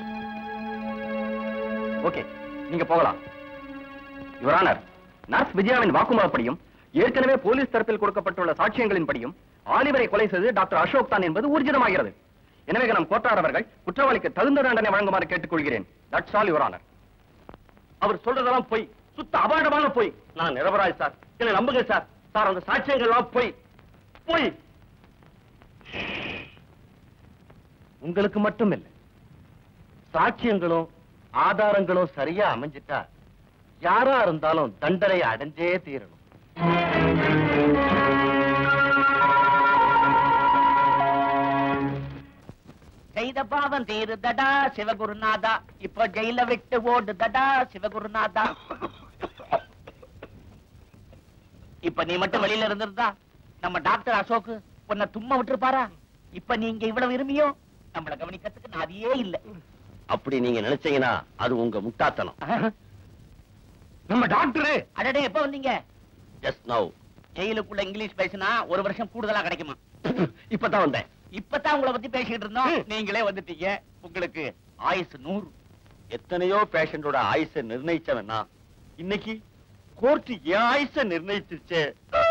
ஓகே நீங்க போகலாம் யுவரானர் நர்ஸ் விஜயாவின் வாக்குமூலப்படியும் ஏற்கனவே போலீஸ் தரப்பில் கொடுக்கப்பட்டுள்ள சாட்சியங்களின்படியும் ஆலிவரை கொலை செய்தது டாக்டர் அசோக் தான் என்பது ஊர்ஜிதமாகிறது எனவே நம் கோட்டார் அவர்கள் குற்றவாளிக்கு தகுந்த தண்டனை வழங்குமாறு கேட்டுக்கொள்கிறேன் தட்ஸ் ஆல் யுவரானர் அவர் சொல்றதெல்லாம் பொய் சுத்த அபாண்டமான பொய் நான் நிரபராஜ் சார் என்ன நம்புங்க சார் சார் அந்த சாட்சியங்கள் எல்லாம் பொய் பொய் உங்களுக்கு மட்டும் இல்லை சாட்சியங்களும் ஆதாரங்களும் சரியா அமைஞ்சிட்டா யாரா இருந்தாலும் தண்டனை அடைஞ்சே தீரணும் செய்த பாவம் தீருதடா சிவகுருநாதா இப்போ ஜெயில விட்டு ஓடுதடா சிவகுருநாதா இப்ப நீ மட்டும் வெளியில இருந்திருந்தா நம்ம டாக்டர் அசோக் உன்னை தும்மா விட்டுருப்பாரா இப்ப நீங்க இவ்வளவு விரும்பியோ நம்மள கவனிக்கிறதுக்கு நாதியே இல்ல அப்படி நீங்க நினைச்சீங்கன்னா அது உங்க முட்டாத்தனம் நம்ம டாக்டரு அடடே எப்ப வந்தீங்க ஜஸ்ட் நவ் ஜெயிலுக்குள்ள இங்கிலீஷ் பேசினா ஒரு வருஷம் கூடுதலா கிடைக்குமா இப்பதான் வந்தேன் இப்பதான் உங்களை பத்தி பேசிக்கிட்டு இருந்தோம் நீங்களே வந்துட்டீங்க உங்களுக்கு ஆயுசு நூறு எத்தனையோ பேஷண்டோட ஆயுச நிர்ணயிச்சவன் நான் இன்னைக்கு கோர்ட் என் ஆயுச நிர்ணயிச்சிருச்சே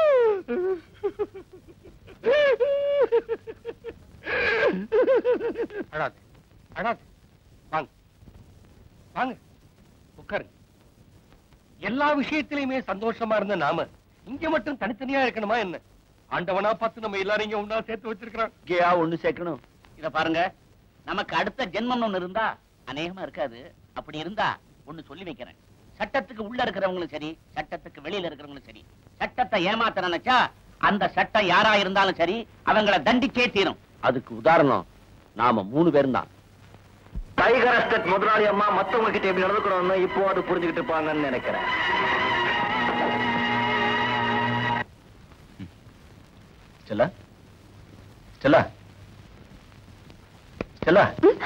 அழாது அழாது வாங்க வாங்க உட்காருங்க எல்லா விஷயத்திலயுமே சந்தோஷமா இருந்த நாம இங்க மட்டும் தனித்தனியா இருக்கணுமா என்ன ஆண்டவனா பார்த்து நம்ம எல்லாரும் இங்க ஒண்ணா சேர்த்து வச்சிருக்கிறோம் இங்கேயா ஒண்ணு சேர்க்கணும் இத பாருங்க நமக்கு அடுத்த ஜென்மம் ஒண்ணு இருந்தா அநேகமா இருக்காது அப்படி இருந்தா ஒண்ணு சொல்லி வைக்கிறேன் சட்டத்துக்கு உள்ள இருக்கிறவங்களும் சரி சட்டத்துக்கு வெளியில இருக்கிறவங்களும் சரி சட்டத்தை ஏமாத்த நினைச்சா அந்த சட்டம் யாரா இருந்தாலும் சரி அவங்கள தண்டிச்சே தீரும் அதுக்கு உதாரணம் நாம மூணு பேரும் தான் டைகர் எஸ்டேட் முதலாளி அம்மா மத்தவங்க கிட்ட எப்படி நடந்துக்கணும்னு இப்போ அது புரிஞ்சுக்கிட்டு இருப்பாங்கன்னு நினைக்கிறேன் ஸ்டெல்லா ஸ்டெல்லா ஸ்டெல்லா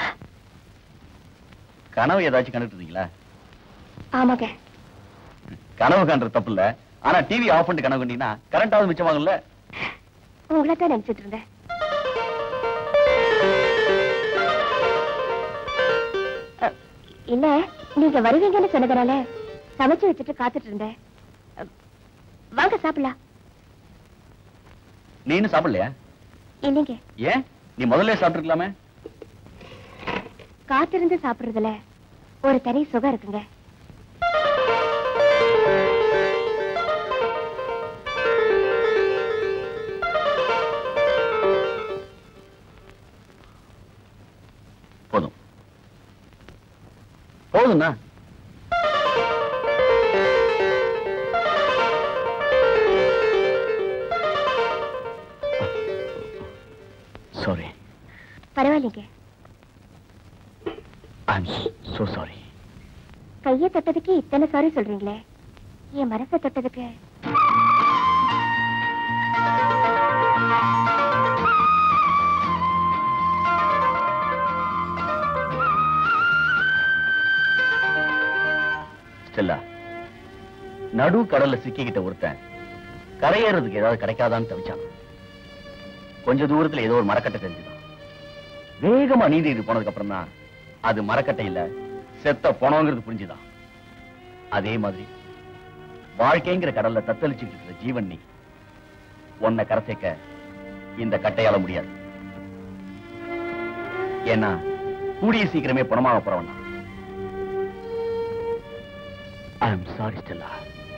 கனவு ஏதாச்சும் கண்டுட்டு இருந்தீங்களா ஆமாங்க கனவு காண்றது தப்பு இல்ல ஆனா டிவி ஆஃப் பண்ணிட்டு கனவு கண்டீங்கன்னா கரண்ட் ஆகுது மிச்சமாகும்ல உங்களை தான் நினைச்சிட்டு இருந்தேன் அ, இல்ல நீங்க வருவீங்கன்னு சொன்னதுனால சமைச்சு வச்சுட்டு காத்துட்டு இருந்தேன் அ, வாங்க சாப்பிடலாம் நீ இன்னும் சாப்பிடலையா இல்லைங்க ஏன் நீ முதல்ல சாப்பிட்டுருக்கலாமே காத்திருந்து சாப்பிடுறதுல ஒரு தனி சுகம் இருக்குங்க போதும் போதும்ண்ணா சாரி பரவாயில்லைங்க ஐ எம் so sorry கையை தொட்டதுக்கு இத்தனை சாரி சொல்றீங்களே என் மனசை தொட்டதுக்கு ஸ்டெல்லா நடு கடல்ல சிக்கிக்கிட்ட ஒருத்தன் கரையேறதுக்கு ஏதாவது கிடைக்காதான்னு தவிச்சான் கொஞ்ச தூரத்துல ஏதோ ஒரு மரக்கட்டை தெரிஞ்சுதான் வேகமா நீந்திட்டு போனதுக்கு அப்புறம் தான் அது மரக்கட்டை இல்ல செத்த பணங்கிறது புரிஞ்சுதான் அதே மாதிரி வாழ்க்கைங்கிற கடல்ல தத்தளிச்சுட்டு இருக்கிற ஜீவன் நீ உன்னை கரை சேர்க்க இந்த கட்டையால முடியாது ஏன்னா கூடிய சீக்கிரமே பணமாக போறவன் நான். I am sorry, Stella.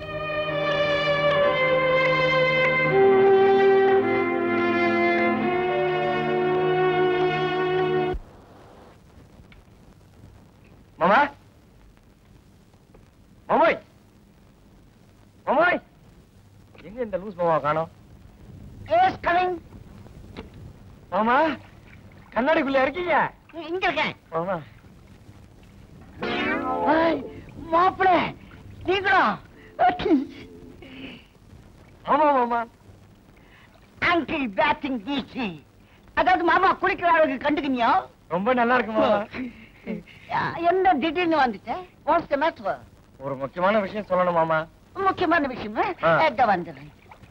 மாமா மாமாய் மாமாய் எங்க இந்த லூஸ் மாமா காணோம் எஸ் கமிங் மாமா கண்ணாடிக்குள்ள இருக்கீங்க இங்க இருக்கேன் மாமா மாப்பிள நீங்களா ஆமா மாமா அங்கிள் பேட்டிங் டிசி அதாவது மாமா குளிக்கிற அளவுக்கு கண்டுக்கினியோ ரொம்ப நல்லா இருக்கு மாமா என்ன திடீர்னு வந்துட்டேன் வாட்ஸ் த மேட்டர் ஒரு முக்கியமான விஷயம் சொல்லணும் மாமா முக்கியமான விஷயம் ஆ. எங்க வந்துடுறேன்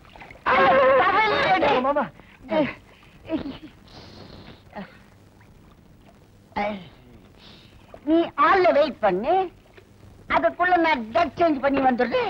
மாமா நீ ஆள்ல வெயிட் பண்ணு அதுக்குள்ள நான் ட்ரெஸ் சேஞ்ச் பண்ணி வந்துடுறேன்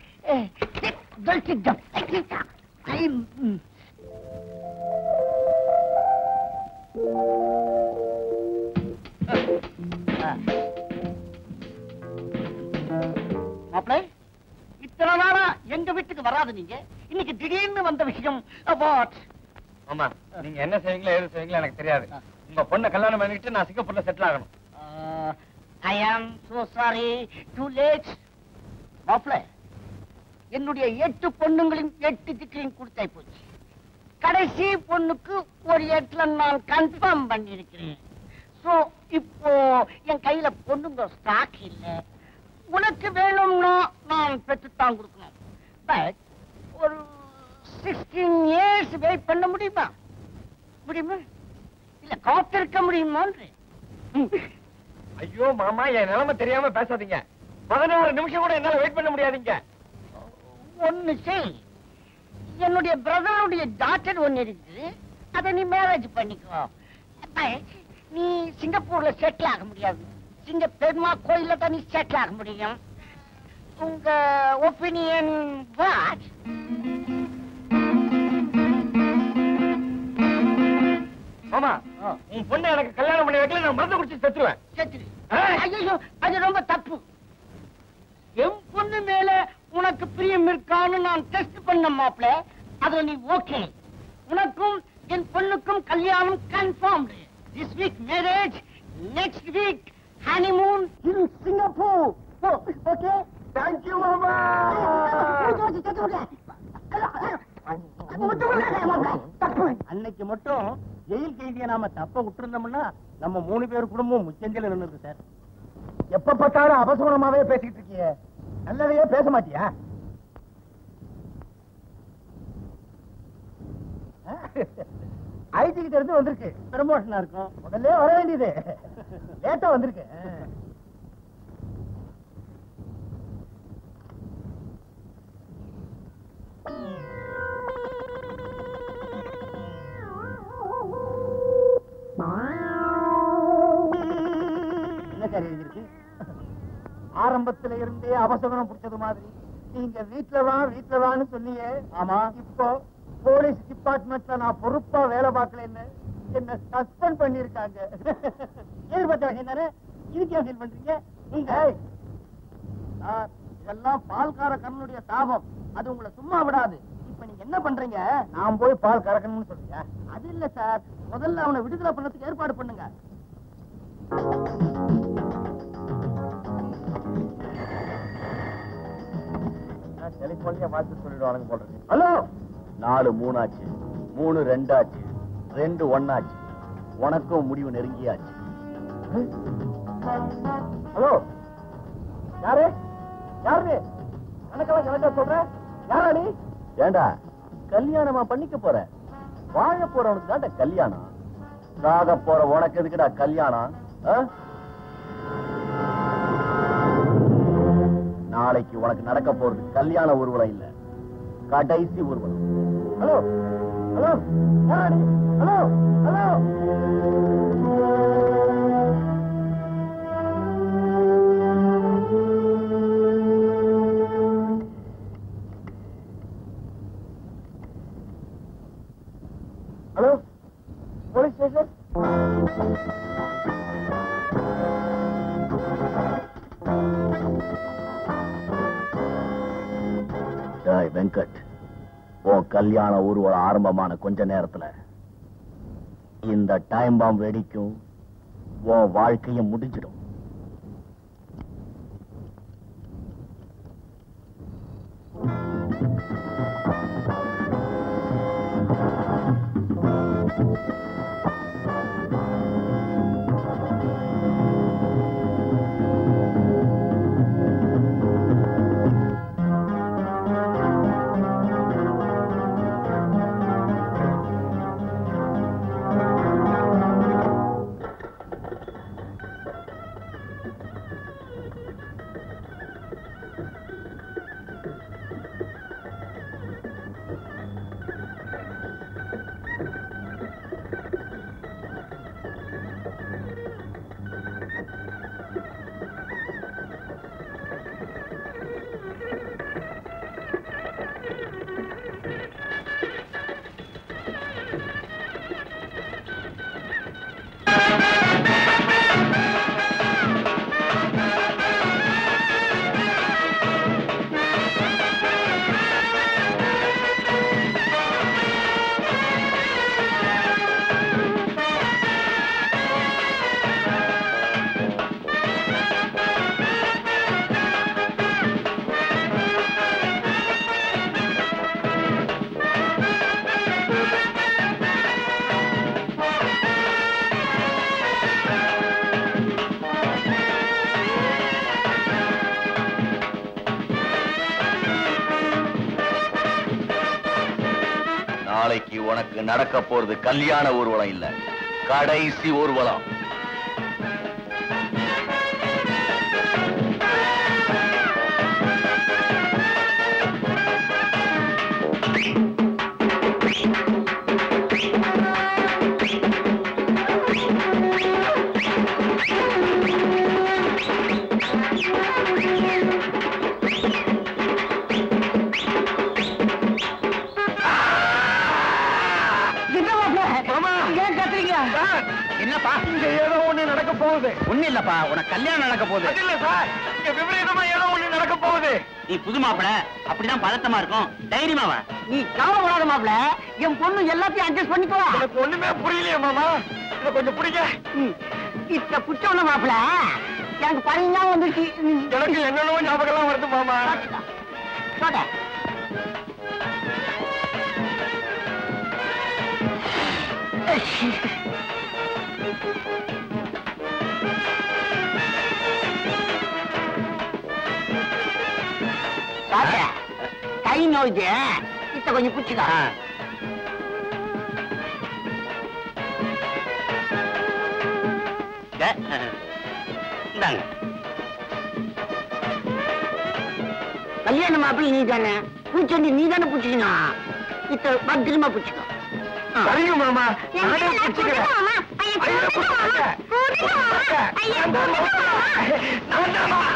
மாப்பிள்ளை இத்தனை நாளா எங்க வீட்டுக்கு வராது நீங்க இன்னைக்கு திடீர்னு வந்த விஷயம் about மாமா நீங்க என்ன செய்வீங்களோ ஏது செய்வீங்களோ எனக்கு தெரியாது உங்க பொண்ணை கல்யாணம் பண்ணிட்டு நான் சிங்கப்பூர்ல செட்டில் ஆகணும் ஐ ஆம் சோ சாரி டூ லேட் மாப்பிள என்னுடைய எட்டு பொண்ணுங்களின் எட்டு திக்களையும் கொடுத்தாய் போச்சு கடைசி பொண்ணுக்கு ஒரு எட்டுல நான் கன்ஃபார்ம் பண்ணியிருக்கிறேன் சோ இப்போ என் கையில பொண்ணுங்க ஸ்டாக் இல்ல உனக்கு வேணும்னா நான் பெற்றுத்தான் கொடுக்கணும் பட் ஒரு சிக்ஸ்டீன் இயர்ஸ் வெயிட் பண்ண முடியுமா முடியுமா இல்ல காத்திருக்க முடியுமான்றேன் ஐயோ மாமா என் நிலைமை தெரியாம பேசாதீங்க பதினாறு நிமிஷம் கூட என்னால வெயிட் பண்ண முடியாதீங்க ஒண்ணு செய் என்னுடைய பிரதருடைய டாக்டர் ஒண்ணு இருக்கு அதை நீ மேரேஜ் பண்ணிக்கோ But நீ சிங்கப்பூர்ல செட்டில் ஆக முடியாது சிங்க பெருமா கோயில்ல தான் நீ செட்டில் ஆக முடியும் உங்க ஒப்பீனியன் வாட் மாமா உன் பொண்ணை எனக்கு கல்யாணம் பண்ணி வைக்கல நான் மருந்து குடிச்சு செத்துருவேன் செத்துரு ஏய்! ஐயோ அது ரொம்ப தப்பு என் பொண்ணு மேல உனக்கு பிரியம் இருக்கான்னு நான் டெஸ்ட் பண்ண மாப்ள அதுல நீ ஓகே உனக்கும் என் பொண்ணுக்கும் கல்யாணம் confirm this week marriage next week honeymoon in Singapore okay thank you மாமா அன்னைக்கு மட்டும் ஜெயில் கைதிய நாம தப்ப விட்டுருந்தோம்னா நம்ம மூணு பேர் குடும்பம் முச்சந்தில நின்று சார் எப்ப பார்த்தாலும் அபசகுணமாவே பேசிட்டு இருக்கிய நல்லதையே பேச மாட்டியா ஐடி கிட்ட இருந்து வந்திருக்கு ப்ரமோஷனா இருக்கும் முதல்ல வர வேண்டியது லேட்டா வந்திருக்கு என்ன சார் எழுதிருக்கு ஆரம்பத்துல இருந்தே அபசகுணம் பிடிச்சது மாதிரி நீங்க வீட்டுல வா வீட்டுல வான்னு சொன்னீங்க ஆமா இப்போ போலீஸ் டிபார்ட்மெண்ட்ல நான் பொறுப்பா வேலை பார்க்கலன்னு என்ன சஸ்பெண்ட் பண்ணிருக்காங்க எதிர்பார்த்த விஷயம் தானே இதுக்கு ஏன் ஃபீல் பண்றீங்க நீங்க சார், இதெல்லாம் பால்கார கண்ணனுடைய சாபம் அது உங்களை சும்மா விடாது இப்ப நீங்க என்ன பண்றீங்க நான் போய் பால் கறக்கணும்னு சொல்றீங்க அது இல்ல சார் முதல்ல அவனை விடுதலை பண்ணதுக்கு ஏற்பாடு பண்ணுங்க டெலிபோன்லயே மாத்தி சொல்லிடுவானுங்க போல இருக்கு ஹலோ நாலு மூணாச்சு மூணு ரெண்டாச்சு ரெண்டு ஒன்னாச்சு உனக்கும் முடிவு நெருங்கியாச்சு ஹலோ யாரு யாரு நீ கணக்கெல்லாம் கணக்கா சொல்ற யாரா நீ ஏண்டா கல்யாணமா பண்ணிக்க போற வாழ போறவனுக்கு தான்டா கல்யாணம் சாக போற உனக்கு எதுக்குடா கல்யாணம் ஆ? நாளைக்கு உனக்கு நடக்க போறது கல்யாண ஊர்வலம் இல்ல கடைசி ஊர்வலம் ஹலோ ஹலோ யாரா நீ hello hello hello police station டேய் வெங்கட் உன் கல்யாண ஊர்வலம் ஆரம்பமான கொஞ்ச நேரத்துல இந்த டைம் பாம் வெடிக்கும் உன் வாழ்க்கையும் முடிஞ்சிடும் நாளைக்கு உனக்கு நடக்க போறது கல்யாண ஊர்வலம் இல்ல கடைசி ஊர்வலம் ஏன் கத்துறீங்க என்னப்பா இங்க ஏதோ ஒண்ணு நடக்க போகுது ஒண்ணு இல்லப்பா உனக்கு கல்யாணம் நடக்க போகுது அது இல்ல சார் இங்க விபரீதமா ஏதோ ஒண்ணு நடக்க போகுது நீ புது மாப்பிள அப்படிதான் பதட்டமா இருக்கும் தைரியமா வா நீ கவலைப்படாத மாப்ள என் பொண்ணு எல்லாத்தையும் அட்ஜஸ்ட் பண்ணிக்கோ எனக்கு ஒண்ணுமே புரியலையே மாமா இத கொஞ்சம் பிடிங்க ம். இத்த குச்சவன மாப்ள எனக்கு பரிஞ்சா வந்துச்சு ம். எனக்கு என்னென்னவோ ஞாபகம் எல்லாம் வருது மாமா சொல்ல சாப்பிட்ட கை நோய்க்கு இத்த கொஞ்சம் பிடிச்சிக்கோ இந்தாங்க கல்யாண மாப்பிள்ளை நீ தானே பூச்செண்டி நீ தானே பிடிச்சிக்கணும் இத்த பத்திரமா பிடிச்சிக்கோ ஆ. சரிங்க மாமா நானே பிடிச்சுக்கிறேன் ஐயா, கொடுக்காத. கொடுக்காத. நான் தான் மாமா. நான் தான் மாமா.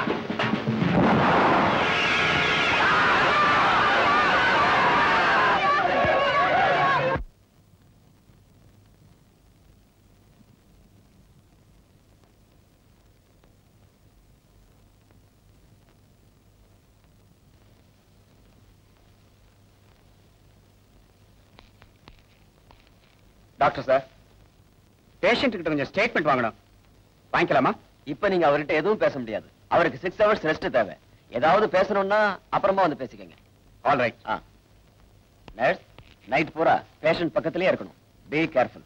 டாக்டர் சார் பேஷண்ட் கிட்ட கொஞ்சம் ஸ்டேட்மெண்ட் வாங்கணும் வாங்கிக்கலாமா இப்ப நீங்க அவர்கிட்ட எதுவும் பேச முடியாது அவருக்கு சிக்ஸ் ஹவர்ஸ் ரெஸ்ட் தேவை ஏதாவது பேசணும்னா அப்புறமா வந்து பேசிக்கங்க ஆல் ரைட் ஆ நர்ஸ் நைட் பூரா பேஷண்ட் பக்கத்திலே இருக்கணும் பி கேர்ஃபுல்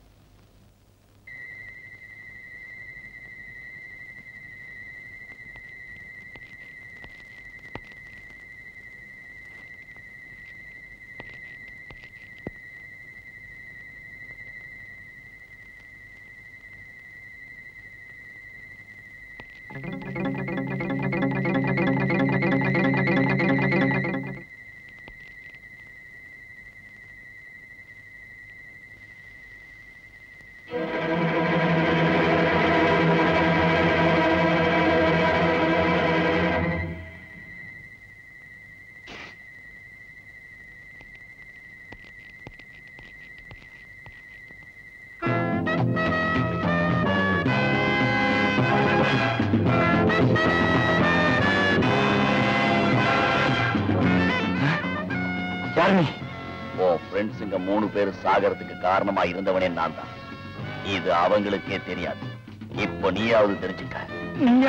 யார் நீ உன் ஃப்ரெண்ட்ஸுங்க மூணு பேர் சாகறதுக்கு காரணமா இருந்தவனே நான் தான் இது அவங்களுக்கே தெரியாது இப்போ நீயாவது தெரிஞ்சுக்க நீயா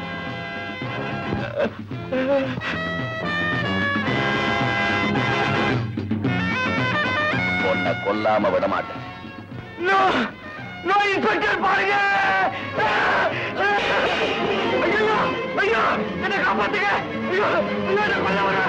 உன்னை கொல்லாம விட மாட்டேன் நோ நோ இன்ஸ்பெக்டர் பாருங்க ஐயோ ஐயோ என்ன காப்பாத்துங்க ஐயோ ஐயோ என்ன கொல்ல வர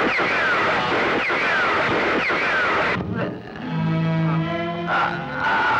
ஆ